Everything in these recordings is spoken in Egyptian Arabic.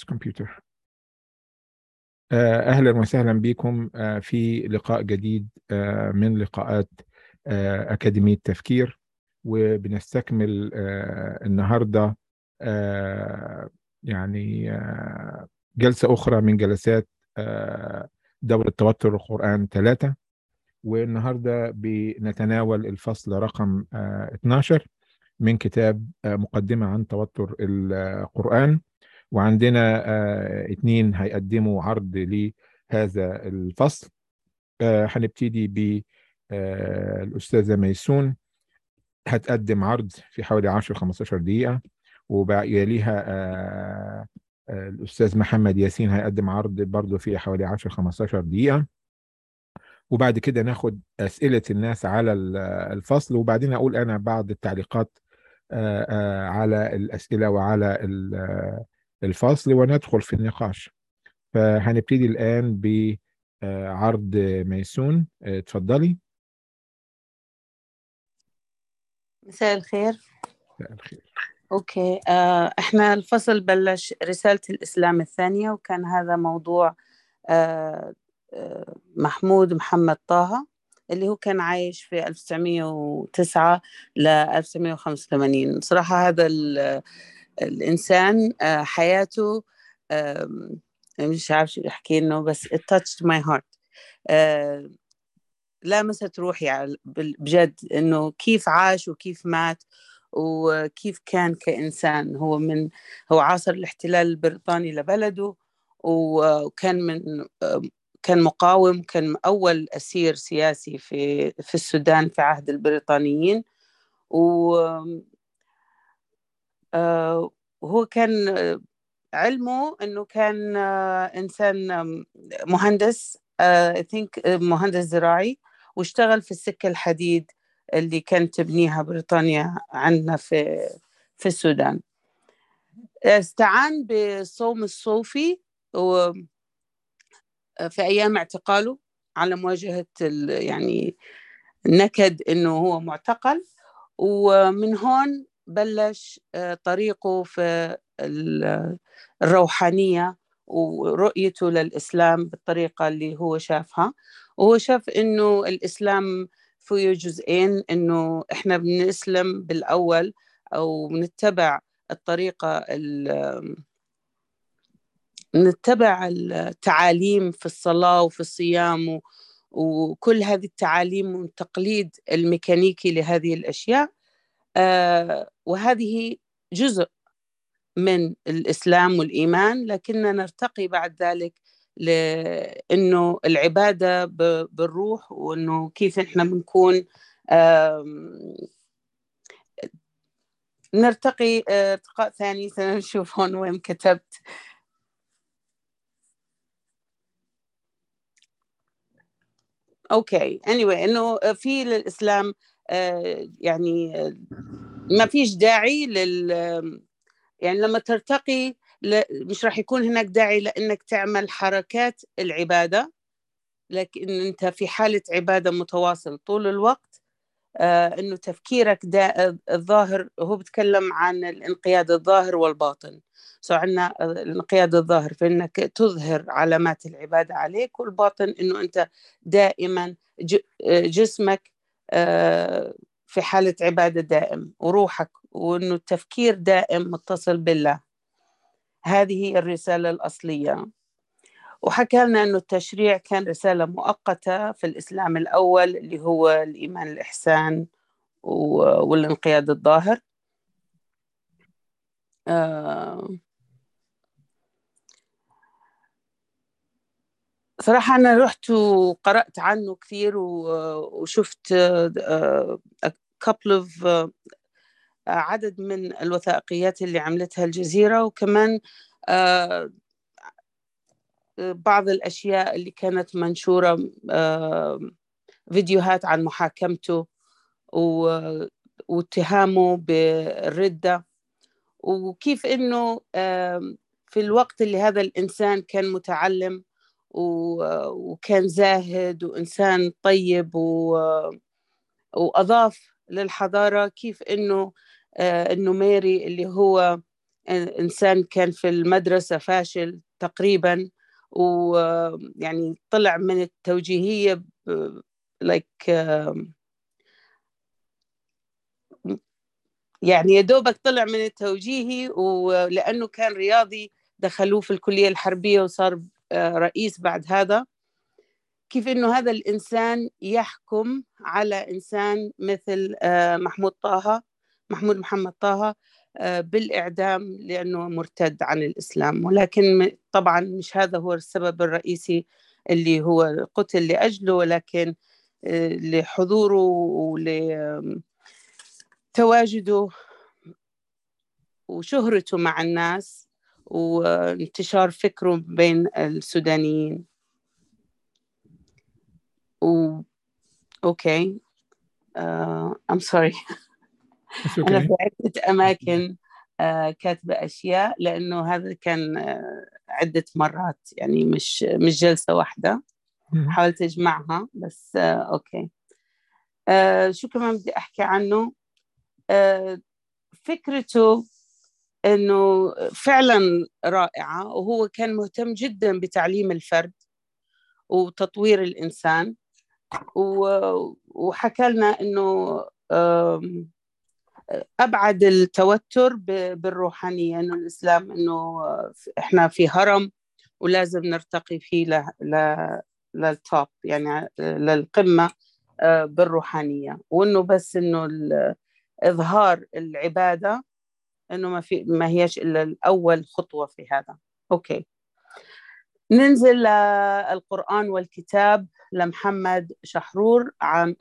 كمبيوتر اهلا وسهلا بكم في لقاء جديد من لقاءات اكاديميه تفكير وبنستكمل النهارده يعني جلسه اخرى من جلسات دوره توتر القران ثلاثه والنهارده بنتناول الفصل رقم 12 من كتاب مقدمه عن توتر القران وعندنا آه اتنين هيقدموا عرض لهذا الفصل آه هنبتدي بالأستاذة ميسون هتقدم عرض في حوالي 10 15 دقيقة ويليها آه الأستاذ محمد ياسين هيقدم عرض برضه في حوالي 10 15 دقيقة وبعد كده ناخد أسئلة الناس على الفصل وبعدين أقول أنا بعض التعليقات على الأسئلة وعلى الفصل وندخل في النقاش فهنبتدي الآن بعرض ميسون اتفضلي مساء الخير مساء الخير اوكي آه، احنا الفصل بلش رسالة الإسلام الثانية وكان هذا موضوع آه، آه، محمود محمد طه اللي هو كان عايش في 1909 ل 1985 صراحة هذا الإنسان حياته مش عارف شو أحكي إنه بس it touched my heart لامست روحي بجد إنه كيف عاش وكيف مات وكيف كان كإنسان هو من هو عاصر الاحتلال البريطاني لبلده وكان من كان مقاوم كان أول أسير سياسي في في السودان في عهد البريطانيين و وهو كان علمه انه كان انسان مهندس اي ثينك مهندس زراعي واشتغل في السكه الحديد اللي كانت تبنيها بريطانيا عندنا في في السودان استعان بالصوم الصوفي و في ايام اعتقاله على مواجهه يعني النكد انه هو معتقل ومن هون بلش طريقه في الروحانية ورؤيته للإسلام بالطريقة اللي هو شافها وهو شاف إنه الإسلام فيه جزئين إنه إحنا بنسلم بالأول أو بنتبع الطريقة نتبع التعاليم في الصلاة وفي الصيام وكل هذه التعاليم والتقليد الميكانيكي لهذه الأشياء آه وهذه جزء من الإسلام والإيمان لكننا نرتقي بعد ذلك لأنه العبادة بالروح وأنه كيف إحنا بنكون نرتقي ارتقاء ثاني سنشوف هون وين كتبت اوكي anyway انه في للاسلام يعني ما فيش داعي لل يعني لما ترتقي مش راح يكون هناك داعي لانك تعمل حركات العباده لكن انت في حاله عباده متواصل طول الوقت آه انه تفكيرك دا الظاهر هو بيتكلم عن الانقياد الظاهر والباطن سو عندنا الانقياد الظاهر في انك تظهر علامات العباده عليك والباطن انه انت دائما جسمك في حالة عبادة دائم وروحك وأنه التفكير دائم متصل بالله هذه هي الرسالة الأصلية وحكى لنا أنه التشريع كان رسالة مؤقتة في الإسلام الأول اللي هو الإيمان الإحسان والانقياد الظاهر صراحة أنا رحت وقرأت عنه كثير وشفت couple of عدد من الوثائقيات اللي عملتها الجزيرة وكمان بعض الأشياء اللي كانت منشورة فيديوهات عن محاكمته واتهامه بالردة وكيف إنه في الوقت اللي هذا الإنسان كان متعلم وكان زاهد وإنسان طيب و... وأضاف للحضارة كيف إنه النميري اللي هو إنسان كان في المدرسة فاشل تقريبا ويعني طلع من التوجيهية like يعني يا دوبك طلع من التوجيهي ولأنه كان رياضي دخلوه في الكلية الحربية وصار رئيس بعد هذا كيف انه هذا الانسان يحكم على انسان مثل محمود طه محمود محمد طه بالاعدام لانه مرتد عن الاسلام ولكن طبعا مش هذا هو السبب الرئيسي اللي هو قتل لاجله ولكن لحضوره ولتواجده وشهرته مع الناس وانتشار فكره بين السودانيين و اوكي uh, I'm sorry أنا في عدة أماكن uh, كاتبة أشياء لأنه هذا كان uh, عدة مرات يعني مش مش جلسة واحدة حاولت أجمعها بس uh, أوكي uh, شو كمان بدي أحكي عنه uh, فكرته انه فعلا رائعه وهو كان مهتم جدا بتعليم الفرد وتطوير الانسان وحكى لنا انه ابعد التوتر بالروحانيه انه الاسلام انه احنا في هرم ولازم نرتقي فيه للتوب يعني للقمه بالروحانيه وانه بس انه اظهار العباده انه ما في ما هيش الا الاول خطوه في هذا اوكي ننزل للقرآن والكتاب لمحمد شحرور عام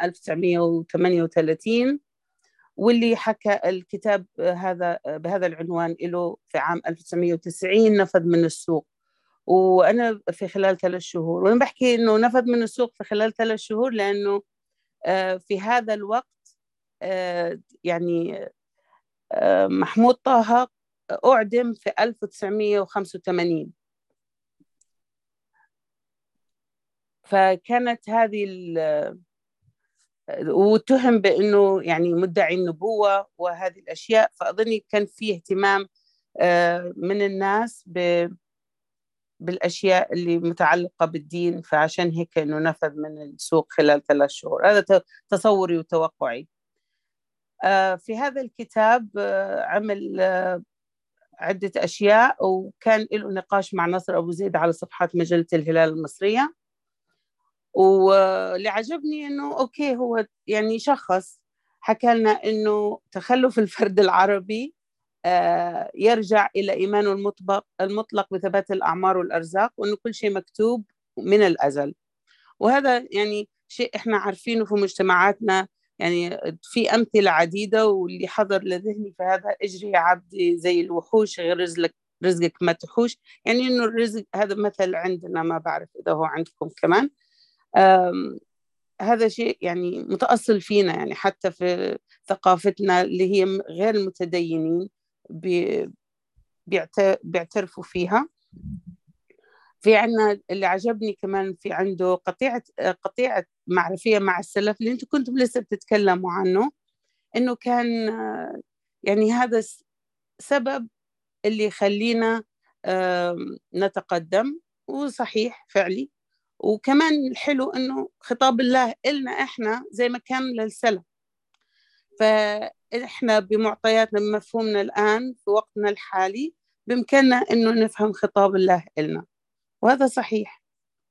1938 واللي حكى الكتاب هذا بهذا العنوان له في عام 1990 نفذ من السوق وأنا في خلال ثلاث شهور وأنا بحكي إنه نفذ من السوق في خلال ثلاث شهور لأنه في هذا الوقت يعني محمود طه أعدم في 1985 فكانت هذه واتهم بانه يعني مدعي النبوه وهذه الاشياء فاظني كان في اهتمام من الناس ب بالاشياء اللي متعلقه بالدين فعشان هيك انه نفذ من السوق خلال ثلاث شهور هذا تصوري وتوقعي في هذا الكتاب عمل عدة أشياء وكان له نقاش مع نصر أبو زيد على صفحات مجلة الهلال المصرية واللي عجبني انه اوكي هو يعني شخص حكى لنا انه تخلف الفرد العربي يرجع الى ايمانه المطلق المطلق بثبات الاعمار والارزاق وانه كل شيء مكتوب من الازل وهذا يعني شيء احنا عارفينه في مجتمعاتنا يعني في امثله عديده واللي حضر لذهني فهذا اجري يا عبدي زي الوحوش غير رزقك رزقك ما تحوش يعني انه الرزق هذا مثل عندنا ما بعرف اذا هو عندكم كمان هذا شيء يعني متأصل فينا يعني حتى في ثقافتنا اللي هي غير المتدينين بيعترفوا فيها في عنا اللي عجبني كمان في عنده قطيعة قطيعة معرفية مع السلف اللي انتم كنتم لسه بتتكلموا عنه انه كان يعني هذا سبب اللي يخلينا نتقدم وصحيح فعلي وكمان الحلو انه خطاب الله إلنا احنا زي ما كان للسلف فاحنا بمعطياتنا بمفهومنا الان في وقتنا الحالي بامكاننا انه نفهم خطاب الله إلنا وهذا صحيح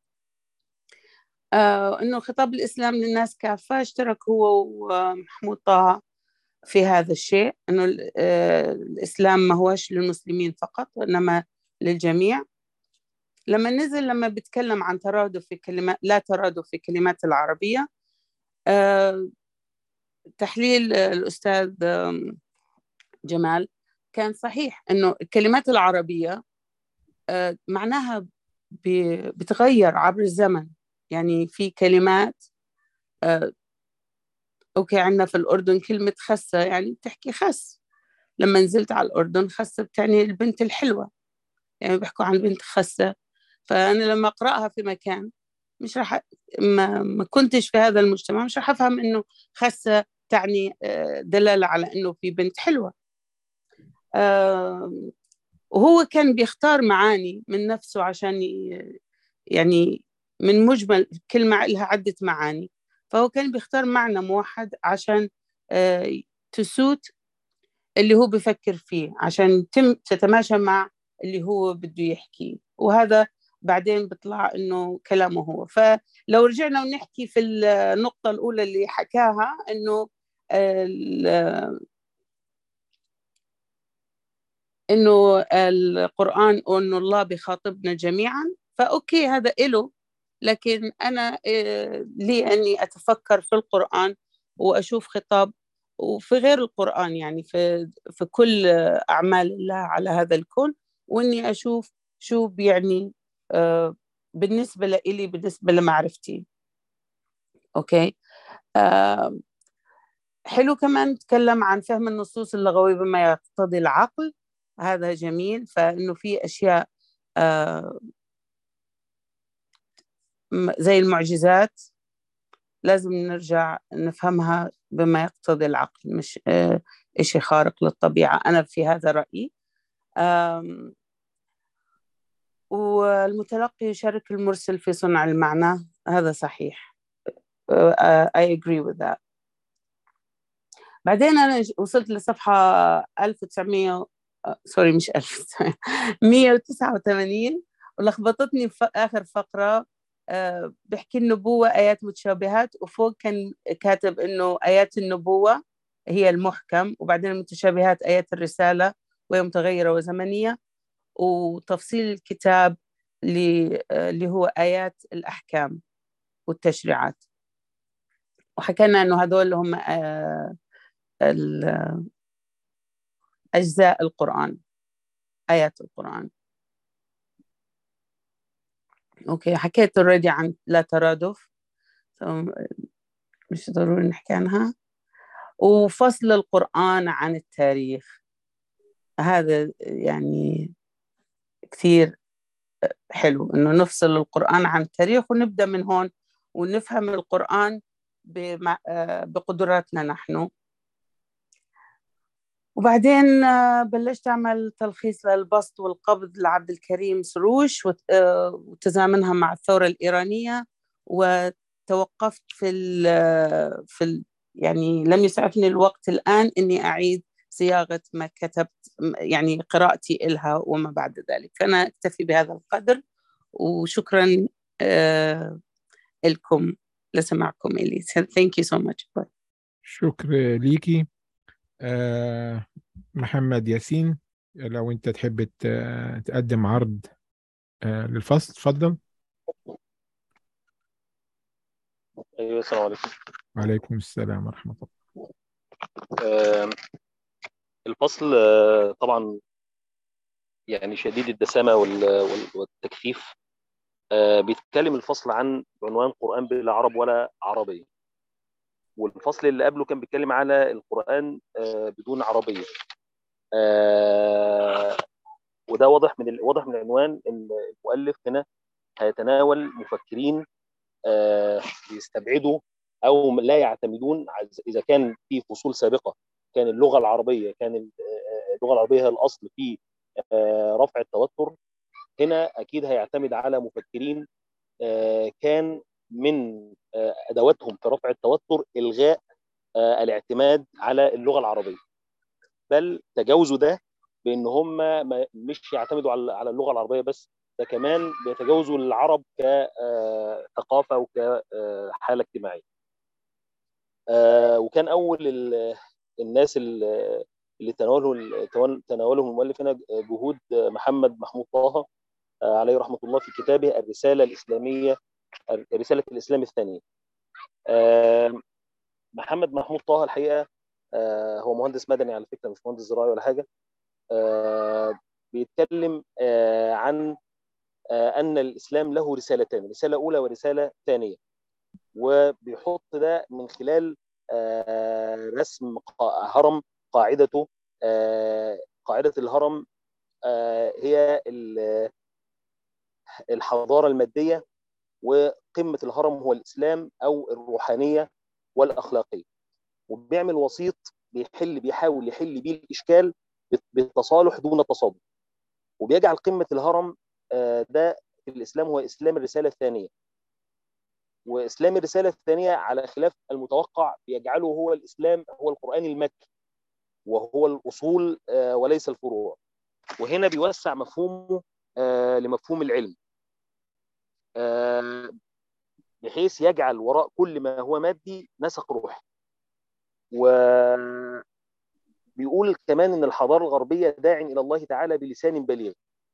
آه انه خطاب الاسلام للناس كافه اشترك هو ومحمود طه في هذا الشيء انه آه الاسلام ما هوش للمسلمين فقط وانما للجميع لما نزل لما بيتكلم عن ترادف في كلمات لا ترادف في كلمات العربية أه تحليل الأستاذ جمال كان صحيح إنه الكلمات العربية أه معناها بتغير عبر الزمن يعني في كلمات أه أوكي عندنا في الأردن كلمة خسة يعني بتحكي خس لما نزلت على الأردن خسة بتعني البنت الحلوة يعني بيحكوا عن بنت خسة فأنا لما أقرأها في مكان مش راح ما, ما كنتش في هذا المجتمع مش راح أفهم إنه خسة تعني دلالة على إنه في بنت حلوة وهو كان بيختار معاني من نفسه عشان يعني من مجمل كلمة لها عدة معاني فهو كان بيختار معنى موحد عشان تسوت اللي هو بفكر فيه عشان تم تتماشى مع اللي هو بده يحكيه وهذا بعدين بيطلع انه كلامه هو فلو رجعنا ونحكي في النقطة الأولى اللي حكاها انه انه القرآن وانه الله بيخاطبنا جميعا فاوكي هذا إله لكن انا آه، لي اني اتفكر في القرآن واشوف خطاب وفي غير القرآن يعني في في كل أعمال الله على هذا الكون وإني أشوف شو بيعني آه، بالنسبة لإلي بالنسبة لمعرفتي أوكي حلو كمان نتكلم عن فهم النصوص اللغوية بما يقتضي العقل هذا جميل فإنه في أشياء آه، زي المعجزات لازم نرجع نفهمها بما يقتضي العقل مش آه، إشي خارق للطبيعة أنا في هذا رأيي والمتلقي يشارك المرسل في صنع المعنى هذا صحيح آه، I agree with that بعدين أنا وصلت لصفحة 1900 سوري مش 1000 189 ولخبطتني في آخر فقرة آه، بحكي النبوة آيات متشابهات وفوق كان كاتب إنه آيات النبوة هي المحكم وبعدين المتشابهات آيات الرسالة وهي متغيرة وزمنية وتفصيل الكتاب آه، اللي هو آيات الأحكام والتشريعات وحكينا إنه هذول هم آه، أجزاء القرآن آيات القرآن اوكي حكيت اوريدي عن لا ترادف مش ضروري نحكي عنها وفصل القرآن عن التاريخ هذا يعني كثير حلو انه نفصل القرآن عن التاريخ ونبدأ من هون ونفهم القرآن بقدراتنا نحن وبعدين آه، بلشت أعمل تلخيص للبسط والقبض لعبد الكريم سروش آه، وتزامنها مع الثورة الإيرانية وتوقفت في ال في ال يعني لم يسعفني الوقت الآن إني أعيد صياغة ما كتبت يعني قراءتي إلها وما بعد ذلك فأنا أكتفي بهذا القدر وشكرا آه، لكم لسماعكم إلي thank you so much شكرا ليكي آه، محمد ياسين لو انت تحب تقدم عرض آه، للفصل اتفضل ايوه السلام عليكم وعليكم السلام ورحمة الله آه، الفصل طبعا يعني شديد الدسامة والتكثيف بيتكلم الفصل عن عنوان قرآن بلا عرب ولا عربية والفصل اللي قبله كان بيتكلم على القرآن آه، بدون عربية آه، وده واضح من واضح من العنوان ان المؤلف هنا هيتناول مفكرين آه، بيستبعدوا او لا يعتمدون اذا كان في فصول سابقه كان اللغه العربيه كان اللغه العربيه هي الاصل في رفع التوتر هنا اكيد هيعتمد على مفكرين كان من آه، ادواتهم في رفع التوتر الغاء آه، الاعتماد على اللغه العربيه بل تجاوزوا ده بان هم مش يعتمدوا على اللغه العربيه بس ده كمان بيتجاوزوا العرب كثقافه آه، وكحاله اجتماعيه وكان اول الناس اللي تناوله تناولهم المؤلف هنا جهود محمد محمود طه عليه رحمه الله في كتابه الرساله الاسلاميه رساله الاسلام الثانيه محمد محمود طه الحقيقه آه، هو مهندس مدني على فكره مش مهندس زراعي ولا حاجه آه، بيتكلم آه، عن ان الاسلام له رسالتان رساله اولى ورساله ثانيه وبيحط ده من خلال رسم هرم قاعدته قاعده الهرم هي الحضاره الماديه وقمه الهرم هو الاسلام او الروحانيه والاخلاقيه وبيعمل وسيط بيحل بيحاول يحل بيه الاشكال بالتصالح دون تصادم وبيجعل قمه الهرم ده في الاسلام هو اسلام الرساله الثانيه واسلام الرساله الثانيه على خلاف المتوقع بيجعله هو الاسلام هو القران المكي وهو الاصول وليس الفروع وهنا بيوسع مفهومه لمفهوم العلم بحيث يجعل وراء كل ما هو مادي نسق روحي و بيقول كمان ان الحضاره الغربيه داع الى الله تعالى بلسان بليغ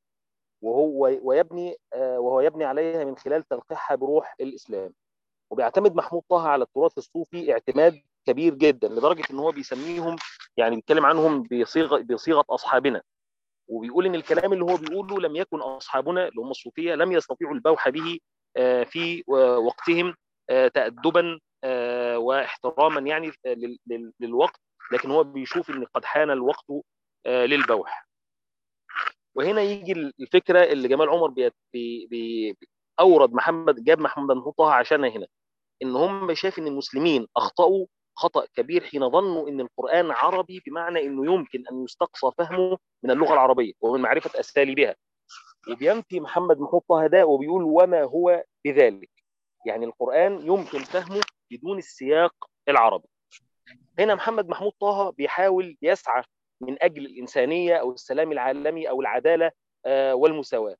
وهو ويبني وهو يبني عليها من خلال تلقيحها بروح الاسلام وبيعتمد محمود طه على التراث الصوفي اعتماد كبير جدا لدرجه ان هو بيسميهم يعني بيتكلم عنهم بصيغه بصيغه اصحابنا وبيقول ان الكلام اللي هو بيقوله لم يكن اصحابنا اللي هم الصوفيه لم يستطيعوا البوح به في وقتهم تادبا واحتراما يعني للوقت لكن هو بيشوف ان قد حان الوقت للبوح وهنا يجي الفكره اللي جمال عمر بي بي بي اورد محمد جاب محمد طه عشان هنا ان هم شايف ان المسلمين اخطاوا خطا كبير حين ظنوا ان القران عربي بمعنى انه يمكن ان يستقصى فهمه من اللغه العربيه ومن معرفه اساليبها وبينفي محمد محمود طه ده وبيقول وما هو بذلك يعني القران يمكن فهمه بدون السياق العربي هنا محمد محمود طه بيحاول يسعى من اجل الانسانيه او السلام العالمي او العداله والمساواه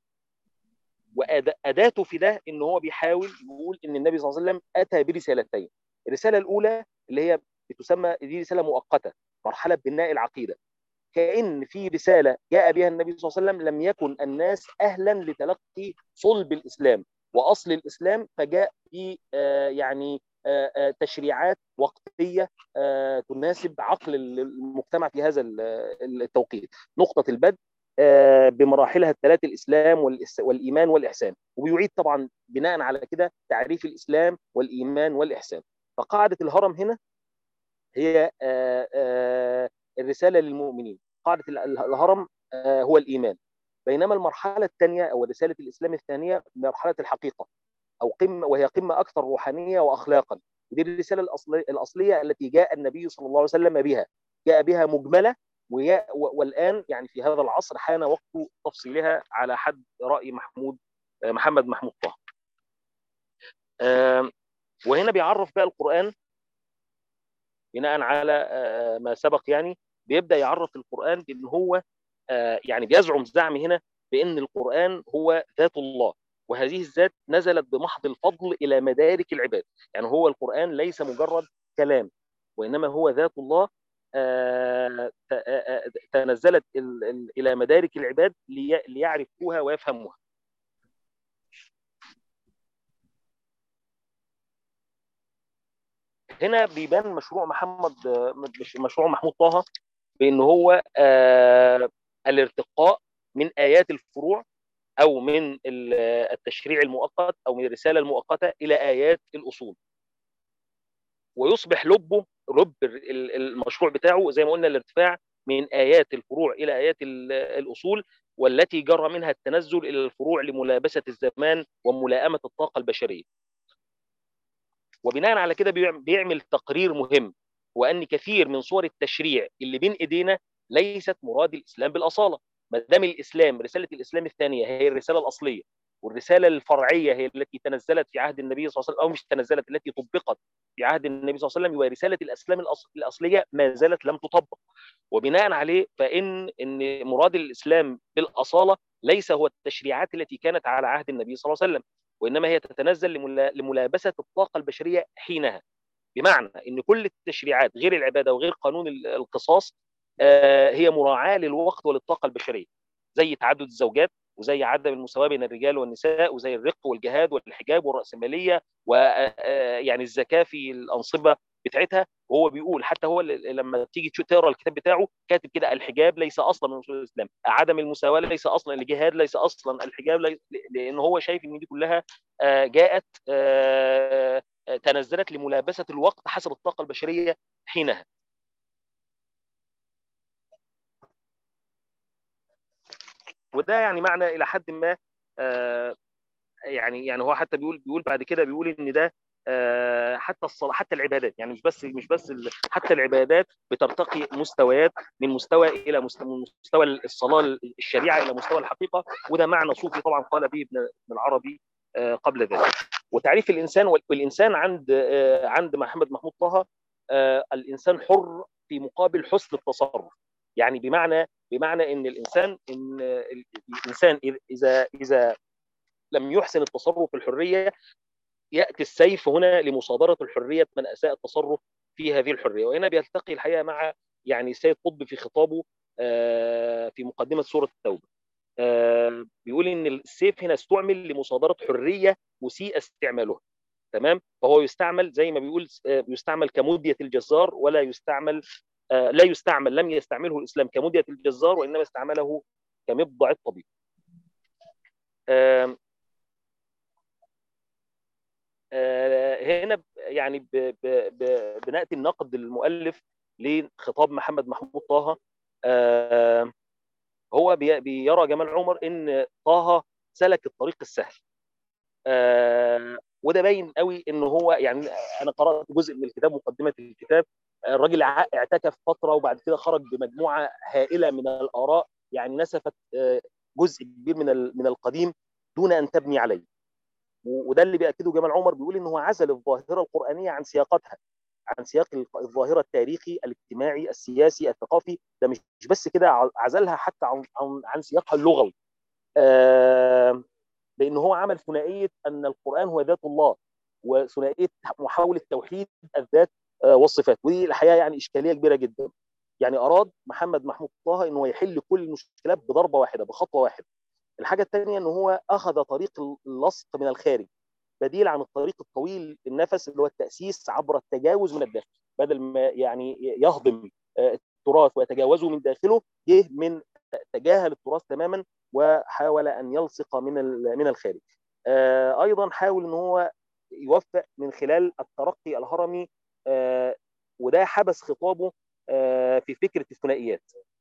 واداته في ده ان هو بيحاول يقول ان النبي صلى الله عليه وسلم اتى برسالتين الرساله الاولى اللي هي بتسمى دي رساله مؤقته مرحله بناء العقيده كان في رساله جاء بها النبي صلى الله عليه وسلم لم يكن الناس اهلا لتلقي صلب الاسلام واصل الاسلام فجاء في يعني تشريعات وقتيه تناسب عقل المجتمع في هذا التوقيت نقطه البدء بمراحلها الثلاث الاسلام والايمان والاحسان وبيعيد طبعا بناء على كده تعريف الاسلام والايمان والاحسان فقاعده الهرم هنا هي الرساله للمؤمنين قاعده الهرم هو الايمان بينما المرحله الثانيه او رساله الاسلام الثانيه مرحله الحقيقه او قمه وهي قمه اكثر روحانيه واخلاقا ودي الرساله الأصلية, الاصليه التي جاء النبي صلى الله عليه وسلم بها جاء بها مجمله والان يعني في هذا العصر حان وقت تفصيلها على حد راي محمود محمد محمود طه وهنا بيعرف بقى القران بناء على ما سبق يعني بيبدا يعرف القران بان هو يعني بيزعم زعم هنا بان القران هو ذات الله وهذه الذات نزلت بمحض الفضل الى مدارك العباد يعني هو القران ليس مجرد كلام وانما هو ذات الله تنزلت الى مدارك العباد ليعرفوها ويفهموها هنا بيبان مشروع محمد مشروع محمود طه بان هو الارتقاء من ايات الفروع او من التشريع المؤقت او من الرساله المؤقته الى ايات الاصول ويصبح لبه لب المشروع بتاعه زي ما قلنا الارتفاع من ايات الفروع الى ايات الاصول والتي جرى منها التنزل الى الفروع لملابسه الزمان وملائمه الطاقه البشريه. وبناء على كده بيعمل تقرير مهم وان كثير من صور التشريع اللي بين ايدينا ليست مراد الاسلام بالاصاله، ما دام الاسلام رساله الاسلام الثانيه هي الرساله الاصليه والرساله الفرعيه هي التي تنزلت في عهد النبي صلى الله عليه وسلم او مش تنزلت التي طبقت في عهد النبي صلى الله عليه وسلم ورساله الاسلام الاصليه ما زالت لم تطبق وبناء عليه فان ان مراد الاسلام بالاصاله ليس هو التشريعات التي كانت على عهد النبي صلى الله عليه وسلم وانما هي تتنزل لملابسه الطاقه البشريه حينها بمعنى ان كل التشريعات غير العباده وغير قانون القصاص هي مراعاه للوقت وللطاقه البشريه زي تعدد الزوجات وزي عدم المساواه بين الرجال والنساء وزي الرق والجهاد والحجاب والراسماليه ويعني الزكاه في الانصبه بتاعتها وهو بيقول حتى هو لما تيجي تقرا الكتاب بتاعه كاتب كده الحجاب ليس اصلا من اصول الاسلام عدم المساواه ليس اصلا الجهاد ليس اصلا الحجاب ليس لان هو شايف ان دي كلها جاءت تنزلت لملابسه الوقت حسب الطاقه البشريه حينها وده يعني معنى الى حد ما آه يعني يعني هو حتى بيقول بيقول بعد كده بيقول ان ده حتى الصلاة حتى العبادات يعني مش بس مش بس حتى العبادات بترتقي مستويات من مستوى الى مستوى الصلاه الشريعه الى مستوى الحقيقه وده معنى صوفي طبعا قال به ابن العربي قبل ذلك وتعريف الانسان والانسان عند عند محمد محمود طه الانسان حر في مقابل حسن التصرف يعني بمعنى بمعنى ان الانسان ان الانسان اذا اذا لم يحسن التصرف في الحريه ياتي السيف هنا لمصادره الحريه من اساء التصرف في هذه الحريه وهنا بيلتقي الحقيقه مع يعني السيد قطب في خطابه في مقدمه سوره التوبه بيقول ان السيف هنا استعمل لمصادره حريه مسيء استعمالها تمام فهو يستعمل زي ما بيقول يستعمل كمديه الجزار ولا يستعمل لا يستعمل لم يستعمله الاسلام كمديه الجزار وانما استعمله كمبضع الطبيب هنا يعني بناتي النقد المؤلف لخطاب محمد محمود طه هو بيرى جمال عمر ان طه سلك الطريق السهل وده باين قوي ان هو يعني انا قرات جزء من الكتاب مقدمه الكتاب الراجل اعتكف فتره وبعد كده خرج بمجموعه هائله من الاراء يعني نسفت جزء كبير من من القديم دون ان تبني عليه وده اللي بياكده جمال عمر بيقول ان هو عزل الظاهره القرانيه عن سياقاتها عن سياق الظاهره التاريخي الاجتماعي السياسي الثقافي ده مش بس كده عزلها حتى عن عن, عن سياقها اللغوي آه لان هو عمل ثنائيه ان القران هو ذات الله وثنائيه محاوله توحيد الذات آه والصفات ودي الحقيقه يعني اشكاليه كبيره جدا يعني اراد محمد محمود طه انه يحل كل المشكلات بضربه واحده بخطوه واحده الحاجه الثانيه ان هو اخذ طريق اللصق من الخارج بديل عن الطريق الطويل النفس اللي هو التاسيس عبر التجاوز من الداخل بدل ما يعني يهضم التراث ويتجاوزه من داخله جه من تجاهل التراث تماما وحاول ان يلصق من من الخارج ايضا حاول ان هو يوفق من خلال الترقي الهرمي وده حبس خطابه في فكره الثنائيات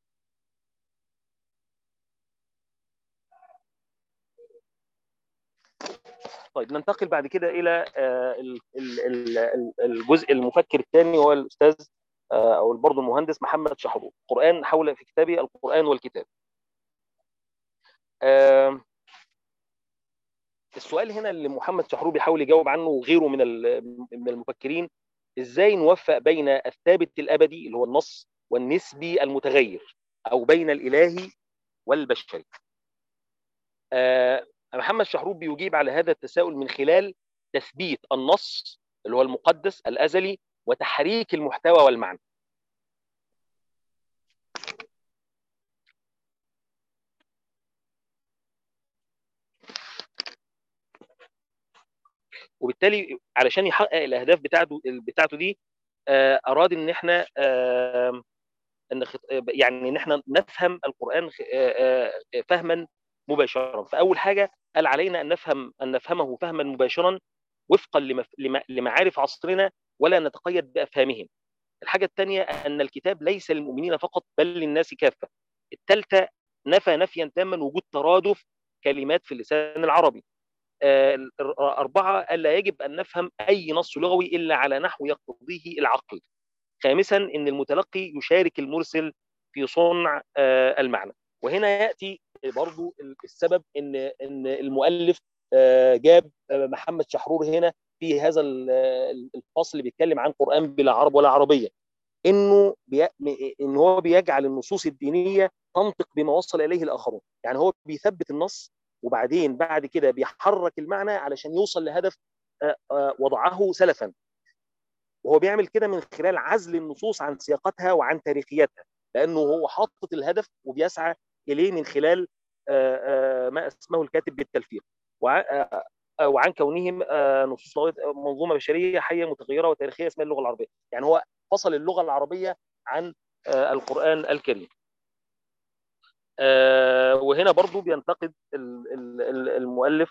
طيب ننتقل بعد كده الى الجزء المفكر الثاني هو الاستاذ او برضه المهندس محمد شحرور قران حول في كتابه القران والكتاب السؤال هنا اللي محمد شحرور بيحاول يجاوب عنه وغيره من من المفكرين ازاي نوفق بين الثابت الابدي اللي هو النص والنسبي المتغير او بين الالهي والبشري محمد شحرور بيجيب على هذا التساؤل من خلال تثبيت النص اللي هو المقدس الازلي وتحريك المحتوى والمعنى وبالتالي علشان يحقق الاهداف بتاعته بتاعته دي اراد ان احنا ان يعني ان احنا نفهم القران فهما مباشرا فاول حاجه قال علينا ان نفهم ان نفهمه فهما مباشرا وفقا لمعارف عصرنا ولا نتقيد بافهامهم الحاجه الثانيه ان الكتاب ليس للمؤمنين فقط بل للناس كافه الثالثه نفى نفيا تاما وجود ترادف كلمات في اللسان العربي أربعة ألا يجب أن نفهم أي نص لغوي إلا على نحو يقتضيه العقل خامسا أن المتلقي يشارك المرسل في صنع المعنى وهنا يأتي برضو السبب أن أن المؤلف جاب محمد شحرور هنا في هذا الفصل اللي بيتكلم عن قرآن بلا عرب ولا عربية انه بي... ان هو بيجعل النصوص الدينيه تنطق بما وصل اليه الاخرون يعني هو بيثبت النص وبعدين بعد كده بيحرك المعنى علشان يوصل لهدف وضعه سلفا وهو بيعمل كده من خلال عزل النصوص عن سياقتها وعن تاريخيتها لانه هو حاطط الهدف وبيسعى اليه من خلال ما اسمه الكاتب بالتلفيق وعن كونهم نصوص منظومه بشريه حيه متغيره وتاريخيه اسمها اللغه العربيه يعني هو فصل اللغه العربيه عن القران الكريم وهنا برضو بينتقد المؤلف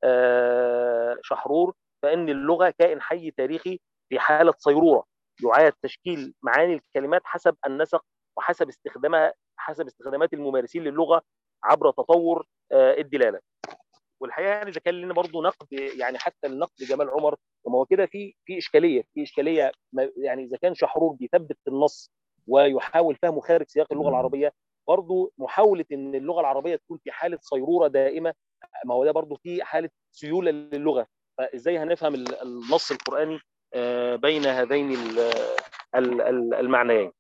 شحرور فان اللغه كائن حي تاريخي في حاله صيروره يعاد تشكيل معاني الكلمات حسب النسق وحسب استخدامها حسب استخدامات الممارسين للغه عبر تطور الدلاله والحقيقه يعني اذا كان لنا برضه نقد يعني حتى النقد جمال عمر ما هو كده في في اشكاليه في اشكاليه يعني اذا كان شحرور بيثبت النص ويحاول فهمه خارج سياق اللغه العربيه برضه محاوله ان اللغه العربيه تكون في حاله صيروره دائمه ما هو ده برضه في حاله سيوله للغه فازاي هنفهم النص القراني بين هذين المعنيين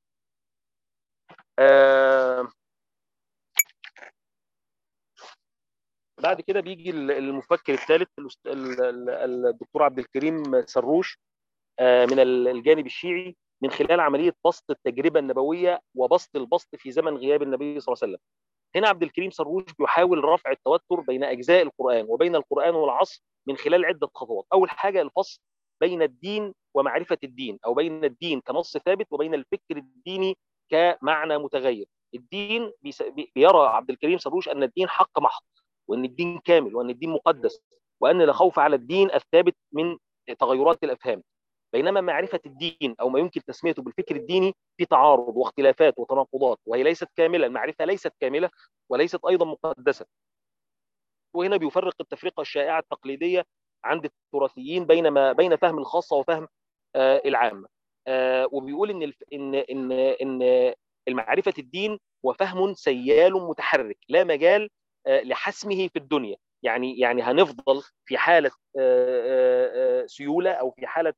بعد كده بيجي المفكر الثالث الدكتور عبد الكريم سروش من الجانب الشيعي من خلال عمليه بسط التجربه النبويه وبسط البسط في زمن غياب النبي صلى الله عليه وسلم. هنا عبد الكريم سروش بيحاول رفع التوتر بين اجزاء القران وبين القران والعصر من خلال عده خطوات، اول حاجه الفصل بين الدين ومعرفه الدين او بين الدين كنص ثابت وبين الفكر الديني كمعنى متغير. الدين بيرى عبد الكريم سروش ان الدين حق محض وان الدين كامل وان الدين مقدس وان لا خوف على الدين الثابت من تغيرات الافهام بينما معرفه الدين او ما يمكن تسميته بالفكر الديني في تعارض واختلافات وتناقضات وهي ليست كامله المعرفه ليست كامله وليست ايضا مقدسه وهنا بيفرق التفرقه الشائعه التقليديه عند التراثيين بين ما بين فهم الخاصه وفهم آه العامه آه وبيقول ان الف... ان ان ان المعرفه الدين هو فهم سيال متحرك لا مجال آه لحسمه في الدنيا يعني يعني هنفضل في حاله سيوله او في حاله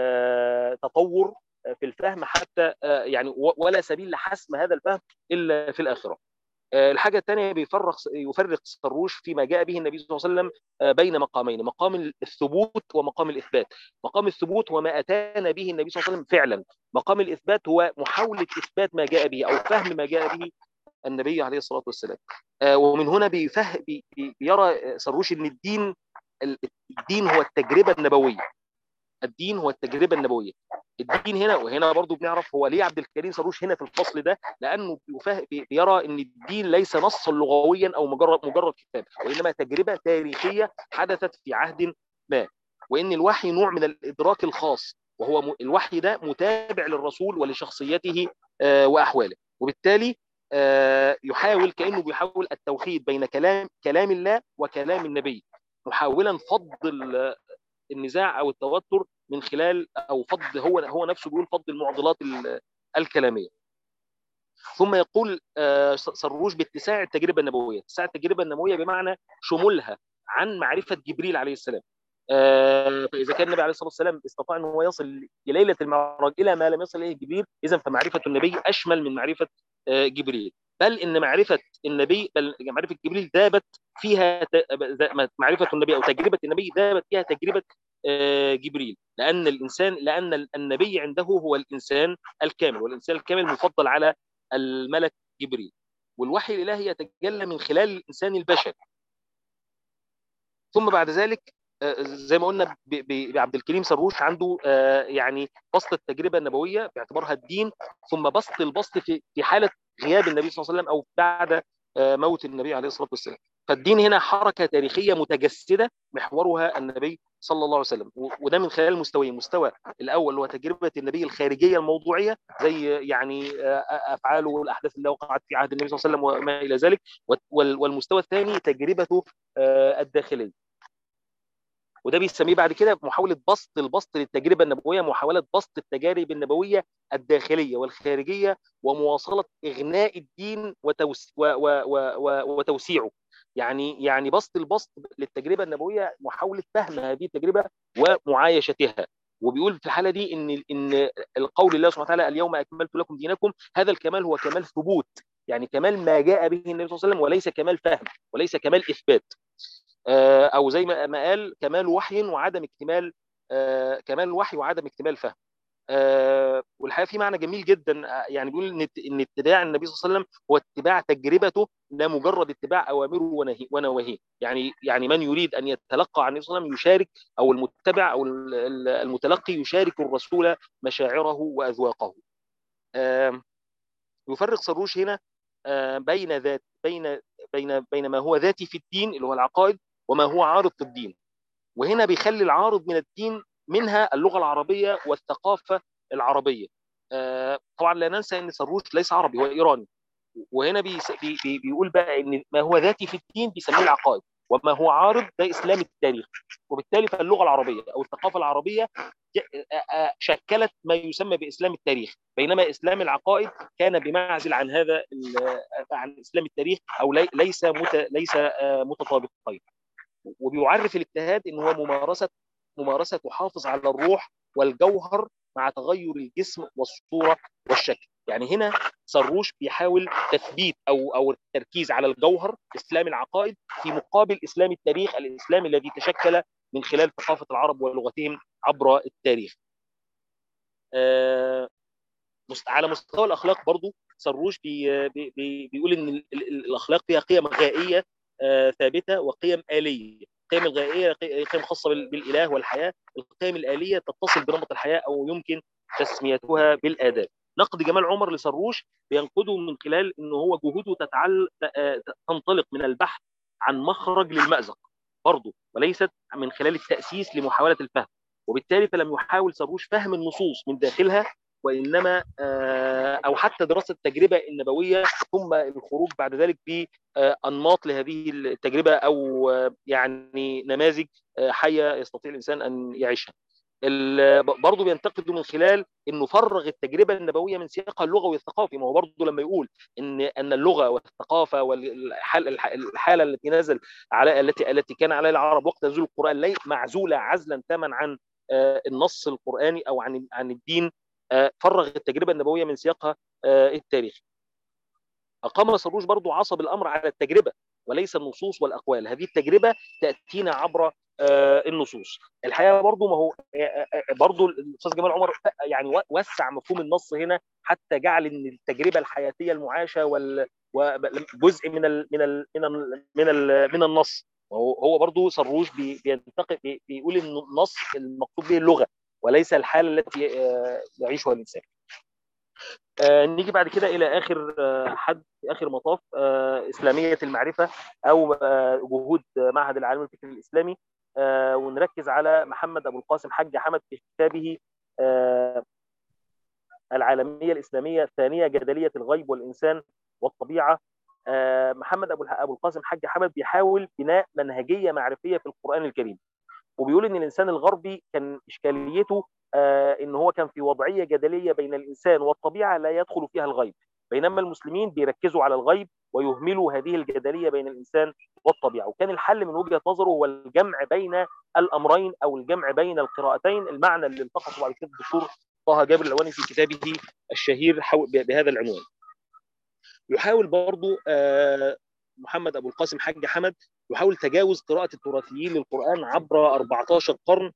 تطور في الفهم حتى يعني ولا سبيل لحسم هذا الفهم الا في الاخره. الحاجه الثانيه بيفرق يفرق سروش فيما جاء به النبي صلى الله عليه وسلم بين مقامين، مقام الثبوت ومقام الاثبات. مقام الثبوت هو ما اتانا به النبي صلى الله عليه وسلم فعلا. مقام الاثبات هو محاوله اثبات ما جاء به او فهم ما جاء به النبي عليه الصلاه والسلام. ومن هنا بيفهم بيرى سروش ان الدين الدين هو التجربه النبويه. الدين هو التجربه النبويه الدين هنا وهنا برضو بنعرف هو ليه عبد الكريم سروش هنا في الفصل ده لانه بيرى ان الدين ليس نصا لغويا او مجرد مجرد كتاب وانما تجربه تاريخيه حدثت في عهد ما وان الوحي نوع من الادراك الخاص وهو الوحي ده متابع للرسول ولشخصيته واحواله وبالتالي يحاول كانه بيحاول التوحيد بين كلام كلام الله وكلام النبي محاولا فض النزاع او التوتر من خلال او فض هو هو نفسه بيقول فض المعضلات الكلاميه. ثم يقول سروش باتساع التجربه النبويه، اتساع التجربه النبويه بمعنى شمولها عن معرفه جبريل عليه السلام. فاذا كان النبي عليه الصلاه والسلام استطاع ان هو يصل ليله المعراج الى ما لم يصل اليه جبريل، اذا فمعرفه النبي اشمل من معرفه جبريل. بل ان معرفه النبي بل معرفه جبريل ذابت فيها معرفه النبي او تجربه النبي ذابت فيها تجربه جبريل لان الانسان لان النبي عنده هو الانسان الكامل والانسان الكامل مفضل على الملك جبريل والوحي الالهي يتجلى من خلال الانسان البشري ثم بعد ذلك زي ما قلنا بعبد الكريم سروش عنده يعني بسط التجربه النبويه باعتبارها الدين ثم بسط البسط في في حاله غياب النبي صلى الله عليه وسلم او بعد موت النبي عليه الصلاه والسلام فالدين هنا حركه تاريخيه متجسده محورها النبي صلى الله عليه وسلم وده من خلال مستويين المستوى الاول هو تجربه النبي الخارجيه الموضوعيه زي يعني افعاله والاحداث اللي وقعت في عهد النبي صلى الله عليه وسلم وما الى ذلك والمستوى الثاني تجربته الداخليه وده بيسميه بعد كده محاوله بسط البسط للتجربه النبويه محاوله بسط التجارب النبويه الداخليه والخارجيه ومواصله اغناء الدين وتوس و و و وتوسيعه يعني يعني بسط البسط للتجربه النبويه محاوله فهم هذه التجربه ومعايشتها وبيقول في الحاله دي ان ان القول الله سبحانه وتعالى اليوم اكملت لكم دينكم هذا الكمال هو كمال ثبوت يعني كمال ما جاء به النبي صلى الله عليه وسلم وليس كمال فهم وليس كمال اثبات او زي ما قال كمال وحي وعدم اكتمال كمال وحي وعدم اكتمال فهم والحقيقه في معنى جميل جدا يعني بيقول ان ان اتباع النبي صلى الله عليه وسلم هو اتباع تجربته لا مجرد اتباع اوامره ونواهيه يعني يعني من يريد ان يتلقى عن النبي صلى الله عليه وسلم يشارك او المتبع او المتلقي يشارك الرسول مشاعره واذواقه يفرق سروش هنا بين ذات بين بين بين ما هو ذاتي في الدين اللي هو العقائد وما هو عارض في الدين وهنا بيخلي العارض من الدين منها اللغه العربيه والثقافه العربيه طبعا لا ننسى ان سروش ليس عربي هو ايراني وهنا بي بي بيقول بقى ان ما هو ذاتي في الدين بيسميه العقائد وما هو عارض ده اسلام التاريخ وبالتالي فاللغه العربيه او الثقافه العربيه شكلت ما يسمى باسلام التاريخ بينما اسلام العقائد كان بمعزل عن هذا عن اسلام التاريخ او ليس مت ليس متطابقين وبيعرف الاجتهاد ان هو ممارسه ممارسه تحافظ على الروح والجوهر مع تغير الجسم والصوره والشكل يعني هنا سروش بيحاول تثبيت او او التركيز على الجوهر اسلام العقائد في مقابل اسلام التاريخ الاسلام الذي تشكل من خلال ثقافه العرب ولغتهم عبر التاريخ. آه على مستوى الاخلاق برضو سروش بي بي بيقول ان الاخلاق فيها قيم غائيه آه ثابته وقيم اليه. القيم الغائيه قيم خاصه بالاله والحياه، القيم الاليه تتصل بنمط الحياه او يمكن تسميتها بالاداب. نقد جمال عمر لسروش بينقده من خلال ان هو جهوده تتعل تنطلق من البحث عن مخرج للمأزق برضه وليست من خلال التأسيس لمحاولة الفهم وبالتالي فلم يحاول سروش فهم النصوص من داخلها وانما او حتى دراسه التجربه النبويه ثم الخروج بعد ذلك بانماط لهذه التجربه او يعني نماذج حيه يستطيع الانسان ان يعيشها. برضه بينتقدوا من خلال انه فرغ التجربه النبويه من سياقها اللغوي الثقافي ما هو برضه لما يقول ان ان اللغه والثقافه والحاله الحاله التي نزل على التي التي كان عليها العرب وقت نزول القران معزوله عزلا تاما عن النص القراني او عن عن الدين فرغ التجربه النبويه من سياقها التاريخي. اقام سروج برضه عصب الامر على التجربه وليس النصوص والاقوال، هذه التجربه تاتينا عبر النصوص الحقيقه برضو ما هو برضو الاستاذ جمال عمر يعني وسع مفهوم النص هنا حتى جعل ان التجربه الحياتيه المعاشه وال جزء من ال من ال من ال من, ال من النص هو برضو سروج بينتقد بيقول ان النص المقصود به اللغه وليس الحاله التي يعيشها الانسان آه نيجي بعد كده الى اخر آه حد في اخر مطاف آه اسلاميه المعرفه او جهود معهد العالم الفكري الاسلامي ونركز على محمد ابو القاسم حج حمد في كتابه العالميه الاسلاميه الثانيه جدليه الغيب والانسان والطبيعه محمد ابو ابو القاسم حج حمد بيحاول بناء منهجيه معرفيه في القران الكريم وبيقول ان الانسان الغربي كان اشكاليته ان هو كان في وضعيه جدليه بين الانسان والطبيعه لا يدخل فيها الغيب بينما المسلمين بيركزوا على الغيب ويهملوا هذه الجدليه بين الانسان والطبيعه وكان الحل من وجهه نظره هو الجمع بين الامرين او الجمع بين القراءتين المعنى اللي التقطه بعد كده الدكتور طه جابر العواني في كتابه الشهير بهذا العنوان يحاول برضو محمد ابو القاسم حاج حمد يحاول تجاوز قراءه التراثيين للقران عبر 14 قرن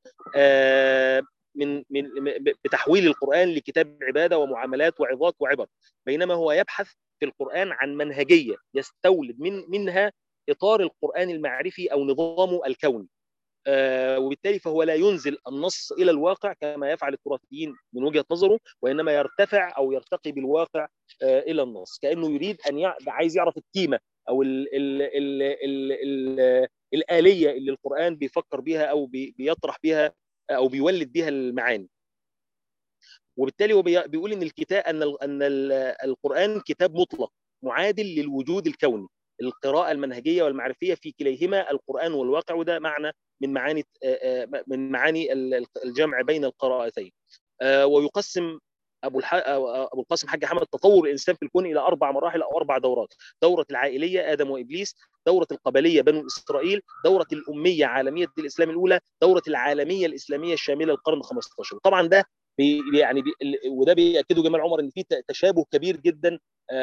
من من بتحويل القران لكتاب عباده ومعاملات وعظات وعبر بينما هو يبحث في القران عن منهجيه يستولد من منها اطار القران المعرفي او نظامه الكوني آه وبالتالي فهو لا ينزل النص الى الواقع كما يفعل التراثيين من وجهه نظره وانما يرتفع او يرتقي بالواقع آه الى النص كانه يريد ان يع... عايز يعرف القيمه او ال ال ال ال ال الاليه اللي القران بيفكر بها او بي... بيطرح بها او بيولد بها المعاني وبالتالي هو بيقول ان الكتاب ان ان القران كتاب مطلق معادل للوجود الكوني القراءه المنهجيه والمعرفيه في كليهما القران والواقع وده معنى من معاني من معاني الجمع بين القراءتين ويقسم ابو الح... ابو القاسم حاج حمد تطور الانسان في الكون الى اربع مراحل او اربع دورات دوره العائليه ادم وابليس دوره القبليه بنو اسرائيل دوره الاميه عالميه الاسلام الاولى دوره العالميه الاسلاميه الشامله القرن 15 طبعا ده بي يعني بي وده بياكده جمال عمر ان في تشابه كبير جدا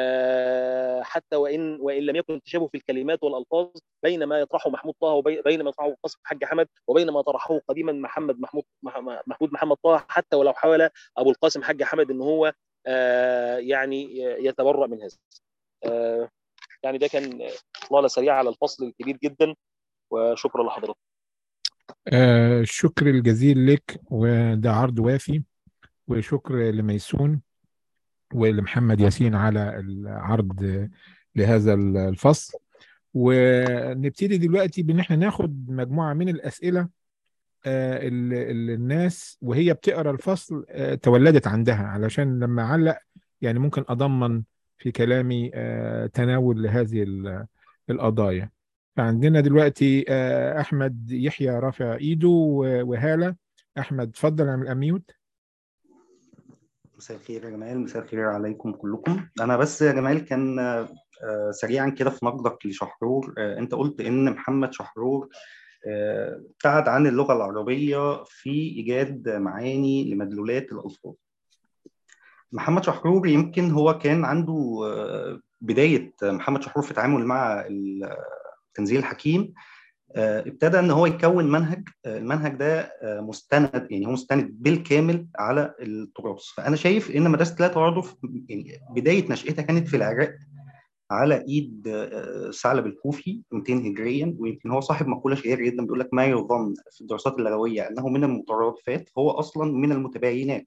حتى وان وان لم يكن تشابه في الكلمات والالفاظ بين ما يطرحه محمود طه وبين ما يطرحه قاسم حاج حمد وبين ما طرحه قديما محمد محمود محمود محمد طه حتى ولو حاول ابو القاسم حاج حمد ان هو يعني يتبرأ من هذا يعني ده كان اطلاله سريعه على الفصل الكبير جدا وشكرا لحضرتك آه الشكر الجزيل لك وده عرض وافي وشكر لميسون ولمحمد ياسين على العرض لهذا الفصل ونبتدي دلوقتي بان احنا ناخد مجموعه من الاسئله اللي الناس وهي بتقرا الفصل تولدت عندها علشان لما اعلق يعني ممكن اضمن في كلامي تناول لهذه القضايا عندنا دلوقتي آه، احمد يحيى رافع ايده و- وهاله احمد اتفضل اعمل اميوت مساء الخير يا جمال مساء الخير عليكم كلكم انا بس يا جمال كان آه، آه، سريعا كده في نقدك لشحرور آه، انت قلت ان محمد شحرور آه، ابتعد عن اللغة العربية في إيجاد معاني لمدلولات الألفاظ محمد شحرور يمكن هو كان عنده آه، بداية محمد شحرور في التعامل مع التنزيل الحكيم آه، ابتدى ان هو يكون منهج آه، المنهج ده آه، مستند يعني هو مستند بالكامل على التراث فانا شايف ان مدرسه لا ترادف يعني بدايه نشاتها كانت في العراق على ايد آه، ثعلب الكوفي 200 هجريا ويمكن هو صاحب مقوله شهيره جدا بيقول لك ما يظن في الدراسات اللغويه انه من المترادفات هو اصلا من المتباينات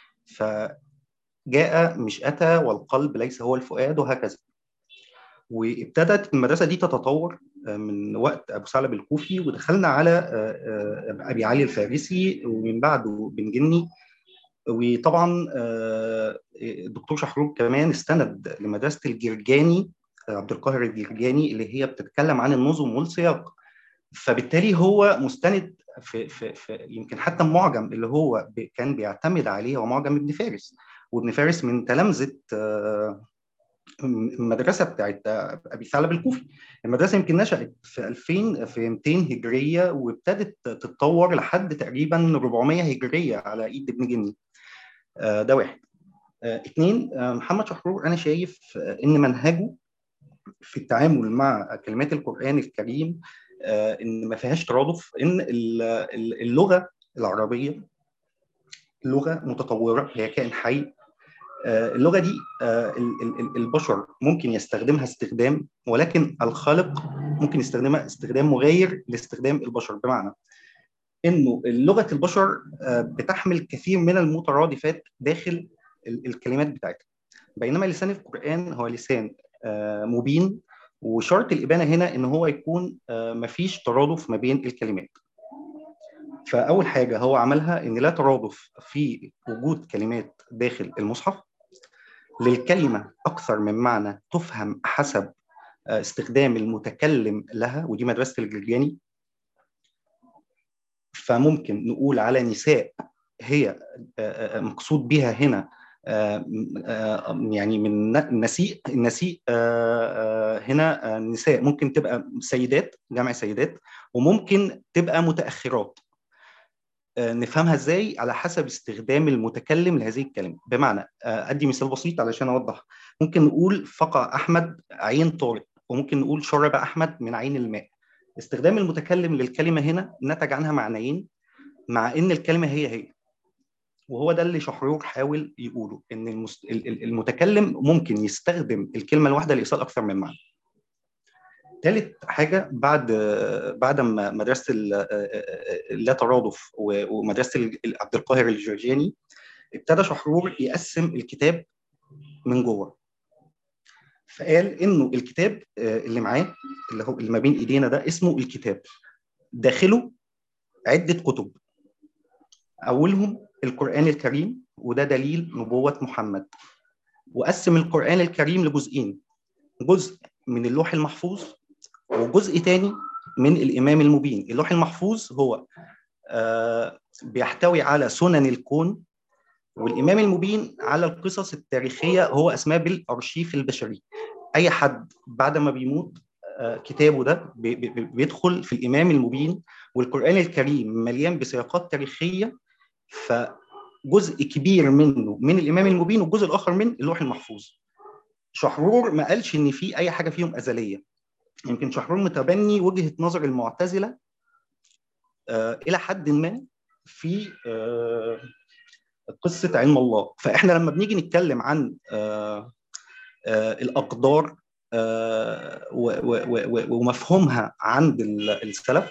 فجاء مش اتى والقلب ليس هو الفؤاد وهكذا وابتدت المدرسه دي تتطور من وقت ابو ثعلب الكوفي ودخلنا على آه، آه، ابي علي الفارسي ومن بعده بن جني وطبعا آه، الدكتور شحرور كمان استند لمدرسه الجرجاني آه، عبد القاهر الجرجاني اللي هي بتتكلم عن النظم والسياق فبالتالي هو مستند في, في, في يمكن حتى المعجم اللي هو بي- كان بيعتمد عليه هو معجم ابن فارس وابن فارس من تلامذه آه، المدرسه بتاعت ابي ثعلب الكوفي المدرسه يمكن نشات في 2000 في 200 هجريه وابتدت تتطور لحد تقريبا 400 هجريه على ايد ابن جني آه، ده واحد آه، اثنين آه، محمد شحرور انا شايف آه، ان منهجه في التعامل مع كلمات القران الكريم آه، ان ما فيهاش ترادف ان ال- ال- اللغه العربيه لغه متطوره هي كائن حي آه، اللغه دي آه، ال- ال- ال- البشر ممكن يستخدمها استخدام ولكن الخالق ممكن يستخدمها استخدام مغاير لاستخدام البشر بمعنى انه لغه البشر آه، بتحمل كثير من المترادفات داخل ال- الكلمات بتاعتها بينما لسان القران هو لسان آه، مبين وشرط الابانه هنا ان هو يكون آه، مفيش ترادف ما بين الكلمات فاول حاجه هو عملها ان لا ترادف في وجود كلمات داخل المصحف للكلمه اكثر من معنى تفهم حسب آه، استخدام المتكلم لها ودي مدرسه الجرجاني فممكن نقول على نساء هي آه، آه، مقصود بها هنا آه، آه، يعني من النسيء النسيء آه، آه، هنا آه، نساء ممكن تبقى سيدات جمع سيدات وممكن تبقى متأخرات آه، نفهمها ازاي على حسب استخدام المتكلم لهذه الكلمه بمعنى آه، ادي مثال بسيط علشان اوضح ممكن نقول فقع احمد عين طارق وممكن نقول شرب احمد من عين الماء استخدام المتكلم للكلمه هنا نتج عنها معنيين مع ان الكلمه هي هي وهو ده اللي شحرور حاول يقوله ان المست... ال- ال- المتكلم ممكن يستخدم الكلمه الواحده لايصال اكثر من معنى ثالث حاجه بعد بعد ما مدرسه ال- اللا ترادف و- ومدرسه ال- عبد القاهر الجرجاني ابتدى شحرور يقسم الكتاب من جوه فقال انه الكتاب آه، اللي معاه اللي هو اللي ما بين ايدينا ده اسمه الكتاب داخله عده كتب اولهم القران الكريم وده دليل نبوه محمد وقسم القران الكريم لجزئين جزء من اللوح المحفوظ وجزء تاني من الامام المبين اللوح المحفوظ هو آه، بيحتوي على سنن الكون والامام المبين على القصص التاريخيه هو اسمها بالارشيف البشري اي حد بعد ما بيموت آه، كتابه ده بي- بي- بيدخل في الامام المبين والقران الكريم مليان بسياقات تاريخيه فجزء كبير منه من الامام المبين والجزء الاخر من اللوح المحفوظ شحرور ما قالش ان في اي حاجه فيهم ازليه يمكن شحرور متبني وجهه نظر المعتزله آه، الى حد ما في آه، قصه علم الله فاحنا لما بنيجي نتكلم عن آه، آه، الاقدار آه، و- و- و- ومفهومها عند ال- السلف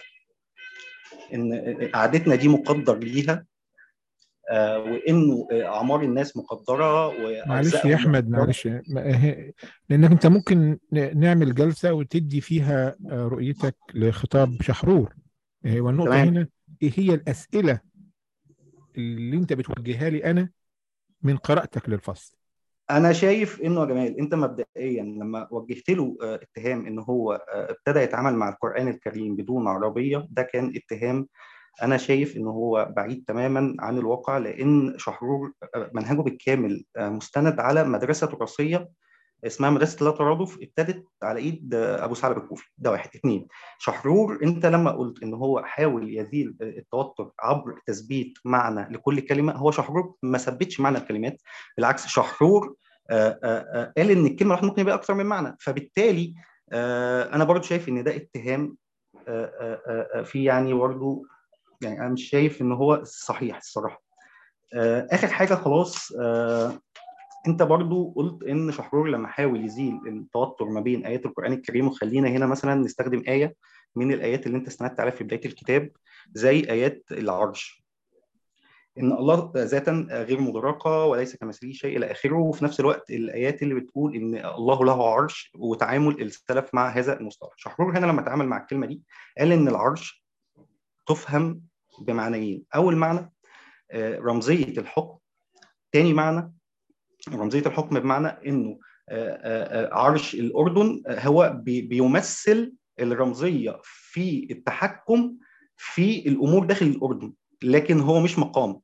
ان قعدتنا دي مقدر ليها آه، وانه آه، اعمار الناس مقدره معلش وارزاقهم يا احمد مقدرة. معلش ما- هي- لانك انت ممكن ن- نعمل جلسه وتدي فيها آه، رؤيتك لخطاب شحرور آه، والنقطه تمام. هنا ايه هي الاسئله اللي انت بتوجهها لي انا من قراءتك للفصل انا شايف انه يا جمال انت مبدئيا لما وجهت له آه، اتهام ان هو آه، ابتدى يتعامل مع القران الكريم بدون عربيه ده كان اتهام انا شايف ان هو بعيد تماما عن الواقع لان شحرور آه، منهجه بالكامل آه، مستند على مدرسه تراثيه اسمها مدرسه لا ترادف ابتدت على ايد آه، ابو ثعلب الكوفي ده واحد اثنين شحرور انت لما قلت ان هو حاول يزيل التوتر عبر تثبيت معنى لكل كلمه هو شحرور ما ثبتش معنى الكلمات بالعكس شحرور آه، آه، آه، قال ان الكلمه الواحده ممكن يبقى اكثر من معنى فبالتالي آه، انا برضو شايف ان ده اتهام آه، آه، آه، في يعني برضو يعني انا مش شايف ان هو صحيح الصراحه آه، اخر حاجه خلاص آه، انت برضو قلت ان شحرور لما حاول يزيل التوتر ما بين ايات القران الكريم وخلينا هنا مثلا نستخدم ايه من الايات اللي انت استندت عليها في بدايه الكتاب زي ايات العرش ان الله ذاتا غير مدركه وليس كمثله شيء الى اخره وفي نفس الوقت الايات اللي بتقول ان الله له عرش وتعامل السلف مع هذا المصطلح شحرور هنا لما تعامل مع الكلمه دي قال ان العرش تفهم بمعنيين اول معنى آه، رمزيه الحكم تاني معنى رمزيه الحكم بمعنى انه آه، آه، آه، عرش الاردن آه، هو بي- بيمثل الرمزيه في التحكم في الامور داخل الاردن لكن هو مش مقام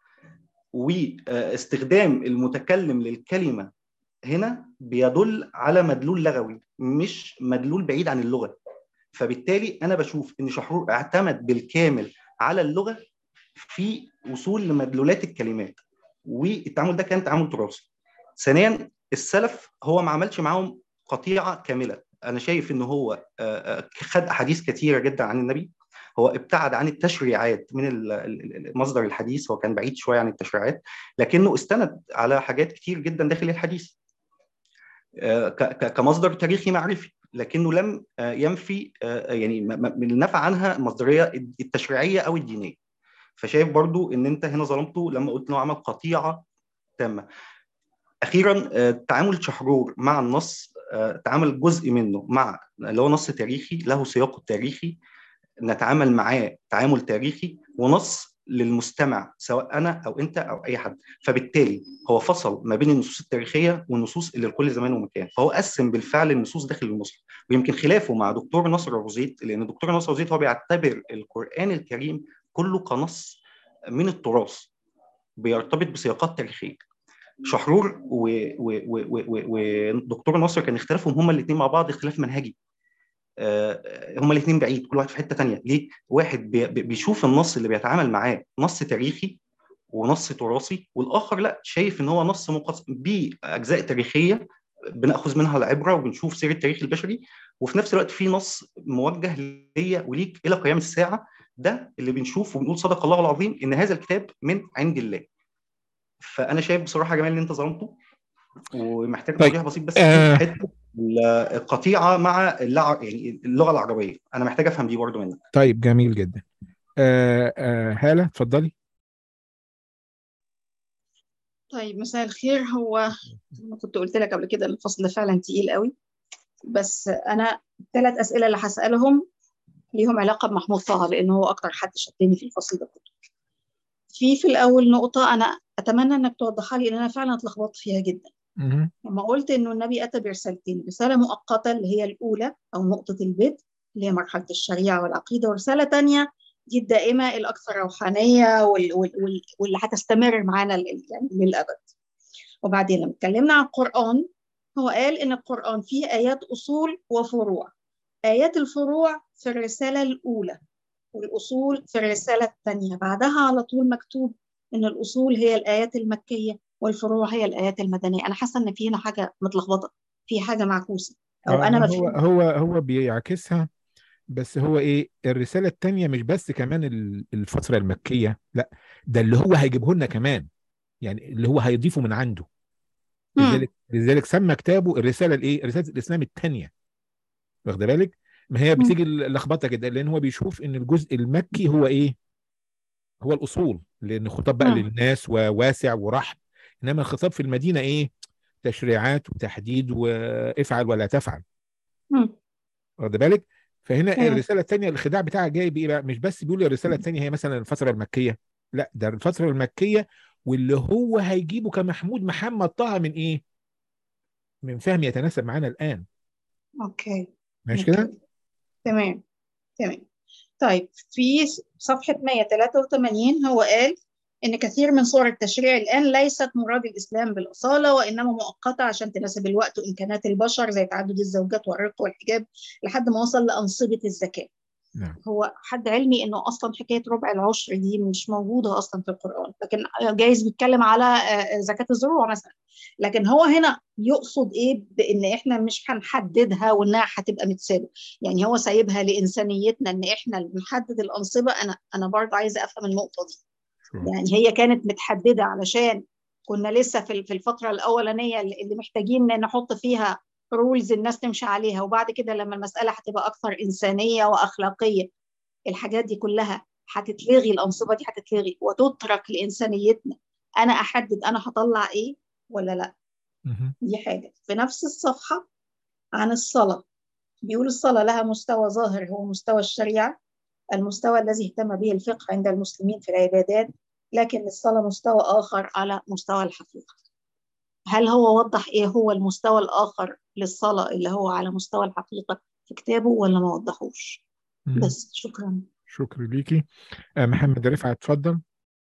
واستخدام المتكلم للكلمه هنا بيدل على مدلول لغوي مش مدلول بعيد عن اللغه فبالتالي انا بشوف ان شحرور اعتمد بالكامل على اللغه في وصول لمدلولات الكلمات والتعامل ده كان تعامل تراثي ثانيا السلف هو ما عملش معاهم قطيعه كامله انا شايف ان هو آه، آه، خد احاديث كثيره جدا عن النبي هو ابتعد عن التشريعات من ال- ال- المصدر الحديث هو كان بعيد شويه عن التشريعات لكنه استند على حاجات كتير جدا داخل الحديث آه، ك- ك- كمصدر تاريخي معرفي لكنه لم آه، ينفي آه، يعني م- م- من نفى عنها المصدريه التشريعيه او الدينيه فشايف برضو ان انت هنا ظلمته لما قلت انه عمل قطيعه تامه اخيرا آه، تعامل شحرور مع النص آه، تعامل جزء منه مع اللي هو نص تاريخي له سياقه التاريخي نتعامل معاه تعامل تاريخي ونص للمستمع سواء انا او انت او اي حد فبالتالي هو فصل ما بين النصوص التاريخيه والنصوص اللي لكل زمان ومكان فهو قسم بالفعل النصوص داخل المصحف ويمكن خلافه مع دكتور نصر ابو زيد لان دكتور نصر ابو زيد هو بيعتبر القران الكريم كله كنص من التراث بيرتبط بسياقات تاريخيه شحرور ودكتور نصر كان اختلافهم هما الاثنين مع بعض اختلاف منهجي آه، هما الاثنين بعيد كل واحد في حته تانية ليه واحد بي- بي- بيشوف النص اللي بيتعامل معاه نص تاريخي ونص تراثي والاخر لا شايف ان هو نص مقص باجزاء تاريخيه بناخذ منها العبره وبنشوف سير التاريخ البشري وفي نفس الوقت في نص موجه ليا وليك الى قيام الساعه ده اللي بنشوف وبنقول صدق الله العظيم ان هذا الكتاب من عند الله فانا شايف بصراحه يا جمال ان انت ظلمته ومحتاج طيب. توضيح بسيط بس آه. في حته القطيعه مع اللع... يعني اللغه العربيه انا محتاج افهم دي برضو منك طيب جميل جدا آه آه هالة اتفضلي طيب مساء الخير هو أنا كنت قلت لك قبل كده الفصل ده فعلا تقيل قوي بس أنا الثلاث أسئلة اللي هسألهم ليهم علاقة بمحمود طه لأن هو أكتر حد شدني في الفصل ده كله في في الأول نقطة أنا أتمنى إنك توضحها لي لأن أنا فعلا اتلخبطت فيها جدا مهم. لما قلت إنه النبي أتى برسالتين رسالة مؤقتة اللي هي الأولى أو نقطة البدء اللي هي مرحلة الشريعة والعقيدة ورسالة تانية دي الدائمة الأكثر روحانية وال- وال- وال- واللي هتستمر معانا ل- يعني للأبد وبعدين لما اتكلمنا عن القرآن هو قال إن القرآن فيه آيات أصول وفروع آيات الفروع في الرسالة الأولى والأصول في الرسالة الثانية بعدها على طول مكتوب إن الأصول هي الآيات المكية والفروع هي الآيات المدنية أنا حاسة إن في هنا حاجة متلخبطة في حاجة معكوسة أو آه، أنا ما هو فهمت هو هو بيعكسها بس هو ايه الرسالة التانية مش بس كمان ال- الفترة المكية لا ده اللي هو هيجيبه لنا كمان يعني اللي هو هيضيفه من عنده مم. لذلك لذلك سمى كتابه الرسالة الايه رسالة الإسلام التانية واخد بالك ما هي مم. بتيجي اللخبطة كده لأن هو بيشوف إن الجزء المكي هو ايه هو الأصول لأن خطاب بقى مم. للناس وواسع ورحب إنما الخطاب في المدينة ايه تشريعات وتحديد وافعل ولا تفعل مم. واخد بالك فهنا أيوة. الرساله الثانيه الخداع بتاعها جاي بايه بقى مش بس بيقول الرساله الثانيه هي مثلا الفتره المكيه لا ده الفتره المكيه واللي هو هيجيبه كمحمود محمد طه من ايه من فهم يتناسب معانا الان اوكي ماشي كده تمام تمام طيب في صفحة 183 هو قال إن كثير من صور التشريع الآن ليست مراد الإسلام بالأصالة وإنما مؤقتة عشان تناسب الوقت وإمكانات البشر زي تعدد الزوجات والرق والحجاب لحد ما وصل لأنصبة الزكاة. نعم هو حد علمي إنه أصلا حكاية ربع العشر دي مش موجودة أصلا في القرآن، لكن جايز بيتكلم على زكاة الزروع مثلا. لكن هو هنا يقصد إيه بإن إحنا مش هنحددها وإنها هتبقى متسابة. يعني هو سايبها لإنسانيتنا إن إحنا اللي بنحدد الأنصبة أنا أنا برضه عايزة أفهم النقطة دي. يعني هي كانت متحدده علشان كنا لسه في في الفتره الاولانيه اللي محتاجين نحط فيها رولز الناس تمشي عليها وبعد كده لما المساله هتبقى اكثر انسانيه واخلاقيه الحاجات دي كلها هتتلغي الانصبه دي هتتلغي وتترك لانسانيتنا انا احدد انا هطلع ايه ولا لا دي حاجه في نفس الصفحه عن الصلاه بيقول الصلاه لها مستوى ظاهر هو مستوى الشريعه المستوى الذي اهتم به الفقه عند المسلمين في العبادات لكن للصلاة مستوى آخر على مستوى الحقيقة هل هو وضح إيه هو المستوى الآخر للصلاة اللي هو على مستوى الحقيقة في كتابه ولا ما وضحوش بس شكرا شكرا ليكي آه محمد رفعت اتفضل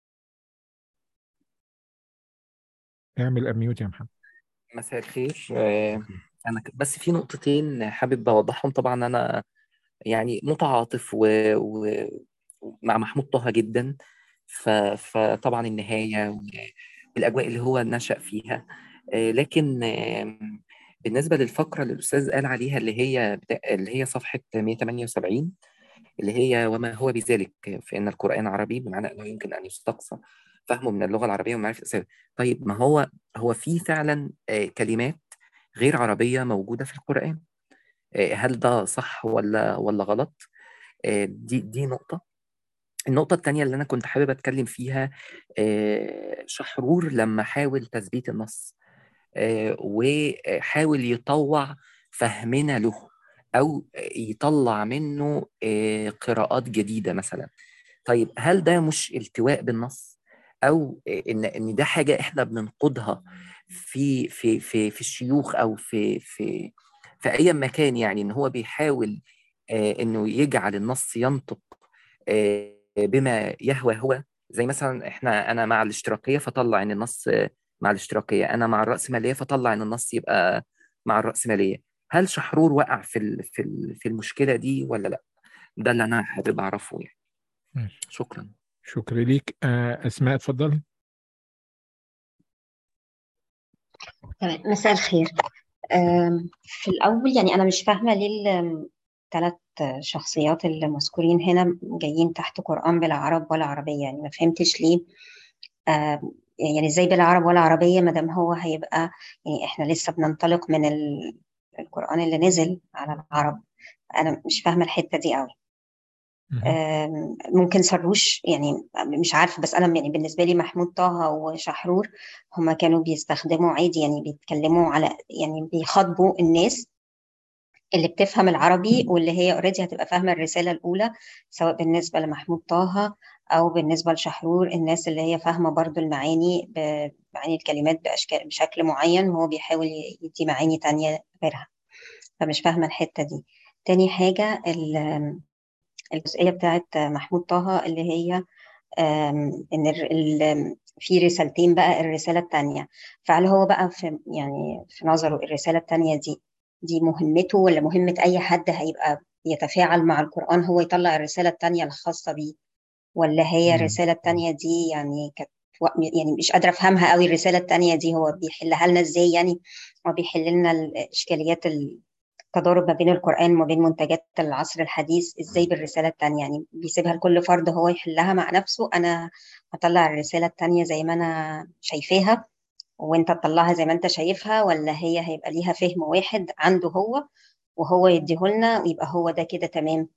اعمل اميوت يا محمد مساء الخير آه انا بس في نقطتين حابب اوضحهم طبعا انا يعني متعاطف و... و... مع محمود طه جدا ف... فطبعا النهاية والأجواء اللي هو نشأ فيها لكن بالنسبة للفقرة اللي الأستاذ قال عليها اللي هي بتا... اللي هي صفحة 178 اللي هي وما هو بذلك فإن القرآن عربي بمعنى أنه يمكن أن يستقصى فهمه من اللغة العربية ومعرفة الأسباب طيب ما هو هو في فعلا كلمات غير عربية موجودة في القرآن هل ده صح ولا ولا غلط دي دي نقطة النقطة التانية اللي أنا كنت حابب أتكلم فيها شحرور لما حاول تثبيت النص وحاول يطوع فهمنا له أو يطلع منه قراءات جديدة مثلا طيب هل ده مش التواء بالنص أو إن إن ده حاجة إحنا بننقضها في في في في الشيوخ أو في في في أي مكان يعني إن هو بيحاول إنه يجعل النص ينطق بما يهوى هو زي مثلا احنا انا مع الاشتراكيه فطلع ان النص مع الاشتراكيه انا مع الراسماليه فطلع ان النص يبقى مع الراسماليه هل شحرور وقع في في في المشكله دي ولا لا ده اللي انا حابب اعرفه يعني ماشي. شكرا شكرا ليك آه اسماء اتفضلي تمام مساء الخير في الاول يعني انا مش فاهمه ليه الثلاث شخصيات اللي مذكورين هنا جايين تحت قرآن بلا عرب ولا عربية يعني ما فهمتش ليه آه يعني ازاي بلا عرب ولا عربية ما دام هو هيبقى يعني احنا لسه بننطلق من القرآن اللي نزل على العرب انا مش فاهمة الحتة دي قوي آه ممكن سروش يعني مش عارفة بس أنا يعني بالنسبة لي محمود طه وشحرور هما كانوا بيستخدموا عادي يعني بيتكلموا على يعني بيخاطبوا الناس اللي بتفهم العربي واللي هي اوريدي هتبقى فاهمه الرساله الاولى سواء بالنسبه لمحمود طه او بالنسبه لشحرور الناس اللي هي فاهمه برضو المعاني معاني الكلمات باشكال بشكل معين وهو بيحاول يدي معاني تانية غيرها فمش فاهمه الحته دي تاني حاجه الجزئيه بتاعت محمود طه اللي هي ان في رسالتين بقى الرساله الثانيه فهل هو بقى في يعني في نظره الرساله الثانيه دي دي مهمته ولا مهمة أي حد هيبقى يتفاعل مع القرآن هو يطلع الرسالة التانية الخاصة بيه ولا هي الرسالة التانية دي يعني كانت يعني مش قادرة أفهمها قوي الرسالة التانية دي هو بيحلها لنا إزاي يعني هو بيحل لنا الإشكاليات التضارب ما بين القرآن وما بين منتجات العصر الحديث إزاي بالرسالة التانية يعني بيسيبها لكل فرد هو يحلها مع نفسه أنا هطلع الرسالة التانية زي ما أنا شايفاها وانت تطلعها زي ما انت شايفها ولا هي هيبقى ليها فهم واحد عنده هو وهو يديهولنا ويبقى هو ده كده تمام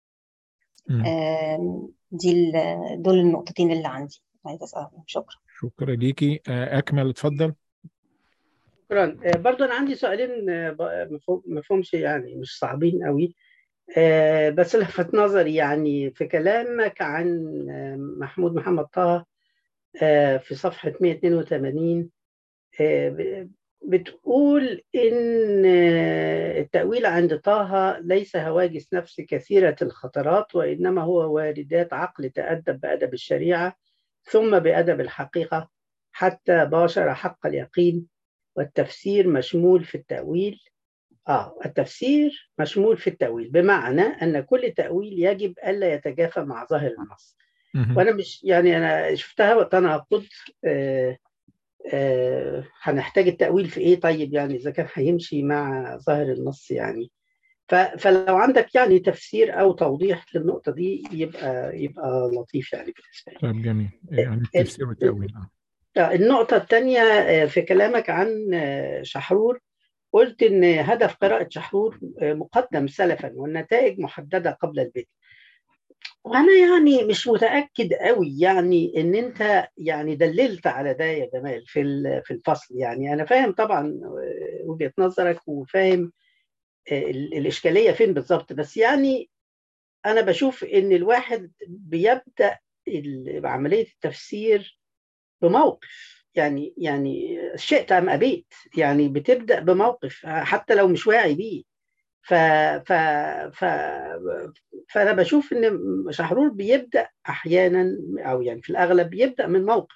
دي دول النقطتين اللي عندي عايزه اسالهم شكرا شكرا ليكي اكمل اتفضل شكرا برضو انا عندي سؤالين مفهومش يعني مش صعبين قوي بس لفت نظري يعني في كلامك عن محمود محمد طه في صفحة 182 بتقول إن التأويل عند طه ليس هواجس نفس كثيرة الخطرات وإنما هو واردات عقل تأدب بأدب الشريعة ثم بأدب الحقيقة حتى باشر حق اليقين والتفسير مشمول في التأويل آه التفسير مشمول في التأويل بمعنى أن كل تأويل يجب ألا يتجافى مع ظاهر النص مهم. وأنا مش يعني أنا شفتها وتناقض آه آه هنحتاج التأويل في إيه طيب يعني إذا كان هيمشي مع ظاهر النص يعني ف- فلو عندك يعني تفسير أو توضيح للنقطة دي يبقى يبقى لطيف يعني بالنسبة لي طيب جميل يعني التفسير والتأويل آه. آه، النقطة الثانية آه، في كلامك عن آه، شحرور قلت إن هدف قراءة شحرور آه، مقدم سلفا والنتائج محددة قبل البدء وأنا يعني مش متأكد قوي يعني إن أنت يعني دللت على ده يا جمال في ال- في الفصل يعني أنا فاهم طبعا آه، وجهة نظرك وفاهم آه، ال- الإشكالية فين بالظبط بس يعني أنا بشوف إن الواحد بيبدأ ال- عملية التفسير بموقف يعني يعني شئت ام ابيت يعني بتبدا بموقف حتى لو مش واعي بيه ف ف ف فانا بشوف ان شحرور بيبدا احيانا او يعني في الاغلب بيبدا من موقف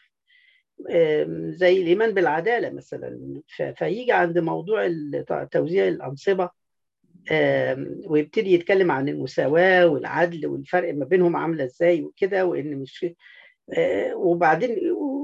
أم، زي الايمان بالعداله مثلا ف- فيجي عند موضوع الت- توزيع الانصبه أم، ويبتدي يتكلم عن المساواه والعدل والفرق ما بينهم عامله ازاي وكده وان مش آه، وبعدين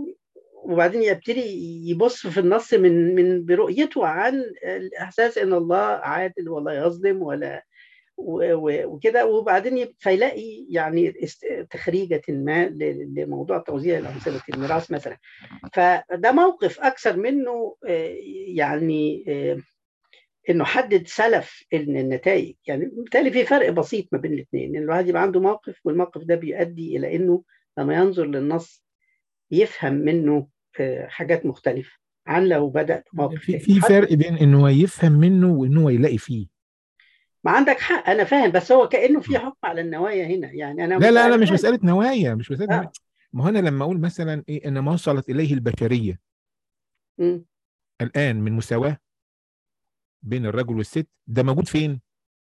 وبعدين يبتدي يبص في النص من من برؤيته عن الاحساس ان الله عادل ولا يظلم ولا و- و- وكده وبعدين يب- فيلاقي يعني است- تخريجة ما ل- لموضوع توزيع الأنصبة الميراث مثلا فده موقف أكثر منه آه، يعني آه، انه حدد سلف إن النتائج يعني بالتالي في فرق بسيط ما بين الاثنين ان الواحد يبقى عنده موقف والموقف ده بيؤدي الى انه لما ينظر للنص يفهم منه آه، حاجات مختلفه عن لو بدا بموقف في تاني في حتى- فرق بين انه يفهم منه وانه يلاقي فيه ما عندك حق انا فاهم بس هو كانه في حكم على النوايا هنا يعني انا لا لا أنا لا مش فاهم. مسألة نوايا مش مسألة آه. نوايا ما هو انا لما اقول مثلا ايه ان ما وصلت اليه البشرية مم. الان من مساواة بين الرجل والست ده موجود فين؟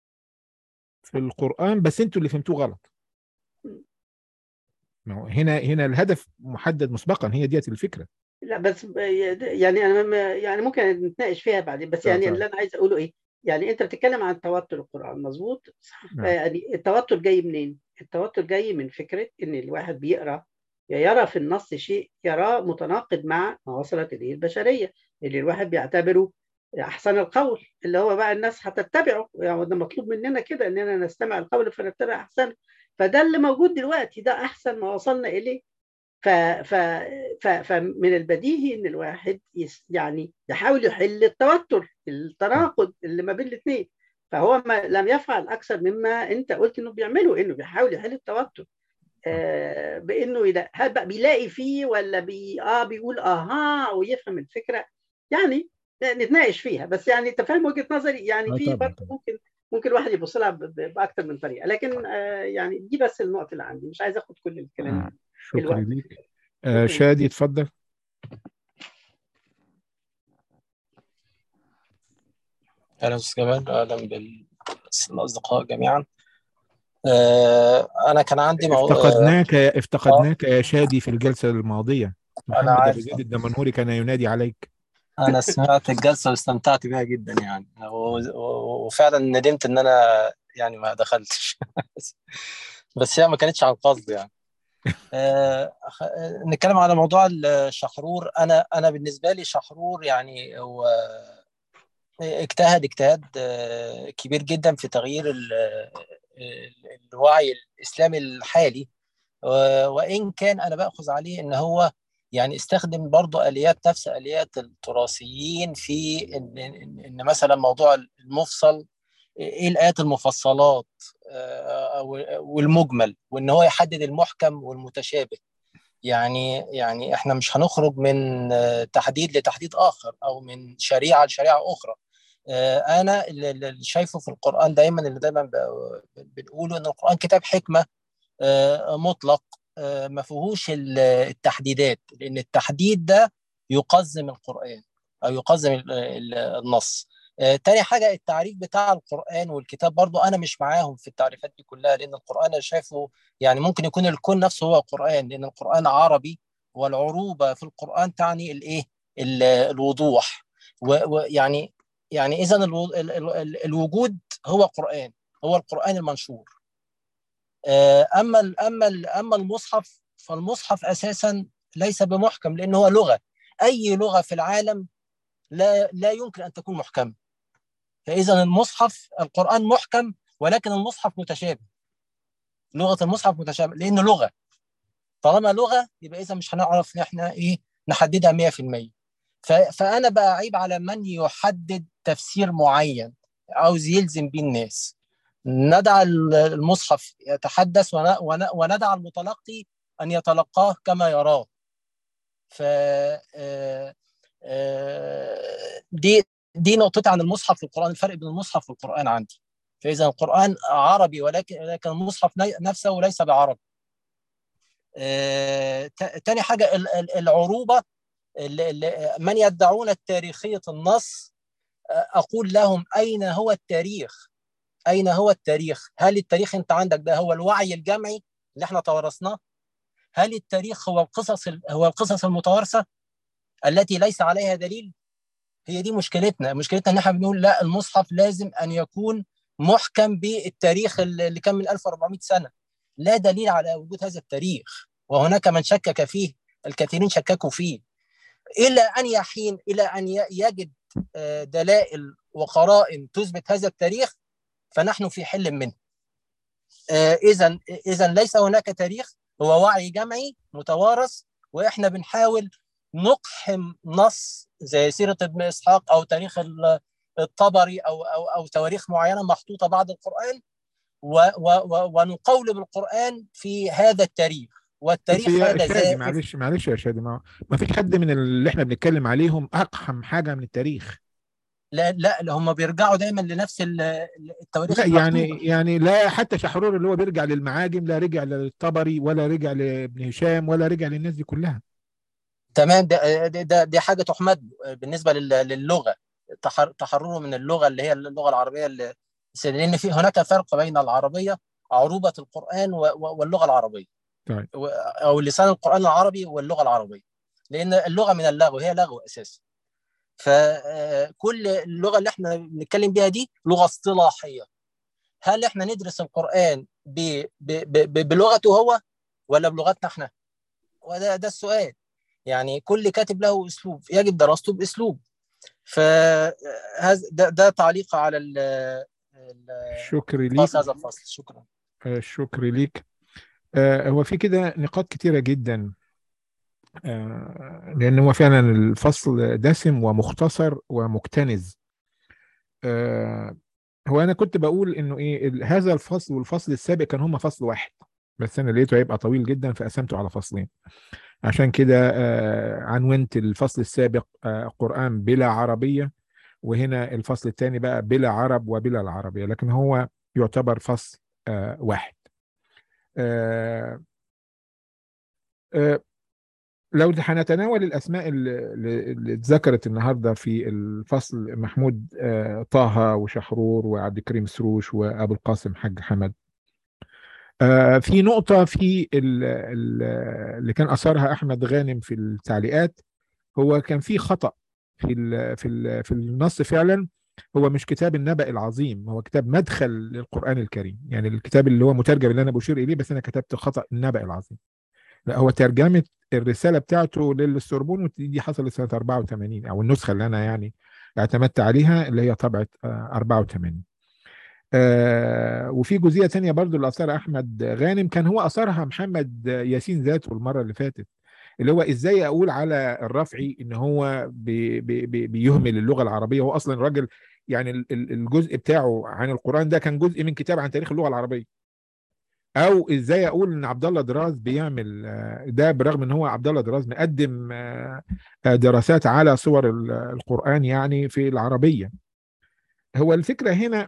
في القرآن بس انتوا اللي فهمتوه غلط ما هو هنا هنا الهدف محدد مسبقا هي ديت الفكرة لا بس يعني انا ما- يعني ممكن نتناقش فيها بعدين بس آه، يعني طبعا. اللي انا عايز اقوله ايه يعني انت بتتكلم عن توتر القران مظبوط صح نعم. يعني التوتر جاي منين التوتر جاي من فكره ان الواحد بيقرا يا يرى في النص شيء يراه متناقض مع ما وصلت اليه البشريه اللي الواحد بيعتبره احسن القول اللي هو بقى الناس هتتبعه يعني ده مطلوب مننا كده اننا نستمع القول فنتبع احسن فده اللي موجود دلوقتي ده احسن ما وصلنا اليه ف ف ف فمن البديهي ان الواحد يس يعني يحاول يحل التوتر التناقض اللي ما بين الاثنين فهو ما لم يفعل اكثر مما انت قلت انه بيعمله انه بيحاول يحل التوتر آه بانه يلا- هل بقى بيلاقي فيه ولا بي اه بيقول اها ويفهم الفكره يعني نتناقش فيها بس يعني انت فاهم وجهه نظري يعني آه، في طبعاً، برضه طبعاً. ممكن ممكن الواحد يبص لها ب- ب- باكثر من طريقه لكن آه يعني دي بس النقطه اللي عندي مش عايز اخد كل الكلام آه، شكرا الوقت. ليك آه، شكراً. شادي اتفضل أهلا أستاذ جمال أهلا بالأصدقاء جميعا آه، أنا كان عندي مو... آه، افتقدناك يا افتقدناك يا شادي في الجلسة الماضية محمد عارف. أبو زيد الدمنهوري كان ينادي عليك أنا سمعت الجلسة واستمتعت بها جدا يعني و... و... وفعلا ندمت إن أنا يعني ما دخلتش بس هي ما كانتش عن قصد يعني آه، خ- نتكلم على موضوع الشحرور أنا أنا بالنسبة لي شحرور يعني هو اجتهد اجتهاد آه، كبير جدا في تغيير ال- ال- الوعي الإسلامي الحالي و- وإن كان أنا بأخذ عليه إن هو يعني استخدم برضو آليات نفس آليات التراثيين في إن, إن, إن مثلا موضوع المفصل إيه الآيات المفصلات آه، أو- والمجمل وإن هو يحدد المحكم والمتشابه يعني يعني احنا مش هنخرج من آه، تحديد لتحديد اخر او من شريعه لشريعه اخرى آه، انا اللي اللي شايفه في القران دايما اللي دايما ب- بنقوله ان القران كتاب حكمه آه، مطلق آه، ما فيهوش ال- التحديدات لان التحديد ده يقزم القران او يقزم ال- ال- النص آه، تاني حاجة التعريف بتاع القرآن والكتاب برضو أنا مش معاهم في التعريفات دي كلها لأن القرآن أنا شايفه يعني ممكن يكون الكون نفسه هو القرآن لأن القرآن عربي والعروبة في القرآن تعني الإيه ال- الوضوح و- ويعني يعني إذا الو- ال- ال- ال- الوجود هو قرآن هو القرآن المنشور آه، أما ال- أما ال- أما المصحف فالمصحف أساسا ليس بمحكم لأنه هو لغة أي لغة في العالم لا لا يمكن أن تكون محكمة فإذا المصحف القرآن محكم ولكن المصحف متشابه لغة المصحف متشابه لأنه لغة طالما لغة يبقى إذا مش هنعرف إن إحنا إيه نحددها 100% ف- فأنا بقى عيب على من يحدد تفسير معين عاوز يلزم بيه الناس ندع المصحف يتحدث ون- ون- وندع المتلقي أن يتلقاه كما يراه ف آه، آه، دي دي نقطتي عن المصحف في القرآن الفرق بين المصحف والقرآن عندي فإذا القرآن عربي ولكن لكن المصحف ني- نفسه ليس بعربي آه، تا- تاني حاجة ال- ال- العروبة ال- ال- من يدعون التاريخية النص آه، أقول لهم أين هو التاريخ أين هو التاريخ هل التاريخ أنت عندك ده هو الوعي الجمعي اللي احنا توارثناه هل التاريخ هو القصص ال- هو القصص المتوارثة التي ليس عليها دليل هي دي مشكلتنا مشكلتنا ان احنا بنقول لا المصحف لازم ان يكون محكم بالتاريخ اللي كان من 1400 سنه لا دليل على وجود هذا التاريخ وهناك من شكك فيه الكثيرين شككوا فيه الى ان يحين الى ان ي- يجد آه، دلائل وقرائن تثبت هذا التاريخ فنحن في حل منه اذا اذا ليس هناك تاريخ هو وعي جمعي متوارث واحنا بنحاول نقحم نص زي سيره ابن اسحاق او تاريخ ال- الطبري او او او تواريخ معينه محطوطه بعد القران و و و ونقولب القران في هذا التاريخ والتاريخ بس يا هذا شادي زائف معلش معلش يا شادي ما, ما فيش حد من اللي احنا بنتكلم عليهم اقحم حاجه من التاريخ لا لا لا هم بيرجعوا دايما لنفس ال- ال- التواريخ لا المكتوبه يعني يعني لا حتى شحرور اللي هو بيرجع للمعاجم لا رجع للطبري ولا رجع لابن هشام ولا رجع للناس دي كلها تمام ده ده ده- دي حاجه تحمد له بالنسبه لل- للغه تحر- تحرره من اللغه اللي هي اللغه العربيه اللي لان في هناك فرق بين العربيه عروبه القران و- و- واللغه العربيه طيب و- او لسان القران العربي واللغه العربيه لان اللغه من اللغو هي لغو اساسا فكل اللغه اللي احنا بنتكلم بيها دي لغه اصطلاحيه هل احنا ندرس القران ب- ب- ب- بلغته هو ولا بلغتنا احنا وده ده السؤال يعني كل كاتب له اسلوب يجب دراسته باسلوب فهذا ده, ده تعليق على ال ال- شكر ليك خاص هذا الفصل شكرا آه، شكر ليك آه، هو في كده نقاط كتيرة جدا آه، لأن هو فعلا الفصل دسم ومختصر ومكتنز آه، هو أنا كنت بقول إنه إيه ال- هذا الفصل والفصل السابق كان هما فصل واحد بس أنا لقيته هيبقى طويل جدا فقسمته على فصلين عشان كده آه، عنونت الفصل السابق آه، قرآن بلا عربية وهنا الفصل الثاني بقى بلا عرب وبلا العربية لكن هو يعتبر فصل آه، واحد آه، آه، لو هنتناول الأسماء اللي اللي اتذكرت النهاردة في الفصل محمود آه، طه وشحرور وعبد الكريم سروش وأبو القاسم حاج حمد آه، في نقطة في ال- ال- اللي كان أثرها أحمد غانم في التعليقات هو كان في خطأ في ال في ال في النص فعلا هو مش كتاب النبأ العظيم هو كتاب مدخل للقرآن الكريم يعني الكتاب اللي هو مترجم اللي أنا بشير إليه بس أنا كتبت خطأ النبأ العظيم لا هو ترجمة الرسالة بتاعته للسوربون ودي حصلت سنة 84 أو النسخة اللي أنا يعني اعتمدت عليها اللي هي طبعة آه، 84 آه وفي جزئية تانية برضو اللي أثرها أحمد غانم كان هو أثرها محمد ياسين ذاته المرة اللي فاتت اللي هو إزاي أقول على الرفعي إن هو بي بي بي بيهمل اللغة العربية هو أصلا راجل يعني ال- ال- الجزء بتاعه عن القرآن ده كان جزء من كتاب عن تاريخ اللغة العربية او ازاي اقول ان عبد الله دراز بيعمل آه، ده برغم ان هو عبد الله دراز مقدم آه، آه، دراسات على صور ال- القرآن يعني في العربية هو الفكرة هنا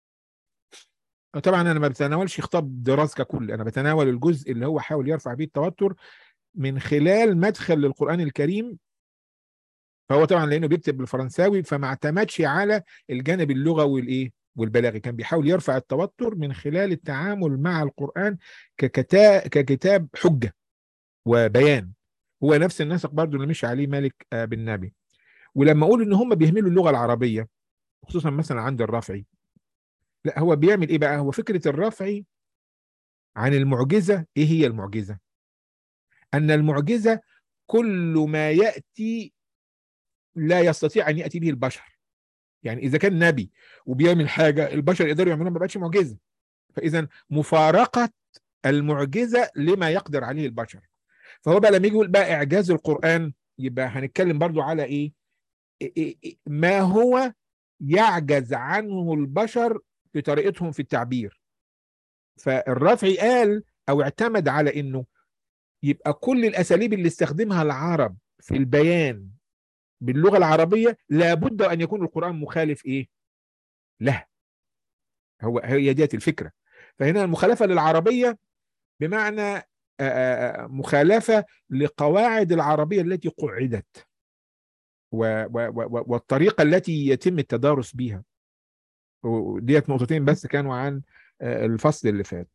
طبعا انا ما بتناولش خطاب دراز ككل انا بتناول الجزء اللي هو حاول يرفع بيه التوتر من خلال مدخل للقرآن الكريم فهو طبعا لانه بيكتب بالفرنساوي فما اعتمدش على الجانب اللغوي والايه والبلاغي كان بيحاول يرفع التوتر من خلال التعامل مع القرآن ككتاب ككتاب حجة وبيان هو نفس النسق برضه اللي مشي عليه مالك آه، بن نبي ولما اقول ان هم بيهملوا اللغه العربيه خصوصا مثلا عند الرافعي لا هو بيعمل ايه بقى هو فكره الرافعي عن المعجزه ايه هي المعجزه ان المعجزه كل ما ياتي لا يستطيع ان ياتي به البشر يعني اذا كان نبي وبيعمل حاجه البشر يقدروا يعملوها ما بقتش معجزه فاذا مفارقه المعجزه لما يقدر عليه البشر فهو بقى لما يجي يقول بقى اعجاز القران يبقى هنتكلم برضو على ايه إيه- إيه- إيه- ما هو يعجز عنه البشر في طريقتهم في التعبير فالرافعي قال او اعتمد على انه يبقى كل الاساليب اللي استخدمها العرب في البيان باللغه العربيه لابد ان يكون القران مخالف ايه له هو هي ديت الفكره فهنا المخالفه للعربيه بمعنى آه، آه، آه، مخالفه لقواعد العربيه التي قعدت و- و- و- والطريقه التي يتم التدارس بها وديت نقطتين بس كانوا عن آه، الفصل اللي فات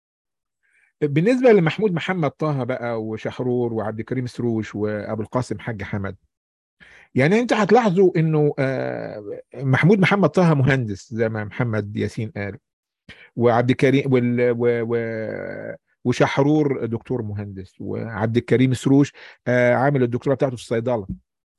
بالنسبه لمحمود محمد طه بقى وشحرور وعبد الكريم سروش وابو القاسم حاج حمد يعني انت هتلاحظوا انه آه، محمود محمد طه مهندس زي ما محمد ياسين قال وعبد الكريم وال و و وشحرور دكتور مهندس وعبد الكريم سروش آه، عامل الدكتوراه بتاعته في الصيدله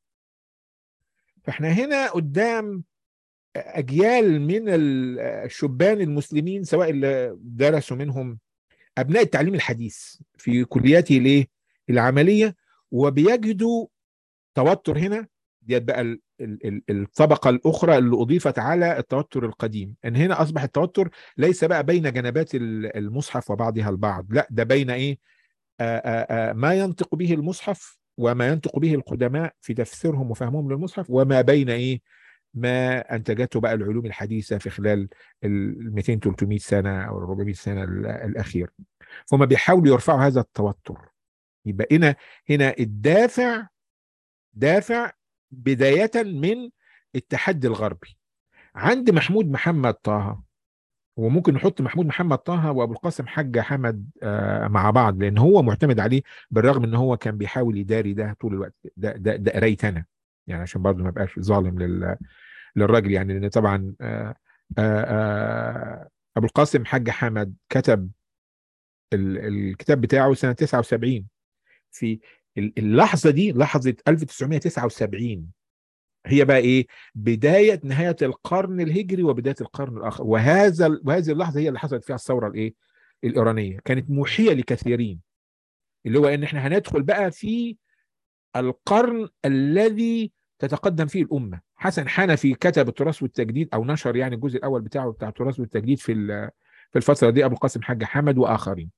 فاحنا هنا قدام اجيال من ال- الشبان المسلمين سواء اللي درسوا منهم ابناء التعليم الحديث في كلياته الايه العمليه وبيجدوا توتر هنا ديت بقى ال- ال- ال- الطبقه الاخرى اللي اضيفت على التوتر القديم ان هنا اصبح التوتر ليس بقى بين جنبات ال- المصحف وبعضها البعض لا ده بين ايه آآ آآ ما ينطق به المصحف وما ينطق به القدماء في تفسيرهم وفهمهم للمصحف وما بين ايه ما انتجته بقى العلوم الحديثه في خلال ال 200 300 سنه او 400 سنه ال- الاخيره فهم بيحاولوا يرفعوا هذا التوتر يبقى هنا هنا الدافع دافع بدايه من التحدي الغربي عند محمود محمد طه وممكن نحط محمود محمد طه وابو القاسم حاج حمد آه، مع بعض لان هو معتمد عليه بالرغم ان هو كان بيحاول يداري ده طول الوقت ده ده ده قرايه انا يعني عشان برضه ما بقاش ظالم لل للراجل يعني لان طبعا آه، آه، آه، ابو القاسم حاج حمد كتب ال- الكتاب بتاعه سنه 79 في ال- اللحظه دي لحظه 1979 هي بقى ايه بدايه نهايه القرن الهجري وبدايه القرن الاخر وهذا ال- وهذه اللحظه هي اللي حصلت فيها الثوره الايه الايرانيه كانت موحيه لكثيرين اللي هو ان احنا هندخل بقى في القرن الذي تتقدم فيه الامه حسن حنفي كتب التراث والتجديد او نشر يعني الجزء الاول بتاعه بتاع التراث والتجديد في ال- في الفتره دي ابو القاسم حاج حمد واخرين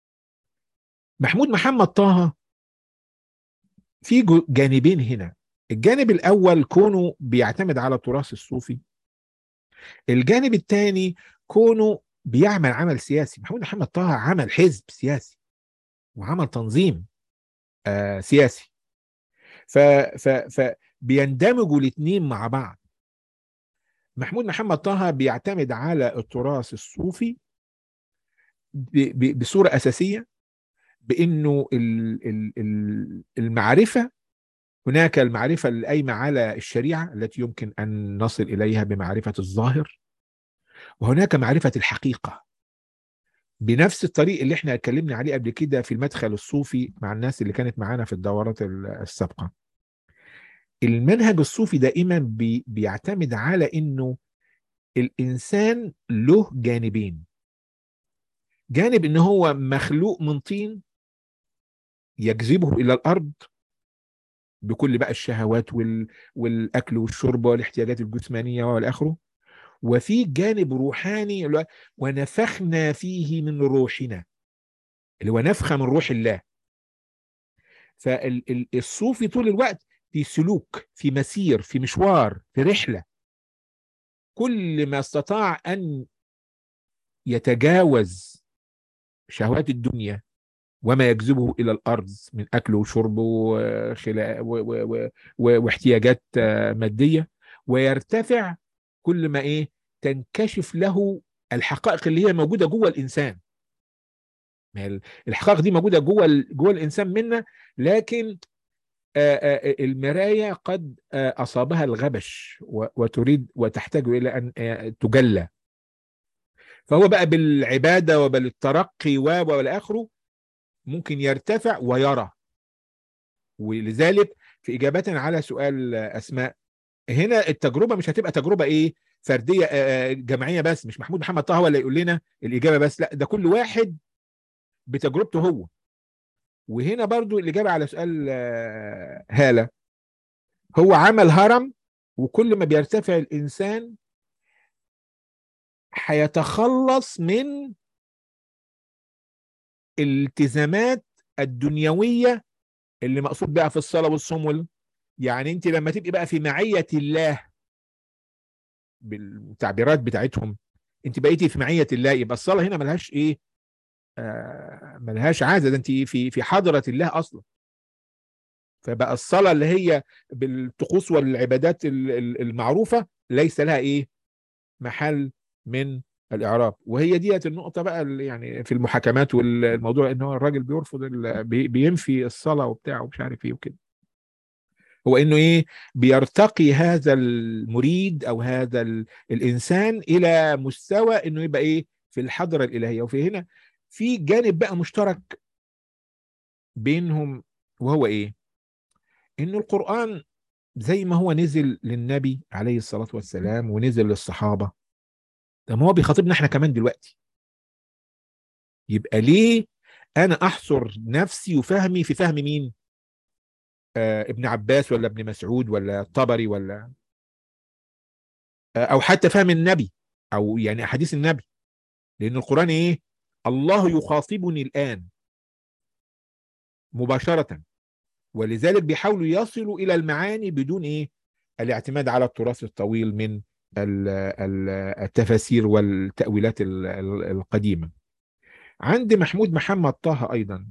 محمود محمد طه في جو- جانبين هنا الجانب الاول كونه بيعتمد على التراث الصوفي الجانب الثاني كونه بيعمل عمل سياسي محمود محمد طه عمل حزب سياسي وعمل تنظيم آه سياسي ف ف فبيندمجوا الاثنين مع بعض محمود محمد طه بيعتمد على التراث الصوفي ب- ب- بصوره اساسيه بانه ال- ال- ال- المعرفه هناك المعرفه اللي قايمه على الشريعه التي يمكن ان نصل اليها بمعرفه الظاهر وهناك معرفه الحقيقه بنفس الطريق اللي احنا اتكلمنا عليه قبل كده في المدخل الصوفي مع الناس اللي كانت معانا في الدورات ال- السابقه المنهج الصوفي دائما بي بيعتمد على انه الانسان له جانبين جانب ان هو مخلوق من طين يجذبه الى الارض بكل بقى الشهوات وال... والاكل والشرب والاحتياجات الجسمانيه والى اخره وفي جانب روحاني اللي هو ونفخنا فيه من روحنا اللي هو نفخه من روح الله فالصوفي طول الوقت في سلوك في مسير في مشوار في رحله كل ما استطاع ان يتجاوز شهوات الدنيا وما يجذبه الى الارض من اكل وشرب وخلا- و- و- و- و- واحتياجات آه، ماديه ويرتفع كل ما ايه تنكشف له الحقائق اللي هي موجوده جوه الانسان ما هي الحقائق دي موجوده جوه ال- جوه الانسان منا لكن آه، آه، المرايه قد آه، اصابها الغبش و- وتريد وتحتاج الى ان آه، تجلى فهو بقى بالعباده وبالترقي و و- والى اخره ممكن يرتفع ويرى ولذلك في اجابه على سؤال آه، اسماء هنا التجربه مش هتبقى تجربه ايه فرديه آه، آه، جماعيه بس مش محمود محمد طه هو اللي يقول لنا الاجابه بس لا ده كل واحد بتجربته هو وهنا برضو الاجابه على سؤال آه، هاله هو عمل هرم وكل ما بيرتفع الانسان هيتخلص من الالتزامات الدنيويه اللي مقصود بقى في الصلاه والصوم وال- يعني انت لما تبقي بقى في معيه الله بالتعبيرات بتاعتهم انت بقيتي في معيه الله يبقى الصلاه هنا ملهاش ايه آه ملهاش عاده ده انت في في حضره الله اصلا فبقى الصلاه اللي هي بالطقوس والعبادات ال- ال- المعروفه ليس لها ايه محل من الاعراب وهي ديت النقطه بقى اللي يعني في المحاكمات والموضوع ان هو الراجل بيرفض ال- بي- بينفي الصلاه وبتاع ومش عارف ايه وكده هو انه ايه بيرتقي هذا المريد او هذا ال- الانسان الى مستوى انه يبقى ايه في الحضره الالهيه وفي هنا في جانب بقى مشترك بينهم وهو ايه انه القران زي ما هو نزل للنبي عليه الصلاه والسلام ونزل للصحابه ده ما هو بيخاطبنا احنا كمان دلوقتي يبقى ليه انا احصر نفسي وفهمي في فهم مين آه ابن عباس ولا ابن مسعود ولا الطبري ولا آه او حتى فهم النبي او يعني احاديث النبي لان القران ايه الله يخاطبني الان مباشره ولذلك بيحاولوا يصلوا الى المعاني بدون ايه الاعتماد على التراث الطويل من ال- ال- التفاسير والتاويلات ال- ال- القديمه عند محمود محمد طه ايضا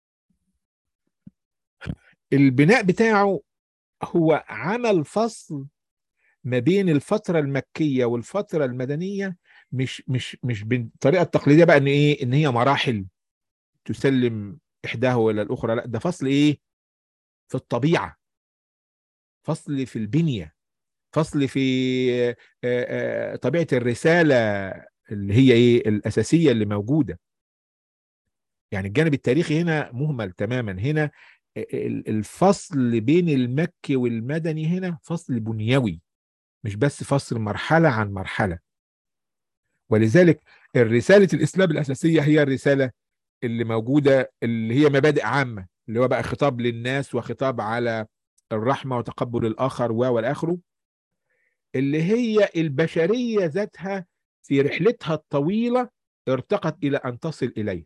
البناء بتاعه هو عمل فصل ما بين الفترة المكية والفترة المدنية مش مش مش بالطريقة التقليدية بقى ان ايه ان هي مراحل تسلم احداه الى الاخرى لا ده فصل ايه في الطبيعة فصل في البنية فصل في آه، آه، طبيعة الرسالة اللي هي ايه الأساسية اللي موجودة يعني الجانب التاريخي هنا مهمل تماما هنا ال- الفصل بين المكي والمدني هنا فصل بنيوي مش بس فصل مرحلة عن مرحلة ولذلك الرسالة الإسلام الأساسية هي الرسالة اللي موجودة اللي هي مبادئ عامة اللي هو بقى خطاب للناس وخطاب على الرحمة وتقبل الآخر و والآخره اللي هي البشرية ذاتها في رحلتها الطويلة ارتقت إلى أن تصل إليه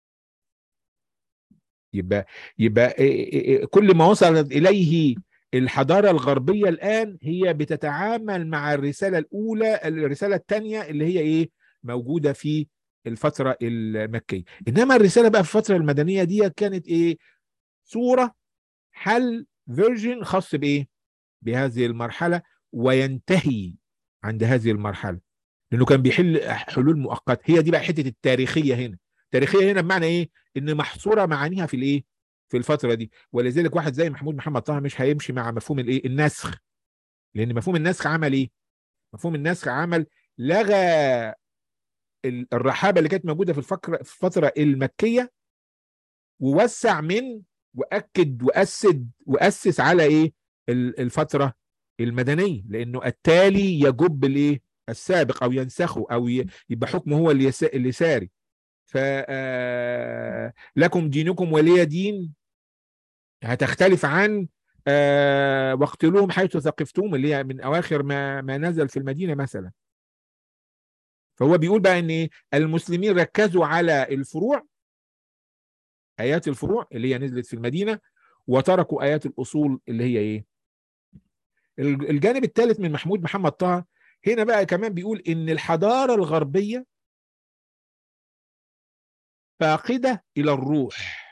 يبقى يبقى إيه- إيه- كل ما وصلت إليه الحضارة الغربية الآن هي بتتعامل مع الرسالة الأولى الرسالة الثانية اللي هي إيه موجودة في الفترة المكية إنما الرسالة بقى في الفترة المدنية دي كانت إيه صورة حل فيرجن خاص بإيه بهذه المرحلة وينتهي عند هذه المرحلة لأنه كان بيحل حلول مؤقتة هي دي بقى حتة التاريخية هنا التاريخية هنا بمعنى إيه إن محصورة معانيها في الإيه في الفترة دي ولذلك واحد زي محمود محمد طه مش هيمشي مع مفهوم الإيه النسخ لأن مفهوم النسخ عمل إيه مفهوم النسخ عمل لغى ال- الرحابة اللي كانت موجودة في الفكرة في الفترة المكية ووسع من واكد واسد واسس على ايه ال- الفتره المدنيه لانه التالي يجب الايه السابق او ينسخه او ي- يبقى حكمه هو اليسا- اليساري ف آه، لكم دينكم ولي دين هتختلف عن آه، واقتلوهم حيث ثقفتم اللي هي من اواخر ما ما نزل في المدينه مثلا فهو بيقول بقى ان ايه المسلمين ركزوا على الفروع ايات الفروع اللي هي نزلت في المدينه وتركوا ايات الاصول اللي هي ايه الج- الجانب الثالث من محمود محمد طه هنا بقى كمان بيقول ان الحضاره الغربيه فاقده الى الروح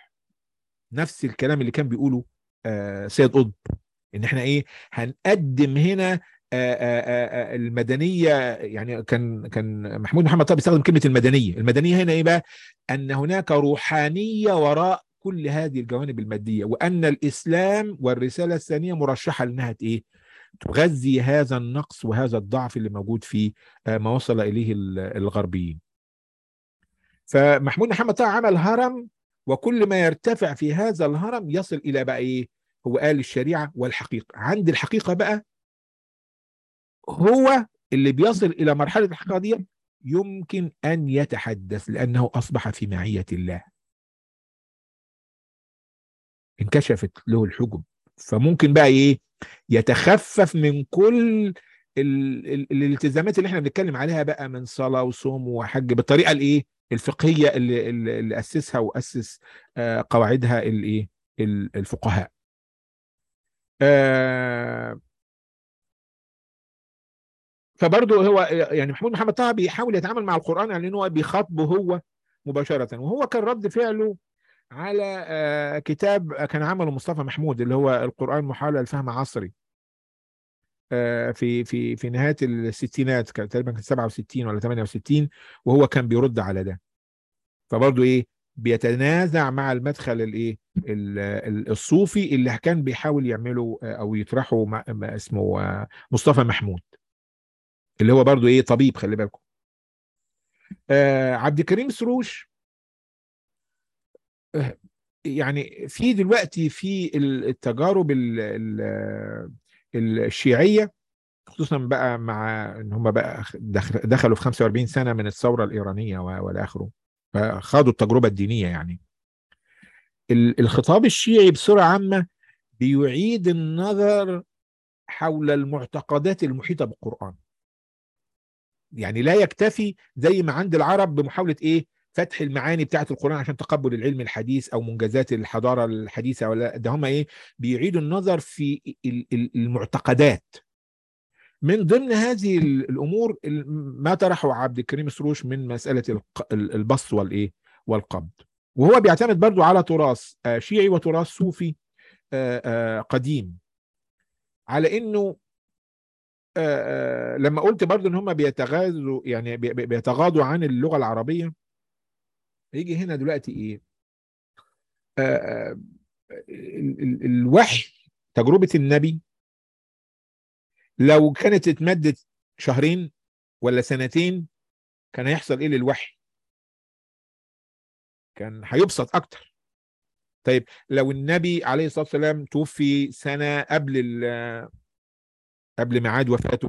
نفس الكلام اللي كان بيقوله آه سيد قطب ان احنا ايه هنقدم هنا آه آه آه المدنيه يعني كان كان محمود محمد طه بيستخدم كلمه المدنيه المدنيه هنا ايه بقى ان هناك روحانيه وراء كل هذه الجوانب الماديه وان الاسلام والرساله الثانيه مرشحه لانها ايه تغذي هذا النقص وهذا الضعف اللي موجود في ما وصل اليه الغربيين فمحمود محمد طه عمل هرم وكل ما يرتفع في هذا الهرم يصل الى بقى ايه هو قال الشريعه والحقيقه عند الحقيقه بقى هو اللي بيصل الى مرحله الحقيقه دي يمكن ان يتحدث لانه اصبح في معيه الله انكشفت له الحجب فممكن بقى ايه يتخفف من كل ال ال الالتزامات اللي احنا بنتكلم عليها بقى من صلاه وصوم وحج بالطريقه الايه الفقهيه اللي, اللي اسسها واسس آه قواعدها الايه الفقهاء آه فبرضه هو يعني محمود محمد طه بيحاول يتعامل مع القران على انه بيخاطبه هو مباشره وهو كان رد فعله على آه كتاب كان عمله مصطفى محمود اللي هو القرآن محاولة لفهم عصري آه في في في نهاية الستينات كان تقريبا كان 67 ولا 68 وهو كان بيرد على ده فبرضه ايه بيتنازع مع المدخل الايه الصوفي اللي كان بيحاول يعمله او يطرحه مع اسمه مصطفى محمود اللي هو برضه ايه طبيب خلي بالكم آه عبد الكريم سروش يعني في دلوقتي في التجارب الشيعيه خصوصا بقى مع ان هم بقى دخلوا في 45 سنه من الثوره الايرانيه والى اخره فخاضوا التجربه الدينيه يعني الخطاب الشيعي بصوره عامه بيعيد النظر حول المعتقدات المحيطه بالقران يعني لا يكتفي زي ما عند العرب بمحاوله ايه فتح المعاني بتاعه القران عشان تقبل العلم الحديث او منجزات الحضاره الحديثه ولا ده هم ايه بيعيدوا النظر في المعتقدات من ضمن هذه الامور ما طرحه عبد الكريم سروش من مساله البسط والايه والقبض وهو بيعتمد برضو على تراث شيعي وتراث صوفي قديم على انه لما قلت برضو ان هم بيتغاضوا يعني بيتغاضوا عن اللغه العربيه يجي هنا دلوقتي ايه آه الوحي تجربة النبي لو كانت اتمدت شهرين ولا سنتين كان هيحصل ايه للوحي كان هيبسط اكتر طيب لو النبي عليه الصلاة والسلام توفي سنة قبل قبل ميعاد وفاته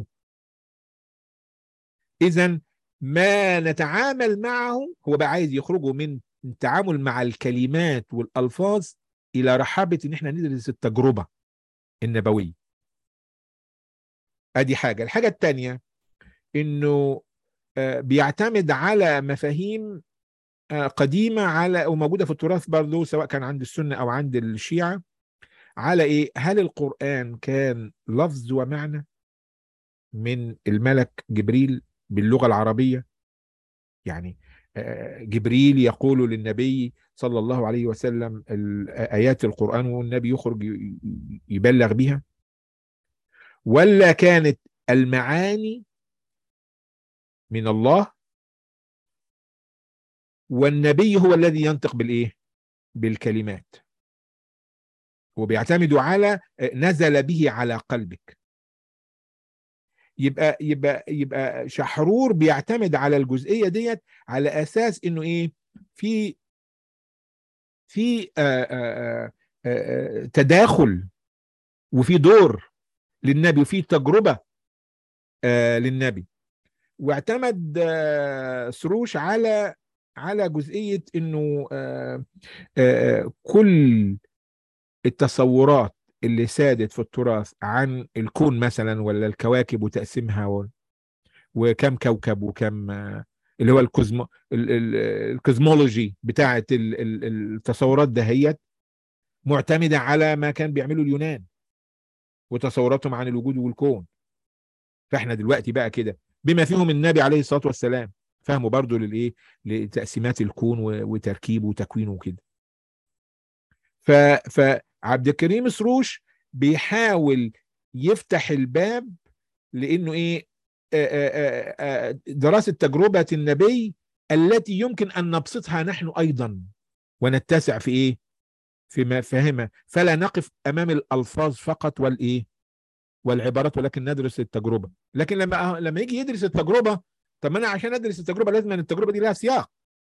اذا ما نتعامل معه هو بقى عايز يخرجوا من التعامل مع الكلمات والالفاظ الى رحابه ان احنا ندرس التجربه النبويه ادي حاجه الحاجه الثانيه انه بيعتمد على مفاهيم قديمه على وموجوده في التراث برضه سواء كان عند السنه او عند الشيعه على ايه هل القران كان لفظ ومعنى من الملك جبريل باللغه العربيه يعني جبريل يقول للنبي صلى الله عليه وسلم ايات القران والنبي يخرج يبلغ بها ولا كانت المعاني من الله والنبي هو الذي ينطق بالايه بالكلمات وبيعتمد على نزل به على قلبك يبقى يبقى يبقى شحرور بيعتمد على الجزئيه ديت على اساس انه ايه في في آآ آآ آآ تداخل وفي دور للنبي وفي تجربه للنبي واعتمد سروش على على جزئيه انه كل التصورات اللي سادت في التراث عن الكون مثلا ولا الكواكب وتقسيمها و... وكم كوكب وكم اللي هو الكوزمو الكوزمولوجي بتاعه التصورات دهيت معتمده على ما كان بيعمله اليونان وتصوراتهم عن الوجود والكون فاحنا دلوقتي بقى كده بما فيهم النبي عليه الصلاه والسلام فهموا برضو للايه لتقسيمات الكون وتركيبه وتكوينه وكده ف فعبد الكريم سروش بيحاول يفتح الباب لانه ايه آه، آه، آه، دراسه تجربه النبي التي يمكن ان نبسطها نحن ايضا ونتسع في ايه في مفاهيمها فلا نقف امام الالفاظ فقط والايه والعبارات ولكن ندرس التجربه لكن لما لما يجي يدرس التجربه طب ما انا عشان ادرس التجربه لازم ان التجربه دي لها سياق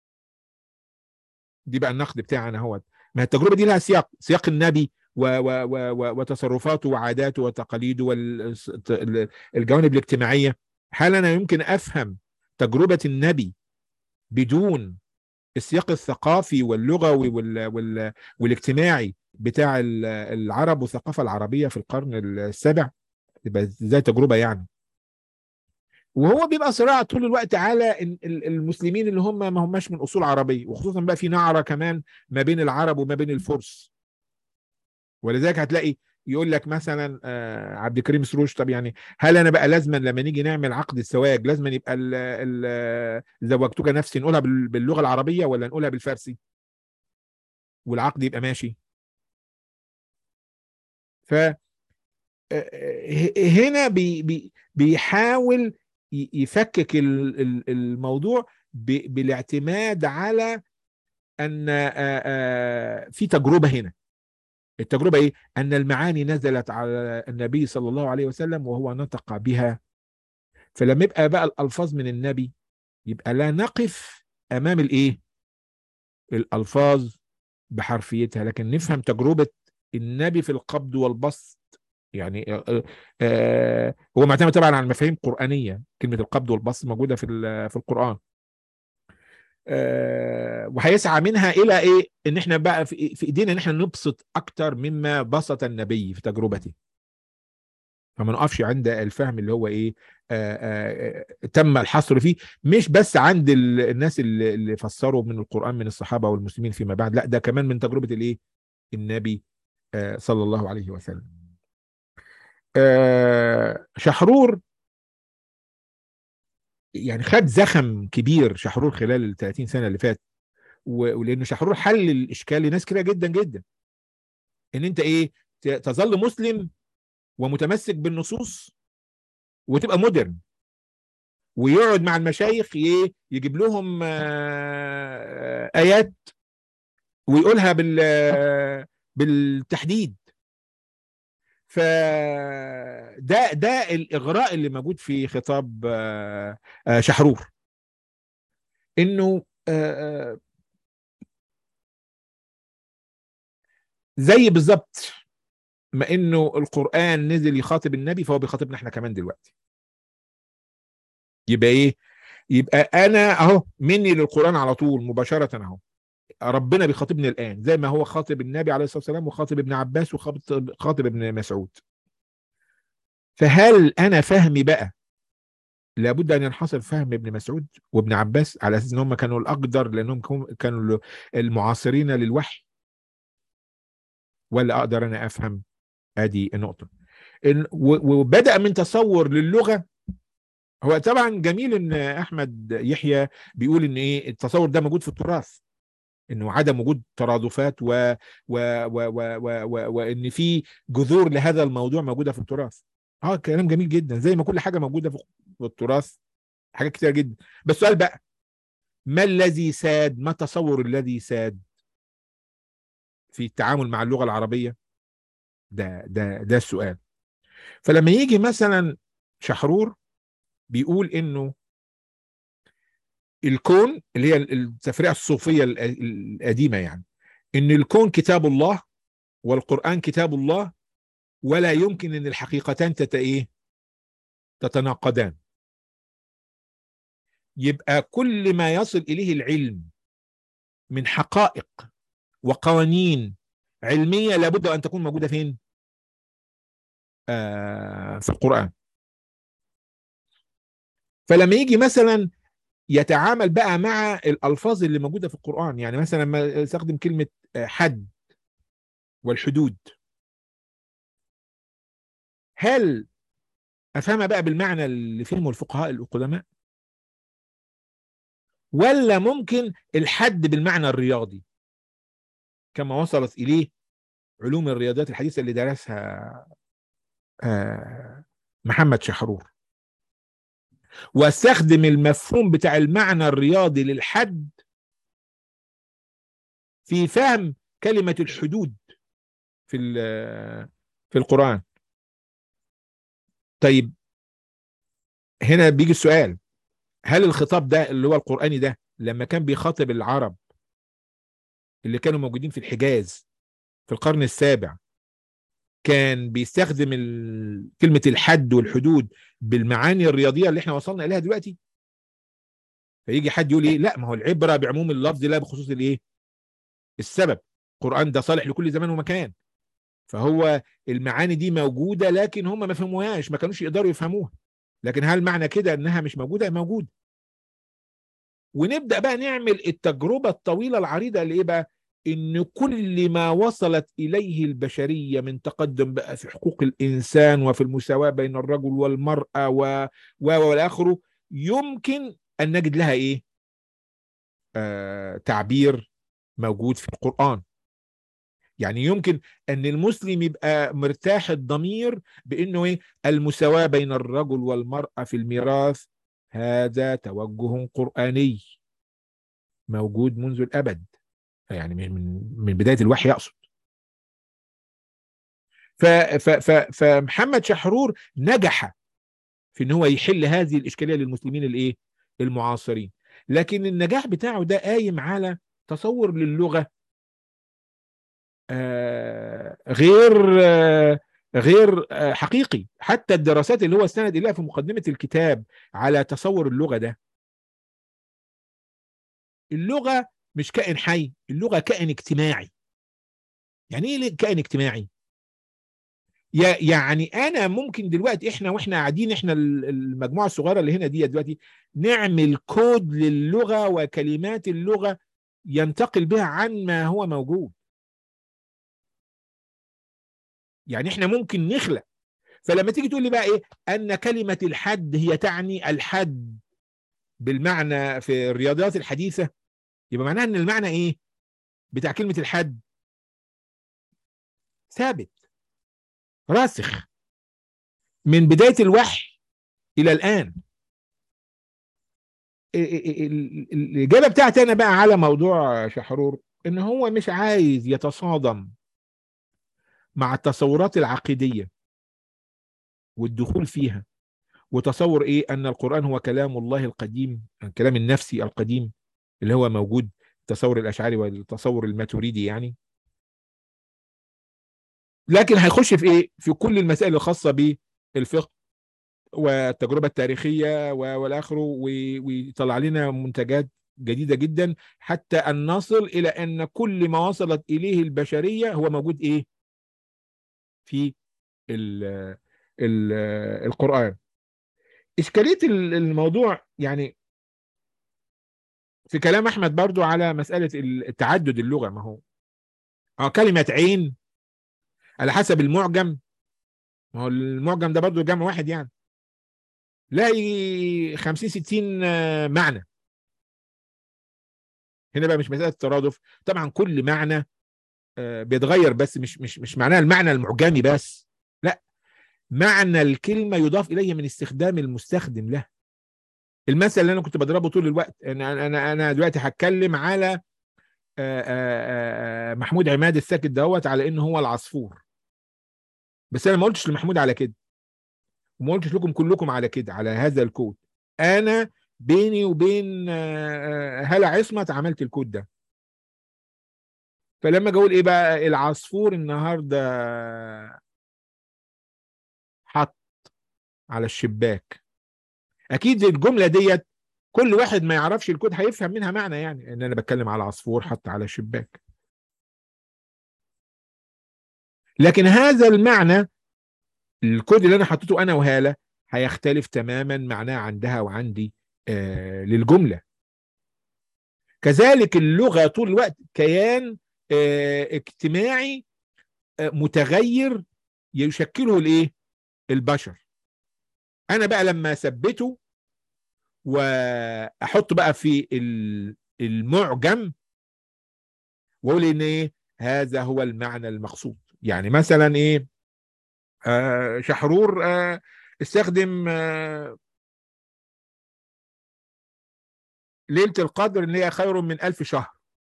دي بقى النقد بتاعنا هو ما التجربه دي لها سياق سياق النبي و و و و وتصرفاته وعاداته وتقاليده والجوانب الاجتماعيه هل انا يمكن افهم تجربه النبي بدون السياق الثقافي واللغوي وال وال والاجتماعي بتاع العرب والثقافه العربيه في القرن السابع تبقى زي تجربه يعني وهو بيبقى صراع طول الوقت على المسلمين اللي هم ما هماش من اصول عربيه وخصوصا بقى في نعره كمان ما بين العرب وما بين الفرس ولذلك هتلاقي يقول لك مثلا عبد الكريم سروش طب يعني هل انا بقى لازما لما نيجي نعمل عقد الزواج لازما يبقى ال ال زوجتك نفسي نقولها باللغه العربيه ولا نقولها بالفارسي والعقد يبقى ماشي ف هنا بي بي بيحاول يفكك الموضوع بالاعتماد على ان في تجربه هنا التجربه ايه ان المعاني نزلت على النبي صلى الله عليه وسلم وهو نطق بها فلما يبقى بقى الالفاظ من النبي يبقى لا نقف امام الايه الالفاظ بحرفيتها لكن نفهم تجربه النبي في القبض والبسط يعني آه آه هو معتمد طبعا على مفاهيم قرآنية كلمة القبض والبسط موجودة في في القرآن آه وهيسعى منها إلى إيه إن إحنا بقى في, في إيدينا إن إحنا نبسط أكتر مما بسط النبي في تجربته فما نقفش عند الفهم اللي هو إيه آه آه تم الحصر فيه مش بس عند الناس اللي, اللي فسروا من القرآن من الصحابة والمسلمين فيما بعد لا ده كمان من تجربة الإيه النبي آه صلى الله عليه وسلم آه شحرور يعني خد زخم كبير شحرور خلال ال 30 سنه اللي فات ولانه شحرور حل الاشكال لناس كتير جدا جدا ان انت ايه تظل مسلم ومتمسك بالنصوص وتبقى مودرن ويقعد مع المشايخ ايه يجيب لهم آه ايات ويقولها بال بالتحديد فده ده الاغراء اللي موجود في خطاب شحرور انه زي بالظبط ما انه القران نزل يخاطب النبي فهو بيخاطبنا احنا كمان دلوقتي يبقى ايه يبقى انا اهو مني للقران على طول مباشره اهو ربنا بيخاطبني الان زي ما هو خاطب النبي عليه الصلاه والسلام وخاطب ابن عباس وخاطب خاطب ابن مسعود فهل انا فهمي بقى لابد ان ينحصر فهم ابن مسعود وابن عباس على اساس ان هم كانوا الاقدر لانهم كانوا المعاصرين للوحي ولا اقدر انا افهم ادي النقطه وبدا من تصور للغه هو طبعا جميل ان احمد يحيى بيقول ان ايه التصور ده موجود في التراث انه عدم وجود ترادفات و... و... و... و... و... و... وان في جذور لهذا الموضوع موجوده في التراث اه كلام جميل جدا زي ما كل حاجه موجوده في التراث حاجات كتير جدا بس السؤال بقى ما الذي ساد ما التصور الذي ساد في التعامل مع اللغه العربيه ده ده ده السؤال فلما يجي مثلا شحرور بيقول انه الكون اللي هي التفرقه الصوفيه القديمه يعني ان الكون كتاب الله والقران كتاب الله ولا يمكن ان الحقيقتان تت ايه تتناقضان يبقى كل ما يصل اليه العلم من حقائق وقوانين علميه لابد ان تكون موجوده فين آه في القران فلما يجي مثلا يتعامل بقى مع الالفاظ اللي موجوده في القران يعني مثلا لما يستخدم كلمه حد والحدود هل افهمها بقى بالمعنى اللي فهمه الفقهاء القدماء ولا ممكن الحد بالمعنى الرياضي كما وصلت اليه علوم الرياضيات الحديثه اللي درسها آه، محمد شحرور واستخدم المفهوم بتاع المعنى الرياضي للحد في فهم كلمه الحدود في ال- في القران طيب هنا بيجي السؤال هل الخطاب ده اللي هو القرآني ده لما كان بيخاطب العرب اللي كانوا موجودين في الحجاز في القرن السابع كان بيستخدم ال- كلمة الحد والحدود بالمعاني الرياضية اللي احنا وصلنا إليها دلوقتي فيجي حد يقول ايه لا ما هو العبرة بعموم اللفظ لا بخصوص الايه السبب القرآن ده صالح لكل زمان ومكان فهو المعاني دي موجودة لكن هم ما فهموهاش ما كانوش يقدروا يفهموها لكن هل معنى كده انها مش موجودة موجودة ونبدأ بقى نعمل التجربة الطويلة العريضة اللي ايه بقى ان كل ما وصلت اليه البشرية من تقدم بقى في حقوق الانسان وفي المساواة بين الرجل والمرأة و و والاخره يمكن ان نجد لها ايه آه تعبير موجود في القرآن يعني يمكن ان المسلم يبقى مرتاح الضمير بانه ايه المساواة بين الرجل والمرأة في الميراث هذا توجه قرآني موجود منذ الابد يعني من من من بدايه الوحي يقصد ف ف ف فمحمد شحرور نجح في ان هو يحل هذه الاشكاليه للمسلمين الايه المعاصرين لكن النجاح بتاعه ده قايم على تصور للغه آه غير آه غير آه حقيقي حتى الدراسات اللي هو استند اليها في مقدمه الكتاب على تصور اللغه ده اللغه مش كائن حي اللغه كائن اجتماعي يعني ايه كائن اجتماعي يعني انا ممكن دلوقتي احنا واحنا قاعدين احنا المجموعه الصغيره اللي هنا دي دلوقتي نعمل كود للغه وكلمات اللغه ينتقل بها عن ما هو موجود يعني احنا ممكن نخلق فلما تيجي تقول لي بقى ايه ان كلمه الحد هي تعني الحد بالمعنى في الرياضيات الحديثه يبقى معناها ان المعنى ايه بتاع كلمه الحد ثابت راسخ من بدايه الوحي الى الان الاجابه بتاعتي انا بقى على موضوع شحرور ان هو مش عايز يتصادم مع التصورات العقيديه والدخول فيها وتصور ايه ان القران هو كلام الله القديم الكلام النفسي القديم اللي هو موجود التصور الاشعري والتصور الماتوريدي يعني لكن هيخش في ايه في كل المسائل الخاصه بالفقه والتجربه التاريخيه والاخره ويطلع لنا منتجات جديده جدا حتى ان نصل الى ان كل ما وصلت اليه البشريه هو موجود ايه في ال ال القران اشكاليه الموضوع يعني في كلام احمد برضو على مساله التعدد اللغه ما هو اه كلمه عين على حسب المعجم ما هو المعجم ده برضو جمع واحد يعني لاقي 50 60 معنى هنا بقى مش مساله ترادف طبعا كل معنى بيتغير بس مش مش مش معناها المعنى المعجمي بس لا معنى الكلمه يضاف اليه من استخدام المستخدم له المثل اللي انا كنت بضربه طول الوقت انا انا انا دلوقتي هتكلم على محمود عماد الساكت دوت على انه هو العصفور بس انا ما قلتش لمحمود على كده وما قلتش لكم كلكم على كده على هذا الكود انا بيني وبين هلا عصمت عملت الكود ده فلما اجي اقول ايه بقى العصفور النهارده حط على الشباك اكيد الجمله ديت كل واحد ما يعرفش الكود هيفهم منها معنى يعني ان انا بتكلم على عصفور حط على شباك لكن هذا المعنى الكود اللي انا حطيته انا وهاله هيختلف تماما معناه عندها وعندي آه للجمله كذلك اللغه طول الوقت كيان آه اجتماعي آه متغير يشكله الايه البشر انا بقى لما اثبته واحط بقى في المعجم واقول ان ايه هذا هو المعنى المقصود يعني مثلا ايه آه شحرور آه استخدم آه ليلة القدر ان هي خير من ألف شهر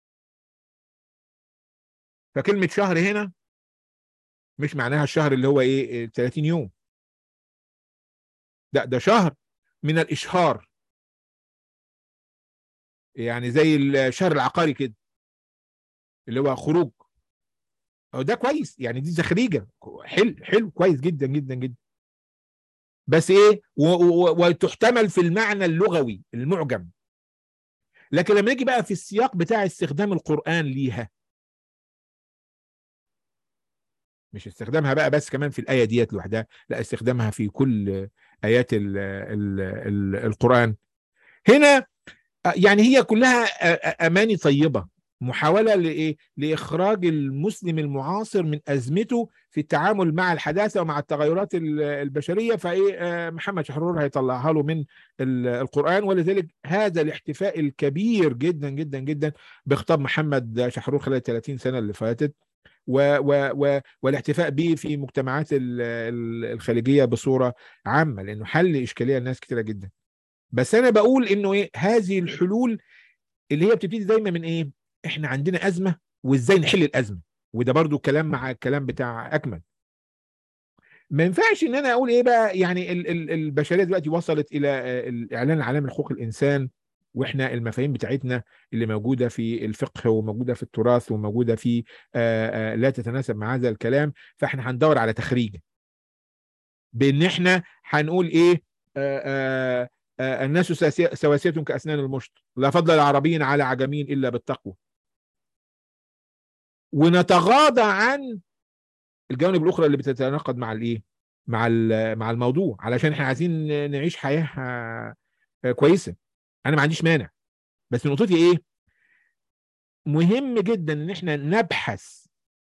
فكلمة شهر هنا مش معناها الشهر اللي هو ايه 30 يوم لا ده شهر من الإشهار يعني زي الشهر العقاري كده اللي هو خروج ده كويس يعني دي زخريجه حلو حلو كويس جدا جدا جدا بس ايه وتحتمل في المعنى اللغوي المعجم لكن لما نيجي بقى في السياق بتاع استخدام القرآن ليها مش استخدامها بقى بس كمان في الآية ديت لوحدها لا استخدامها في كل آيات ال ال ال القرآن هنا يعني هي كلها أماني طيبة محاولة لإيه؟ لإخراج المسلم المعاصر من أزمته في التعامل مع الحداثة ومع التغيرات البشرية فإيه محمد شحرور هيطلعها له من القرآن ولذلك هذا الاحتفاء الكبير جدا جدا جدا بخطاب محمد شحرور خلال 30 سنة اللي فاتت و و و والاحتفاء به في مجتمعات الخليجية بصورة عامة لأنه حل إشكالية لناس كتيرة جدا بس أنا بقول إنه إيه هذه الحلول اللي هي بتبتدي دايما من إيه احنا عندنا ازمه وازاي نحل الازمه وده برضو كلام مع الكلام بتاع اكمل ما ينفعش ان انا اقول ايه بقى يعني ال ال البشريه دلوقتي وصلت الى الاعلان العالمي لحقوق الانسان واحنا المفاهيم بتاعتنا اللي موجوده في الفقه وموجوده في التراث وموجوده في آآ آآ لا تتناسب مع هذا الكلام فاحنا هندور على تخريج بان احنا هنقول ايه آآ الناس سواسية كأسنان المشط لا فضل العربي على عجمي إلا بالتقوى ونتغاضى عن الجوانب الأخرى اللي بتتناقض مع الإيه مع مع الموضوع علشان احنا عايزين نعيش حياة كويسة أنا ما عنديش مانع بس نقطتي إيه مهم جدا إن احنا نبحث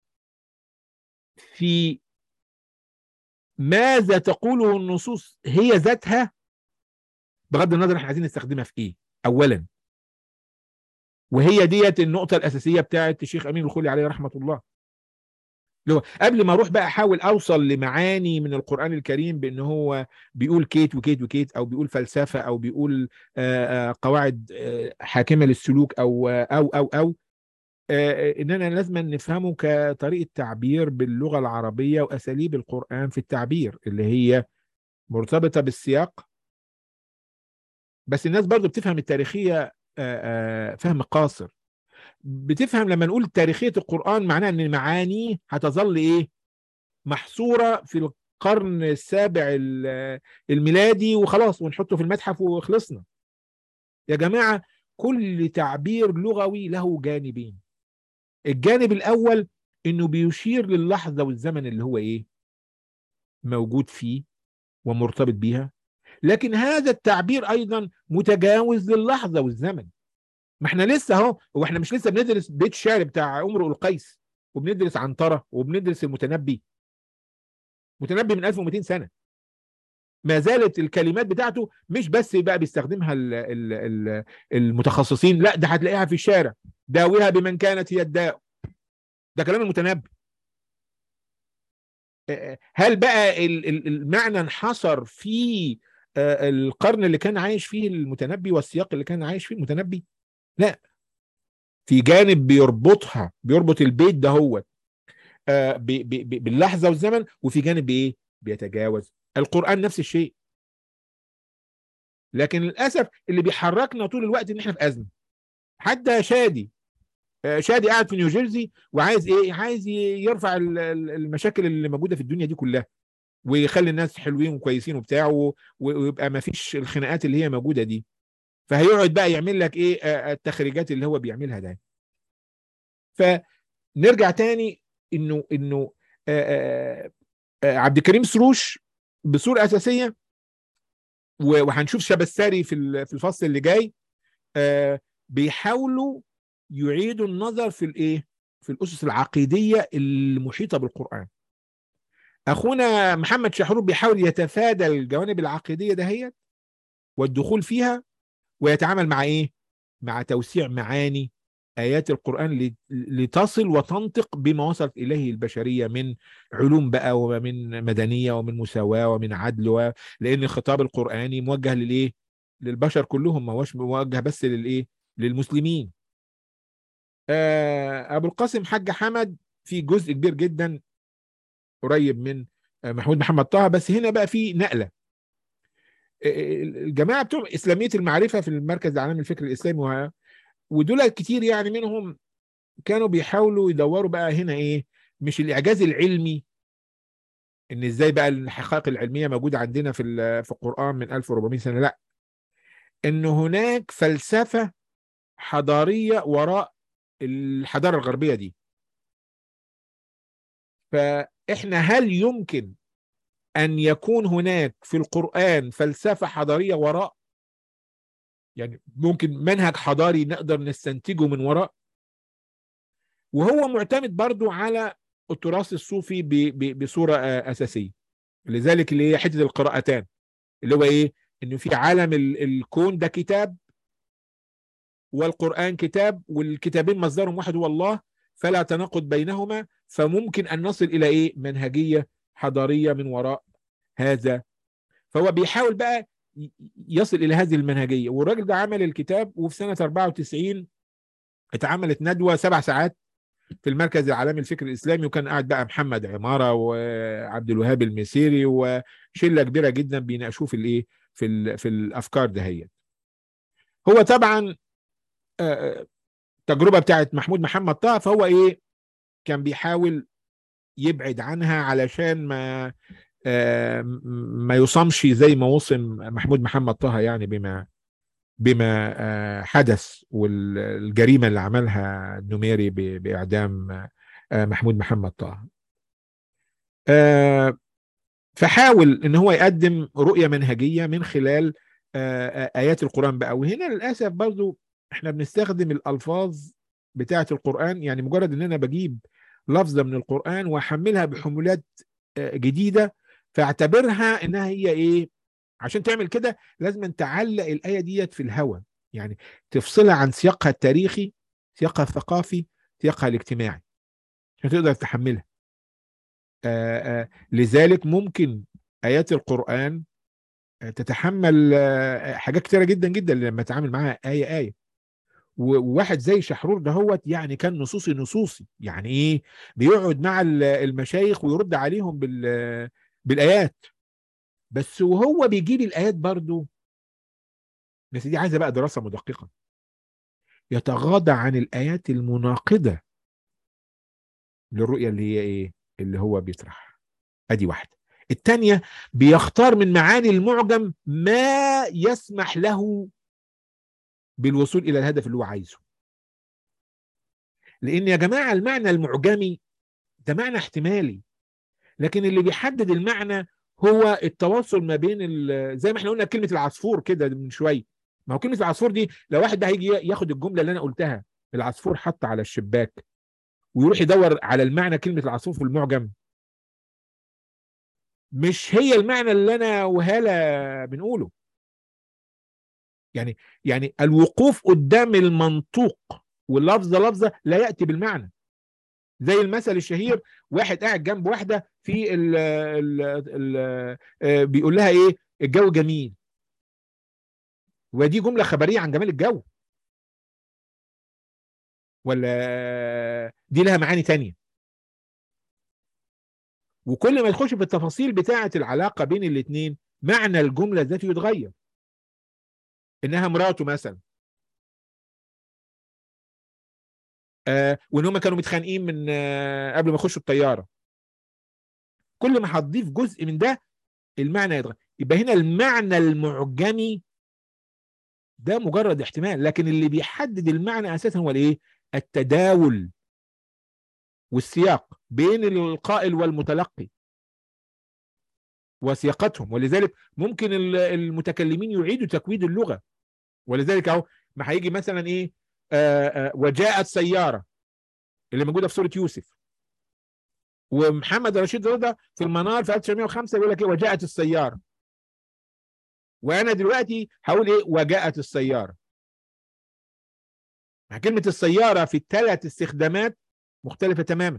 في ماذا تقوله النصوص هي ذاتها بغض النظر احنا عايزين نستخدمها في ايه اولا وهي ديت النقطة الأساسية بتاعت الشيخ أمين الخولي عليه رحمة الله اللي هو قبل ما أروح بقى أحاول أوصل لمعاني من القرآن الكريم بأن هو بيقول كيت وكيت وكيت أو بيقول فلسفة أو بيقول آآ آآ قواعد حاكمة للسلوك أو أو أو أو إننا لازم نفهمه كطريقة تعبير باللغة العربية وأساليب القرآن في التعبير اللي هي مرتبطة بالسياق بس الناس برضو بتفهم التاريخية فهم قاصر بتفهم لما نقول تاريخية القرآن معناه ان معانيه هتظل ايه محصورة في القرن السابع الميلادي وخلاص ونحطه في المتحف وخلصنا يا جماعة كل تعبير لغوي له جانبين الجانب الأول انه بيشير للحظة والزمن اللي هو ايه موجود فيه ومرتبط بيها لكن هذا التعبير ايضا متجاوز للحظه والزمن ما احنا لسه اهو هو احنا مش لسه بندرس بيت الشعر بتاع امرؤ القيس وبندرس عنتره وبندرس المتنبي متنبي من 1200 سنه ما زالت الكلمات بتاعته مش بس بقى بيستخدمها ال ال ال المتخصصين لا ده هتلاقيها في الشارع داويها بمن كانت هي الداء ده كلام المتنبي هل بقى المعنى انحصر في القرن اللي كان عايش فيه المتنبي والسياق اللي كان عايش فيه المتنبي لا في جانب بيربطها بيربط البيت ده هو باللحظه والزمن وفي جانب ايه بيتجاوز القران نفس الشيء لكن للاسف اللي بيحركنا طول الوقت ان احنا في ازمه حتى شادي شادي قاعد في نيوجيرسي وعايز ايه عايز يرفع المشاكل اللي موجوده في الدنيا دي كلها ويخلي الناس حلوين وكويسين وبتاع ويبقى ما فيش الخناقات اللي هي موجوده دي فهيقعد بقى يعمل لك ايه التخريجات اللي هو بيعملها ده فنرجع تاني انه انه عبد الكريم سروش بصوره اساسيه وهنشوف شبستاري في في الفصل اللي جاي بيحاولوا يعيدوا النظر في الايه في الاسس العقيديه المحيطه بالقران اخونا محمد شحرور بيحاول يتفادى الجوانب العقيديه دهيت والدخول فيها ويتعامل مع ايه مع توسيع معاني آيات القرآن لت- لتصل وتنطق بما وصلت إليه البشرية من علوم بقى ومن مدنية ومن مساواة ومن عدل و... لأن الخطاب القرآني موجه للإيه؟ للبشر كلهم ما هوش موجه بس للإيه؟ للمسلمين. آه أبو القاسم حاج حمد في جزء كبير جدا قريب من آه، محمود محمد طه بس هنا بقى في نقلة. آه، الجماعة بتوع إسلامية المعرفة في المركز العالمي للفكر الإسلامي وه- ودول كتير يعني منهم كانوا بيحاولوا يدوروا بقى هنا ايه مش الاعجاز العلمي ان ازاي بقى الحقائق العلميه موجوده عندنا في ال- في القران من 1400 سنه لا ان هناك فلسفه حضاريه وراء الحضاره الغربيه دي فاحنا هل يمكن ان يكون هناك في القران فلسفه حضاريه وراء يعني ممكن منهج حضاري نقدر نستنتجه من وراء وهو معتمد برضو على التراث الصوفي ب- ب- بصورة آه، أساسية لذلك اللي هي حتة القراءتان اللي هو إيه إنه في عالم ال- الكون ده كتاب والقرآن كتاب والكتابين مصدرهم واحد هو الله فلا تناقض بينهما فممكن أن نصل إلى إيه منهجية حضارية من وراء هذا فهو بيحاول بقى ي- يصل إلى هذه المنهجية والراجل ده عمل الكتاب وفي سنة 94 اتعملت ندوة سبع ساعات في المركز العالمي للفكر الاسلامي وكان قاعد بقى محمد عماره وعبد الوهاب المسيري وشله كبيره جدا بيناقشوه في الايه في ال في الافكار دهيت هو طبعا آه، التجربه بتاعت محمود محمد طه فهو ايه كان بيحاول يبعد عنها علشان ما آه، م- ما يصمش زي ما وصم محمود محمد طه يعني بما بما آه، حدث والجريمه اللي عملها النميري ب- باعدام آه، محمود محمد طه آه، فحاول ان هو يقدم رؤيه منهجيه من خلال آه، آه، ايات القران بقى وهنا للاسف برضو احنا بنستخدم الالفاظ بتاعه القران يعني مجرد ان انا بجيب لفظه من القران واحملها بحمولات آه، جديده فاعتبرها انها هي ايه عشان تعمل كده لازم أن تعلق الايه ديت في الهوى يعني تفصلها عن سياقها التاريخي سياقها الثقافي سياقها الاجتماعي عشان تقدر تحملها آه، آه، لذلك ممكن ايات القران آه، تتحمل آه، حاجات كتيره جدا جدا لما تتعامل معاها ايه ايه و- وواحد زي شحرور دهوت يعني كان نصوصي نصوصي يعني ايه بيقعد مع ال- المشايخ ويرد عليهم بال بالايات بس وهو بيجيب الايات برضو بس دي عايزه بقى دراسه مدققه يتغاضى عن الايات المناقضه للرؤيه اللي هي ايه اللي هو بيطرحها ادي واحده الثانيه بيختار من معاني المعجم ما يسمح له بالوصول الى الهدف اللي هو عايزه لان يا جماعه المعنى المعجمي ده معنى احتمالي لكن اللي بيحدد المعنى هو التواصل ما بين ال- زي ما احنا قلنا كلمه العصفور كده من شويه ما هو كلمه العصفور دي لو واحد ده هيجي ياخد الجمله اللي انا قلتها العصفور حط على الشباك ويروح يدور على المعنى كلمه العصفور في المعجم مش هي المعنى اللي انا وهاله بنقوله يعني يعني الوقوف قدام المنطوق واللفظه لفظه لا ياتي بالمعنى زي المثل الشهير واحد قاعد جنب واحده في ال ال ال آه، بيقول لها ايه الجو جميل ودي جمله خبريه عن جمال الجو ولا دي لها معاني تانية وكل ما تخش في التفاصيل بتاعه العلاقه بين الاثنين معنى الجمله ذاته يتغير انها مراته مثلا آه وان هم كانوا متخانقين من آه قبل ما يخشوا الطياره كل ما هتضيف جزء من ده المعنى يتغير يبقى هنا المعنى المعجمي ده مجرد احتمال لكن اللي بيحدد المعنى اساسا هو الايه التداول والسياق بين القائل والمتلقي وسياقتهم ولذلك ممكن ال- المتكلمين يعيدوا تكويد اللغه ولذلك اهو ما هيجي مثلا ايه آه آه وجاءت سياره اللي موجوده في سوره يوسف ومحمد رشيد رضا في المنار في 1905 بيقول لك ايه وجاءت السياره وانا دلوقتي هقول ايه وجاءت السياره كلمة السيارة في الثلاث استخدامات مختلفة تماما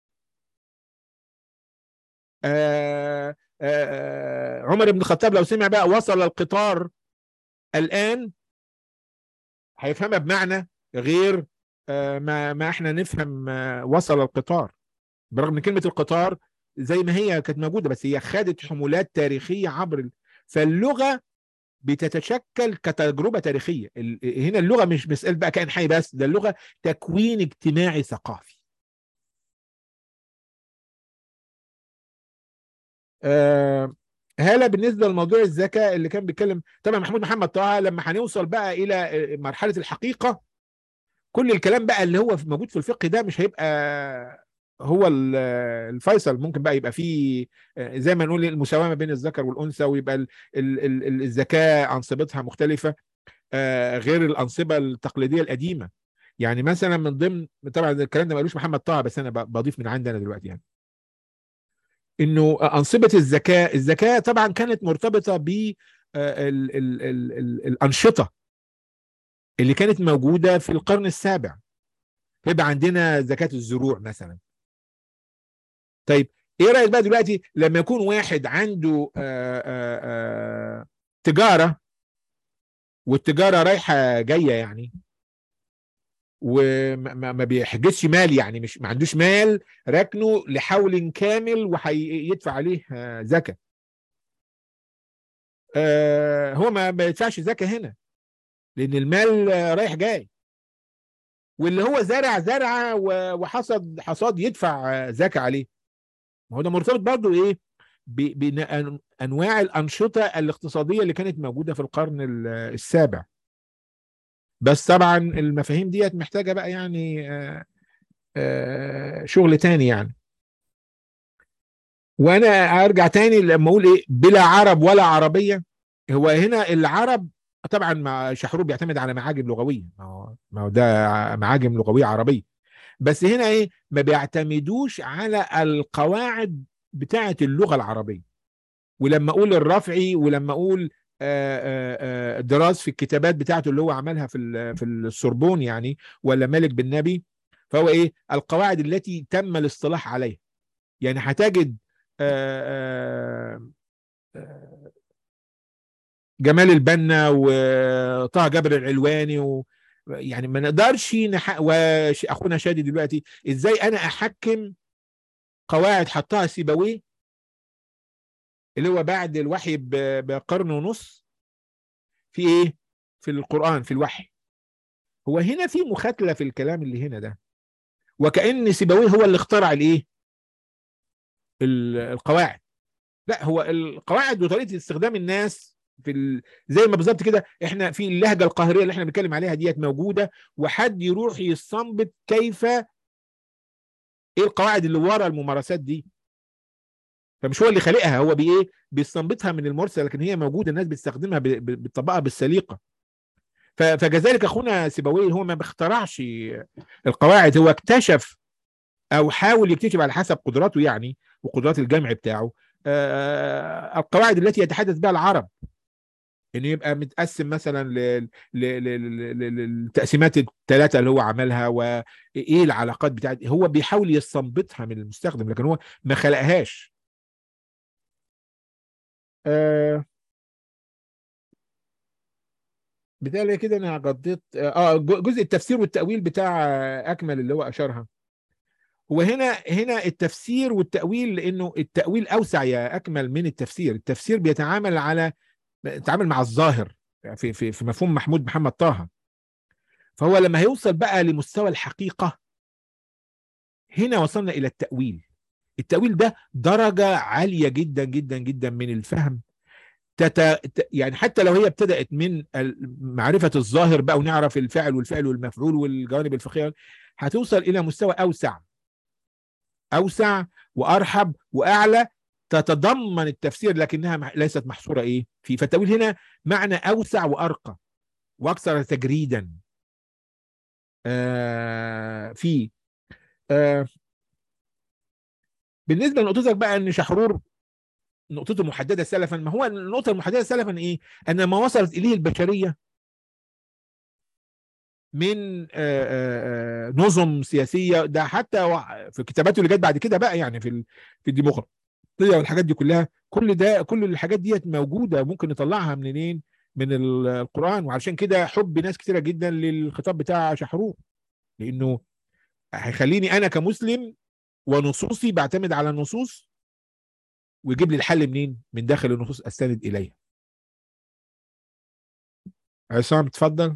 آه آه عمر بن الخطاب لو سمع بقى وصل القطار الآن هيفهمها بمعنى غير آه ما ما احنا نفهم آه وصل القطار برغم ان كلمة القطار زي ما هي كانت موجودة بس هي خدت حمولات تاريخية عبر ال... فاللغة بتتشكل كتجربة تاريخية هنا اللغة مش مسألة بقى كائن حي بس ده اللغة تكوين اجتماعي ثقافي آه هلا بالنسبه لموضوع الزكاه اللي كان بيتكلم طبعا محمود محمد طه لما هنوصل بقى الى مرحله الحقيقه كل الكلام بقى اللي هو موجود في الفقه ده مش هيبقى هو الفيصل ممكن بقى يبقى فيه زي ما نقول المساومه بين الذكر والانثى ويبقى ال ال ال الزكاه انصبتها مختلفه غير الانصبه التقليديه القديمه يعني مثلا من ضمن طبعا الكلام ده ما قالوش محمد طه بس انا بضيف من عندي انا دلوقتي يعني انه انصبه الزكاه الزكاه طبعا كانت مرتبطه ب الانشطه اللي كانت موجوده في القرن السابع فيبقى عندنا زكاه الزروع مثلا طيب ايه رايك بقى دلوقتي لما يكون واحد عنده آآ آآ تجاره والتجاره رايحه جايه يعني وما بيحجزش مال يعني مش ما عندوش مال ركنه لحول كامل وهيدفع عليه زكاه آه هو ما بيدفعش زكاه هنا لان المال رايح جاي واللي هو زرع زرعه وحصد حصاد يدفع زكاه عليه ما هو ده مرتبط برضه ايه بانواع الانشطه الاقتصاديه اللي كانت موجوده في القرن السابع بس طبعا المفاهيم ديت محتاجه بقى يعني آآ آآ شغل تاني يعني وانا ارجع تاني لما اقول ايه بلا عرب ولا عربيه هو هنا العرب طبعا مع شحرور بيعتمد على معاجم لغويه ما هو ما هو ده معاجم لغويه عربيه بس هنا ايه ما بيعتمدوش على القواعد بتاعه اللغه العربيه ولما اقول الرفعي ولما اقول دراس في الكتابات بتاعته اللي هو عملها في في السوربون يعني ولا مالك بن نبي فهو ايه القواعد التي تم الاصطلاح عليها يعني هتجد جمال البنا وطه جابر العلواني و يعني ما نقدرش نح... واخونا شادي دلوقتي ازاي انا احكم قواعد حطها سيبويه اللي هو بعد الوحي بقرن ونص في ايه في القرآن في الوحي هو هنا في مخاتلة في الكلام اللي هنا ده وكأن سيبويه هو اللي اخترع الايه القواعد لا هو القواعد وطريقة استخدام الناس في ال... زي ما بالظبط كده احنا في اللهجة القاهرية اللي احنا بنتكلم عليها ديت موجودة وحد يروح يستنبط كيف ايه القواعد اللي ورا الممارسات دي فمش هو اللي خالقها هو بايه بيستنبطها من المرسل لكن هي موجوده الناس بتستخدمها بتطبقها بالسليقه فكذلك اخونا سيبويه هو ما بيخترعش القواعد هو اكتشف او حاول يكتشف على حسب قدراته يعني وقدرات الجمع بتاعه القواعد التي يتحدث بها العرب انه يبقى متقسم مثلا للتقسيمات الثلاثه اللي هو عملها وايه العلاقات بتاعت هو بيحاول يستنبطها من المستخدم لكن هو ما خلقهاش آه بالتالي كده انا غطيت اه جزء التفسير والتأويل بتاع اكمل اللي هو اشارها هو هنا هنا التفسير والتأويل لانه التأويل اوسع يا اكمل من التفسير التفسير بيتعامل على بيتعامل مع الظاهر في في في مفهوم محمود محمد طه فهو لما هيوصل بقى لمستوى الحقيقة هنا وصلنا الى التأويل التأويل ده درجة عالية جدا جدا جدا من الفهم تت... يعني حتى لو هي ابتدأت من معرفة الظاهر بقى ونعرف الفعل والفعل والمفعول والجوانب الفقهية هتوصل إلى مستوى أوسع أوسع وأرحب وأعلى تتضمن التفسير لكنها ليست محصورة إيه في فالتأويل هنا معنى أوسع وأرقى وأكثر تجريدا آه في آه بالنسبه لنقطتك بقى ان شحرور نقطته محدده سلفا ما هو النقطه المحدده سلفا ايه ان ما وصلت اليه البشريه من آه، آه، آه، نظم سياسيه ده حتى وع- في كتاباته اللي جت بعد كده بقى يعني في ال- في الديمقراطيه والحاجات دي كلها كل ده كل الحاجات ديت موجوده ممكن نطلعها منين من ال- القران وعشان كده حب ناس كتيره جدا للخطاب بتاع شحرور لانه هيخليني انا كمسلم ونصوصي بعتمد على النصوص ويجيب لي الحل منين من داخل النصوص استند اليها عصام اتفضل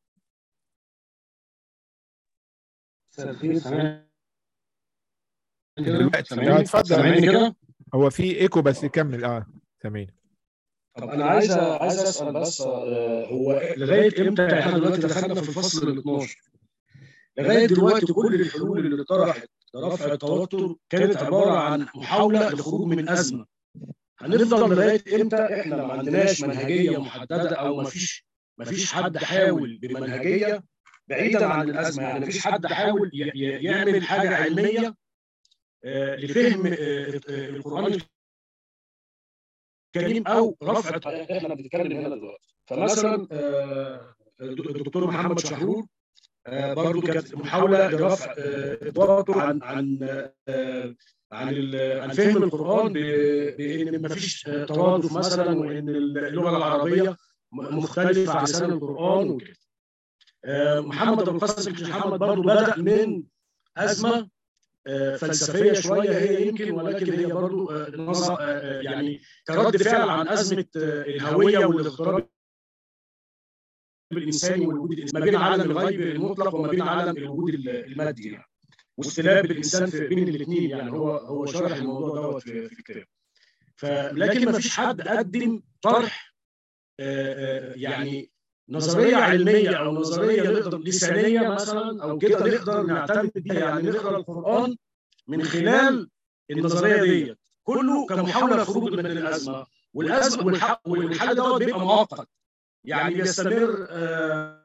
مساء الخير سامعني كده دلوقتي اه سامعني اتفضل سامعني كده هو في ايكو بس كمل اه سامعين طب انا عايز عايز اسال بس آه، هو لغايه امتى احنا دلوقتي دخلنا في الفصل ال 12 لغايه دلوقتي كل الحلول اللي اتطرحت لرفع التوتر كانت عباره عن محاوله للخروج من ازمه هنفضل لغايه امتى احنا ما عندناش منهجيه محدده او ما فيش ما فيش حد حاول بمنهجيه بعيدا عن الازمه يعني ما فيش حد حاول ي- ي- يعمل حاجه علميه آه، لفهم آه، آه، القران الكريم او رفع احنا بنتكلم هنا دلوقتي فمثلا آه، الدكتور محمد شحرور آه، برضو كانت محاوله لرفع آه، التوتر عن عن آه، عن ال- عن فهم القران ب- بان ما فيش آه، ترادف مثلا وان اللغه العربيه م- مختلفه عن لسان القران وكده آه، محمد ابو القاسم الشيخ محمد برضو بدا من ازمه آه، فلسفيه شويه هي يمكن ولكن هي برضو آه، نظر آه، يعني كرد فعل عن ازمه آه، الهويه والاغتراب الانساني والوجود الإنساني ما بين عالم الغيب المطلق وما بين عالم الوجود المادي يعني واستلاب الانسان في بين الاثنين يعني هو هو شرح الموضوع دوت في في كتابه فلكن ما فيش حد قدم طرح آه، آه، يعني نظريه علميه او نظريه نقدر لسانيه مثلا او كده نقدر نعتمد بيها يعني نقرا القران من خلال النظريه ديت كله كمحاوله للخروج من الازمه والازمه والح- والحل دوت بيبقى مؤقت يعني بيستمر آه،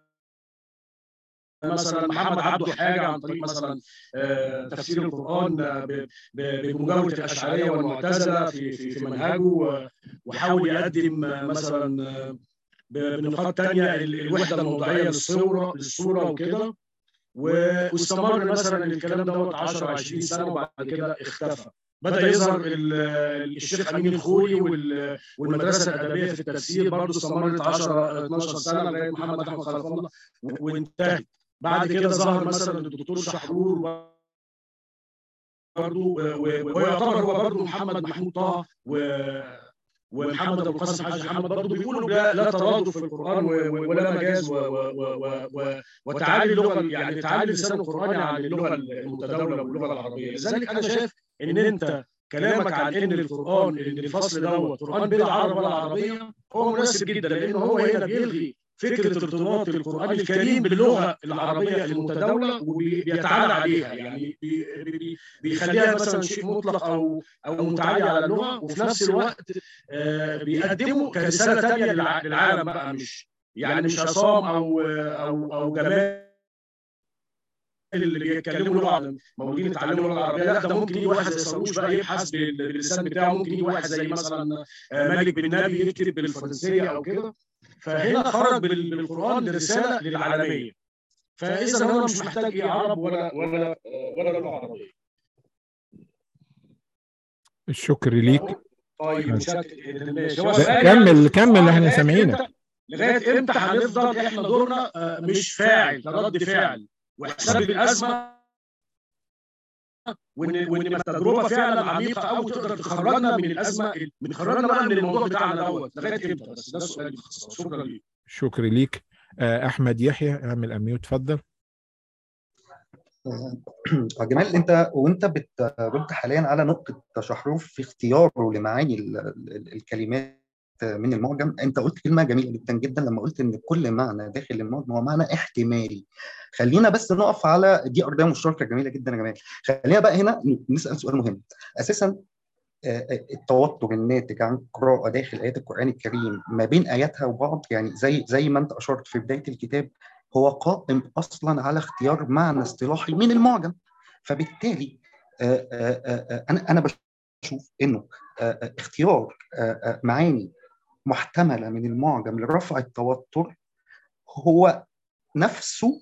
مثلا محمد عبده حاجه عن طريق مثلا آه، تفسير القران آه، ب- ب- بمجاوره الاشعريه والمعتزله في في في منهجه و- وحاول يقدم آه، مثلا آه، ب- بنقاط تانية ال- الوحده الموضوعيه للصوره للصوره وكده و- واستمر مثلا الكلام دوت 10 20 سنه وبعد كده اختفى بدا يظهر ال- الشيخ امين الخولي وال- والمدرسه الادبيه في التفسير برضه استمرت 10 12 سنه لغايه محمد احمد خلف الله و- وانتهت بعد كده ظهر مثلا الدكتور شحرور برضه و- و- ويعتبر هو برضه محمد محمود طه و- ومحمد ابو القاسم حاج محمد برضه بيقولوا لا لا ترادف في القران و- و- ولا مجاز و- و- و- و- وتعالي اللغه يعني تعالي لسان القران عن اللغه المتداوله واللغه العربيه لذلك انا شايف ان انت كلامك عن ان القران ان الفصل دوت قران بلا عرب ولا عربيه هو مناسب جدا لان هو هنا بيلغي فكره ارتباط القران الكريم باللغه العربيه المتداوله وبيتعالى عليها يعني بي- بي- بيخليها مثلا شيء مطلق او او متعالي على اللغه وفي نفس الوقت آه، بيقدمه كرساله ثانيه للعالم بقى مش يعني مش عصام او او او جمال اللي بيتكلموا لغه مولودين يتعلموا اللغه العربيه لا ده ممكن يجي واحد زي صاروش بقى يبحث بال- باللسان بتاعه ممكن يجي واحد زي مثلا آه، مالك بن نبي يكتب بالفرنسيه او كده فهنا خرج بال- بالقران لرساله للعالميه فاذا انا مش محتاج ايه عرب ولا ولا ولا لغه عربيه الشكر ليك طيب متشكر ماشي هو لا، السؤال كمل يعني كمل احنا لغاية سامعينك إمتى- لغايه امتى هنفضل احنا دورنا آه، مش فاعل كرد فعل وحساب الازمه وان وان التجربه فعلا عميقه قوي تقدر تخرجنا من الازمه من خرجنا بقى من الموضوع بتاعنا دوت لغايه امتى بس ده السؤال باختصار شكرا ليك شكر ليك آه، احمد يحيى اعمل اميوت اتفضل آه، جمال انت وانت بترد حاليا على نقطه شحروف في اختياره لمعاني ال- ال- الكلمات من المعجم انت قلت كلمه جميله جدا جدا لما قلت ان كل معنى داخل المعجم هو معنى احتمالي خلينا بس نقف على دي ارضيه مشتركه جميله جدا يا جمال خلينا بقى هنا نسال سؤال مهم اساسا آه، آه، التوتر الناتج عن قراءه داخل ايات القران الكريم ما بين اياتها وبعض يعني زي زي ما انت اشرت في بدايه الكتاب هو قائم اصلا على اختيار معنى اصطلاحي من المعجم فبالتالي آه، آه، آه، آه، انا انا بشوف انه آه، آه، اختيار آه، آه، معاني محتمله من المعجم لرفع التوتر هو نفسه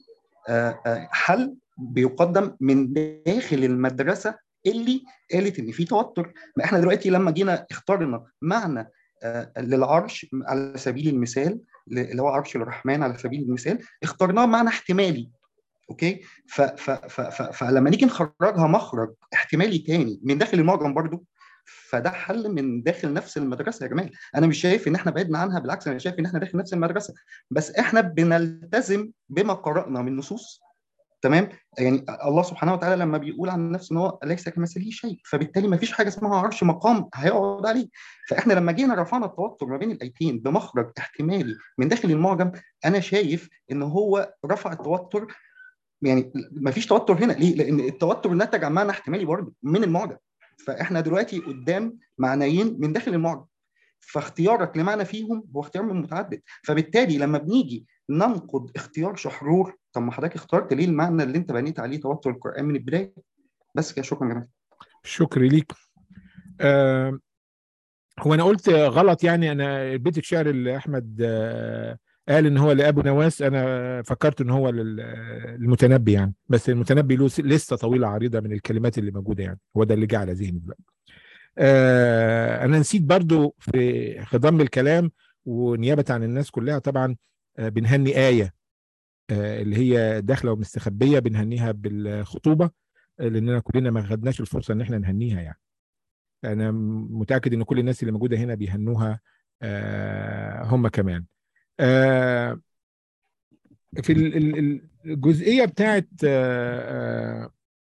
آه، آه، حل بيقدم من داخل المدرسه اللي قالت ان في توتر ما احنا دلوقتي لما جينا اخترنا معنى آه، للعرش على سبيل المثال اللي هو عرش الرحمن على سبيل المثال اخترناه معنى احتمالي اوكي ف ف ف ف فلما نيجي نخرجها مخرج احتمالي تاني من داخل المعجم برضو فده حل من داخل نفس المدرسه يا جماعه انا مش شايف ان احنا بعدنا عنها بالعكس انا شايف ان احنا داخل نفس المدرسه بس احنا بنلتزم بما قرانا من نصوص تمام يعني الله سبحانه وتعالى لما بيقول عن نفسه ان هو ليس كمثله شيء فبالتالي ما فيش حاجه اسمها عرش مقام هيقعد عليه فاحنا لما جينا رفعنا التوتر ما بين الايتين بمخرج احتمالي من داخل المعجم انا شايف ان هو رفع التوتر يعني ما فيش توتر هنا ليه؟ لان التوتر نتج عن معنى احتمالي برضه من المعجم فاحنا دلوقتي قدام معنيين من داخل المعجم فاختيارك لمعنى فيهم هو اختيار من متعدد فبالتالي لما بنيجي ننقد اختيار شحرور طب ما حضرتك اخترت ليه المعنى اللي انت بنيت عليه توتر القران من البدايه بس كده شكرا جميل شكر ليك آه هو انا قلت غلط يعني انا بيت الشعر اللي احمد آه قال ان هو لابو نواس انا فكرت ان هو للمتنبي يعني بس المتنبي له لسه طويله عريضه من الكلمات اللي موجوده يعني هو ده اللي جه على ذهني دلوقتي آه انا نسيت برضو في خضم الكلام ونيابه عن الناس كلها طبعا آه بنهني ايه آه اللي هي داخله ومستخبيه بنهنيها بالخطوبه لاننا كلنا ما خدناش الفرصه ان احنا نهنيها يعني انا متاكد ان كل الناس اللي موجوده هنا بيهنوها هم كمان آه في الجزئيه بتاعت آه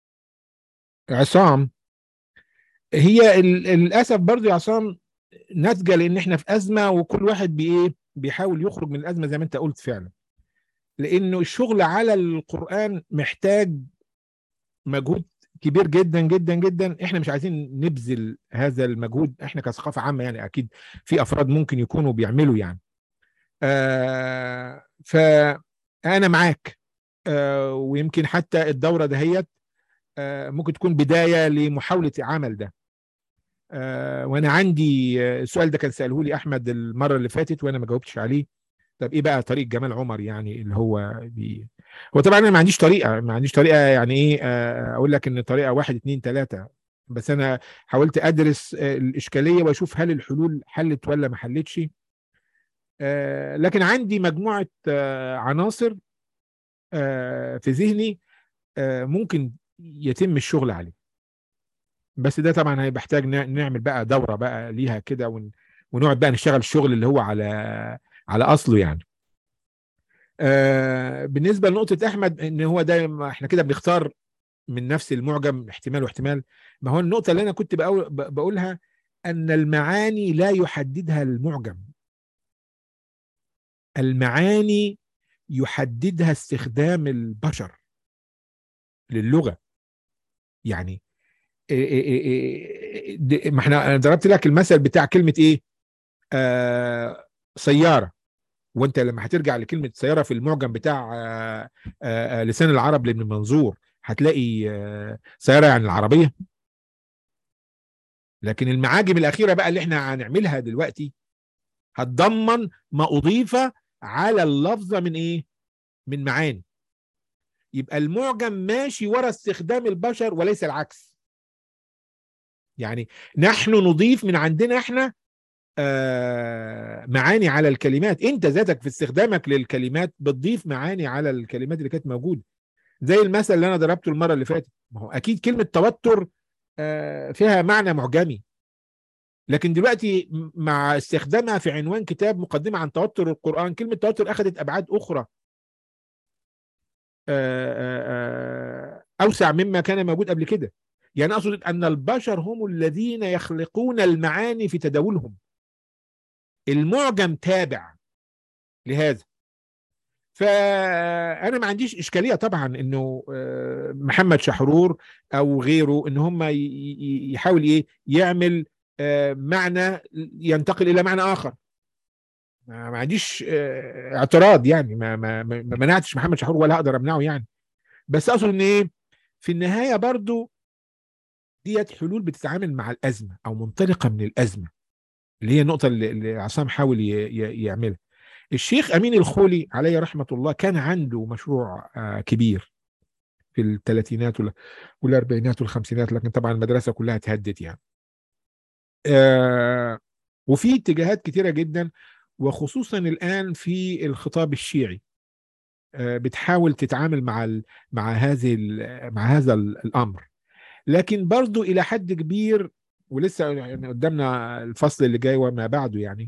عصام هي للاسف برضو يا عصام ناتجه لان احنا في ازمه وكل واحد بايه بيحاول يخرج من الازمه زي ما انت قلت فعلا لانه الشغل على القران محتاج مجهود كبير جدا جدا جدا احنا مش عايزين نبذل هذا المجهود احنا كثقافه عامه يعني اكيد في افراد ممكن يكونوا بيعملوا يعني آه فانا معاك آه ويمكن حتى الدوره دهيت آه ممكن تكون بدايه لمحاوله عمل ده آه وانا عندي السؤال ده كان ساله لي احمد المره اللي فاتت وانا ما جاوبتش عليه طب ايه بقى طريق جمال عمر يعني اللي هو بي هو طبعا انا ما عنديش طريقه ما عنديش طريقه يعني ايه اقول لك ان طريقه واحد اتنين تلاته بس انا حاولت ادرس الاشكاليه واشوف هل الحلول حلت ولا ما حلتش آه لكن عندي مجموعه آه عناصر آه في ذهني ممكن يتم الشغل عليه بس ده طبعا هيبقى محتاج نعمل بقى دوره بقى ليها كده ون... ونقعد بقى نشتغل الشغل اللي هو على على اصله يعني آه بالنسبه لنقطه احمد ان هو ده احنا كده بنختار من نفس المعجم احتمال واحتمال ما هو النقطه اللي انا كنت بقول بقولها ان المعاني لا يحددها المعجم المعاني يحددها استخدام البشر للغه يعني ما احنا ضربت لك المثل بتاع كلمه ايه آه سياره وانت لما هترجع لكلمه سياره في المعجم بتاع آآ آآ لسان العرب لابن منظور هتلاقي سياره يعني العربيه لكن المعاجم الاخيره بقى اللي احنا هنعملها دلوقتي هتضمن ما اضيف على اللفظه من ايه من معاني يبقى المعجم ماشي ورا استخدام البشر وليس العكس يعني نحن نضيف من عندنا احنا آه معاني على الكلمات انت ذاتك في استخدامك للكلمات بتضيف معاني على الكلمات اللي كانت موجوده زي المثل اللي انا ضربته المره اللي فاتت ما هو اكيد كلمه توتر آه فيها معنى معجمي لكن دلوقتي مع استخدامها في عنوان كتاب مقدمه عن توتر القران كلمه توتر اخذت ابعاد اخرى آه اوسع مما كان موجود قبل كده يعني اقصد ان البشر هم الذين يخلقون المعاني في تداولهم المعجم تابع لهذا فانا ما عنديش اشكاليه طبعا انه محمد شحرور او غيره ان هم يحاول ايه يعمل معنى ينتقل الى معنى اخر ما عنديش اعتراض يعني ما ما ما منعتش محمد شحرور ولا اقدر امنعه يعني بس اقصد ان ايه في النهايه برضو ديت حلول بتتعامل مع الازمه او منطلقه من الازمه اللي هي النقطه اللي, اللي عصام حاول يعملها الشيخ امين الخولي عليه رحمه الله كان عنده مشروع آه، كبير في الثلاثينات وال- والاربعينات والخمسينات لكن طبعا المدرسه كلها اتهدت يعني آه، وفي اتجاهات كتيره جدا وخصوصا الان في الخطاب الشيعي آه، بتحاول تتعامل مع ال- مع هذه ال- مع هذا ال- الامر لكن برضو الى حد كبير ولسه يعني قدامنا الفصل اللي جاي وما بعده يعني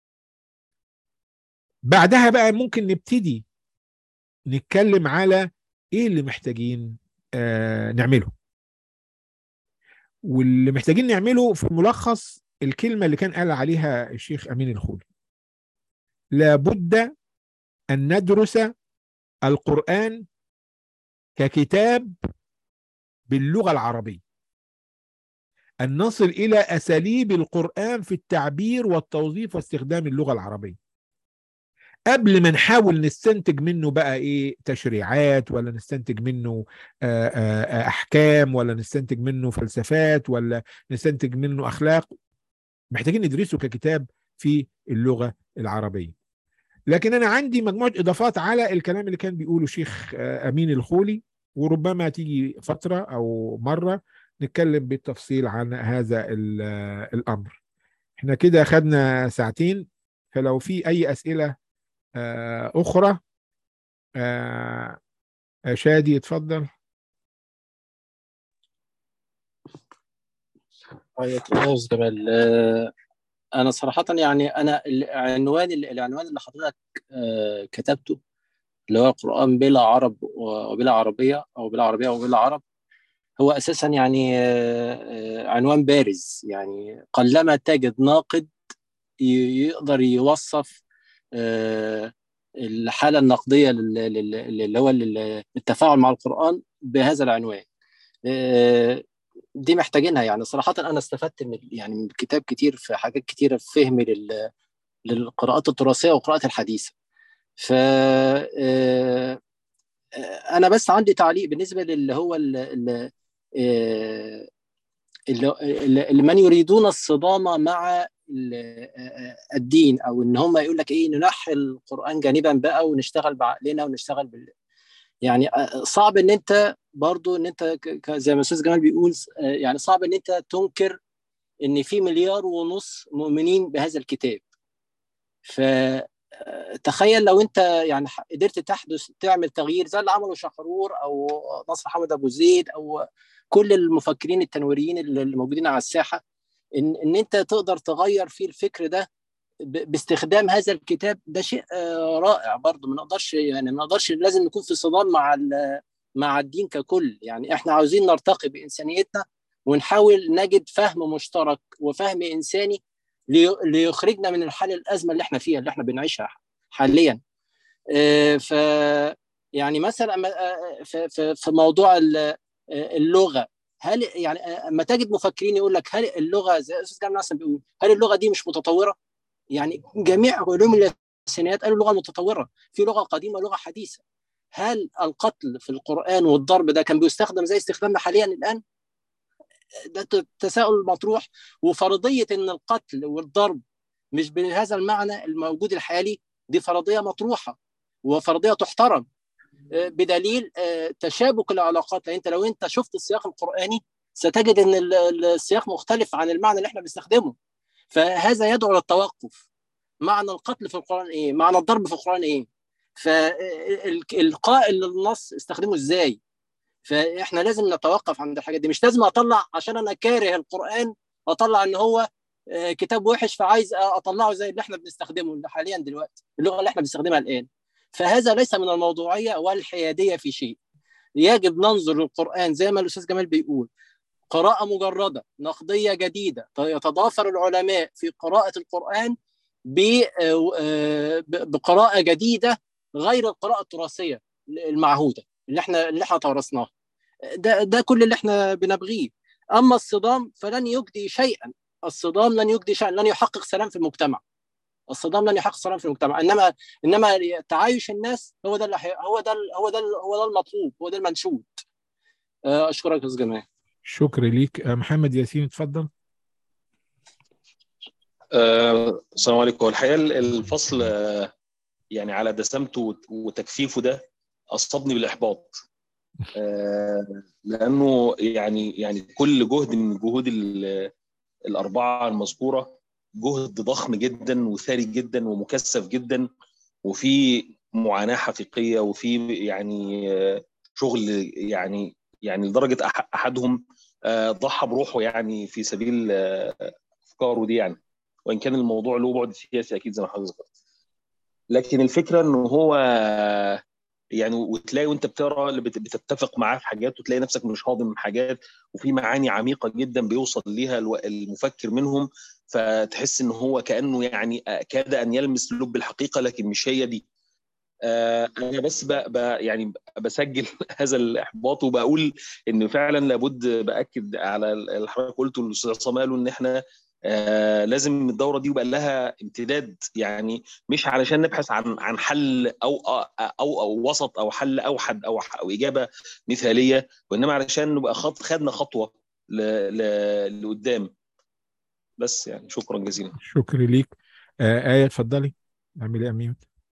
بعدها بقى ممكن نبتدي نتكلم على ايه اللي محتاجين آه نعمله واللي محتاجين نعمله في ملخص الكلمة اللي كان قال عليها الشيخ أمين الخولي لابد أن ندرس القرآن ككتاب باللغة العربية أن نصل إلى أساليب القرآن في التعبير والتوظيف واستخدام اللغة العربية قبل ما نحاول نستنتج منه بقى ايه تشريعات ولا نستنتج منه آآ آآ احكام ولا نستنتج منه فلسفات ولا نستنتج منه اخلاق محتاجين ندرسه ككتاب في اللغه العربيه لكن انا عندي مجموعه اضافات على الكلام اللي كان بيقوله الشيخ امين الخولي وربما تيجي فتره او مره نتكلم بالتفصيل عن هذا الامر احنا كده خدنا ساعتين فلو في اي اسئله اخرى شادي اتفضل أستاذ جمال انا صراحه يعني انا العنوان العنوان اللي حضرتك كتبته اللي هو القران بلا عرب وبلا عربيه او بلا عربيه وبلا عرب هو اساسا يعني عنوان بارز يعني قلما تجد ناقد يقدر يوصف الحاله النقديه اللي هو التفاعل مع القران بهذا العنوان دي محتاجينها يعني صراحه انا استفدت من يعني من الكتاب كتير في حاجات كتيره في فهمي لل للقراءات التراثيه والقراءات الحديثه ف انا بس عندي تعليق بالنسبه للي هو اللي, اللي من يريدون الصدام مع الدين او ان هم يقول لك ايه ننحي القران جانبا بقى ونشتغل بعقلنا ونشتغل بال يعني صعب ان انت برضو ان انت زي ما استاذ جمال بيقول يعني صعب ان انت تنكر ان في مليار ونص مؤمنين بهذا الكتاب فتخيل لو انت يعني قدرت تحدث تعمل تغيير زي اللي عمله شحرور او نصر حمد ابو زيد او كل المفكرين التنويريين اللي موجودين على الساحه ان ان انت تقدر تغير فيه الفكر ده باستخدام هذا الكتاب ده شيء رائع برضه ما نقدرش يعني ما نقدرش لازم نكون في صدام مع مع الدين ككل يعني احنا عاوزين نرتقي بانسانيتنا ونحاول نجد فهم مشترك وفهم انساني ليخرجنا من الحاله الازمه اللي احنا فيها اللي احنا بنعيشها حاليا ف يعني مثلا في موضوع اللغه هل يعني اما تجد مفكرين يقول لك هل اللغه زي الاستاذ جمال مثلا بيقول هل اللغه دي مش متطوره؟ يعني جميع علوم اللسانيات قالوا اللغه متطوره في لغه قديمه ولغه حديثه هل القتل في القران والضرب ده كان بيستخدم زي استخدامنا حاليا الان؟ ده تساؤل مطروح وفرضيه ان القتل والضرب مش بهذا المعنى الموجود الحالي دي فرضيه مطروحه وفرضيه تحترم بدليل تشابك العلاقات لان انت لو انت شفت السياق القراني ستجد ان السياق مختلف عن المعنى اللي احنا بنستخدمه فهذا يدعو للتوقف معنى القتل في القران ايه معنى الضرب في القران ايه فالقاء للنص استخدمه ازاي فاحنا لازم نتوقف عند الحاجات دي مش لازم اطلع عشان انا كاره القران اطلع ان هو كتاب وحش فعايز اطلعه زي اللي احنا بنستخدمه حاليا دلوقتي اللغه اللي احنا بنستخدمها الان فهذا ليس من الموضوعيه والحياديه في شيء يجب ننظر للقران زي ما الاستاذ جمال بيقول قراءه مجرده نقديه جديده يتضافر العلماء في قراءه القران بقراءه جديده غير القراءه التراثيه المعهوده اللي احنا اللي احنا تورثناها ده ده كل اللي احنا بنبغيه اما الصدام فلن يجدي شيئا الصدام لن يجدي شيئا لن يحقق سلام في المجتمع الصدام لن يحقق سلام في المجتمع انما انما تعايش الناس هو ده اللي هو ده هو ده هو ده المطلوب هو ده المنشود اشكرك يا استاذ جمال شكرا ليك محمد ياسين اتفضل أه السلام عليكم الحقيقه الفصل يعني على دسمته وت- وتكثيفه ده اصابني بالاحباط آه، لانه يعني يعني كل جهد من جهود ال- الاربعه المذكوره جهد ضخم جدا وثري جدا ومكثف جدا وفي معاناه حقيقيه وفي يعني آه، شغل يعني يعني لدرجه أح- احدهم آه، ضحى بروحه يعني في سبيل آه، افكاره دي يعني وان كان الموضوع له بعد سياسي اكيد زي ما حضرتك ذكرت لكن الفكره انه هو يعني وتلاقي وانت بتقرا اللي بت- بتتفق معاه في حاجات وتلاقي نفسك مش هاضم حاجات وفي معاني عميقه جدا بيوصل ليها الو- المفكر منهم فتحس ان هو كانه يعني كاد ان يلمس لب الحقيقه لكن مش هي دي آه، انا بس ب ب يعني بسجل هذا الاحباط وبقول ان فعلا لابد باكد على اللي حضرتك قلته الاستاذ عصام قاله ان احنا آه لازم الدوره دي يبقى لها امتداد يعني مش علشان نبحث عن عن حل او او او وسط او حل اوحد او او اجابه مثاليه وانما علشان نبقى خط خدنا خطوه ل- ل- لقدام بس يعني شكرا جزيلا شكرا ليك آه آية اتفضلي اعملي اميوت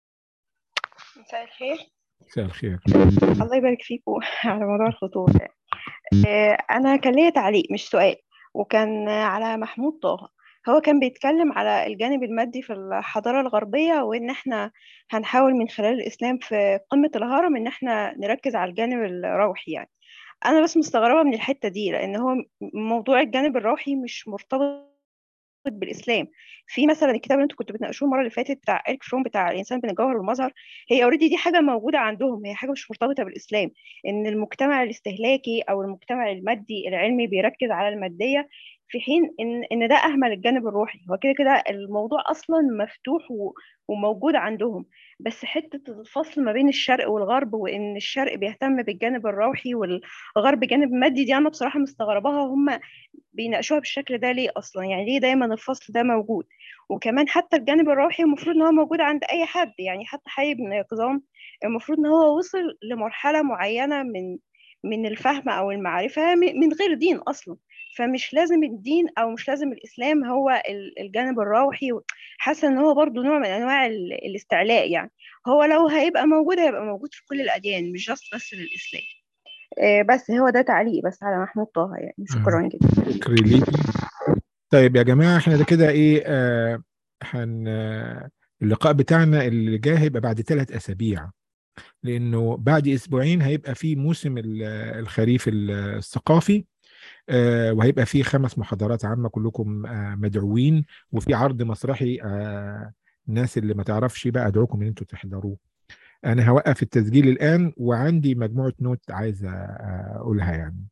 مساء الخير مساء الخير الله يبارك فيكم على موضوع الخطوط ده. آه، أنا كان ليا تعليق مش سؤال وكان على محمود طه هو كان بيتكلم على الجانب المادي في الحضارة الغربية وإن إحنا هنحاول من خلال الإسلام في قمة الهرم إن إحنا نركز على الجانب الروحي يعني أنا بس مستغربة من الحتة دي لأن هو موضوع الجانب الروحي مش مرتبط بالاسلام في مثلا الكتاب اللي انتوا كنتوا بتناقشوه المره اللي فاتت بتاع إريك فروم بتاع الانسان بين الجوهر والمظهر هي اوريدي دي حاجه موجوده عندهم هي حاجه مش مرتبطه بالاسلام ان المجتمع الاستهلاكي او المجتمع المادي العلمي بيركز على الماديه في حين ان ان ده اهمل الجانب الروحي هو كده كده الموضوع اصلا مفتوح و- وموجود عندهم بس حته الفصل ما بين الشرق والغرب وان الشرق بيهتم بالجانب الروحي والغرب جانب مادي دي انا بصراحه مستغرباها هم بيناقشوها بالشكل ده ليه اصلا يعني ليه دايما الفصل ده موجود وكمان حتى الجانب الروحي المفروض ان هو موجود عند اي حد يعني حتى حي بن قزام المفروض ان هو وصل لمرحله معينه من من الفهم او المعرفه م- من غير دين اصلا فمش لازم الدين او مش لازم الاسلام هو ال- الجانب الروحي حاسه ان هو برضو نوع من انواع ال- الاستعلاء يعني هو لو هيبقى موجود هيبقى موجود في كل الاديان مش جاست بس للاسلام آه، بس هو ده تعليق بس على محمود طه يعني شكرا جدا شكرا ليكي طيب يا جماعة احنا ده كده ايه آه هن آه، اللقاء بتاعنا اللي جاي هيبقى بعد ثلاث أسابيع لأنه بعد أسبوعين هيبقى في موسم ال- الخريف الثقافي آه، وهيبقى في خمس محاضرات عامة كلكم آه، مدعوين وفي عرض مسرحي آه، الناس اللي ما تعرفش بقى أدعوكم إن أنتوا تحضروه أنا هوقف التسجيل الآن وعندي مجموعة نوت عايز آه، أقولها يعني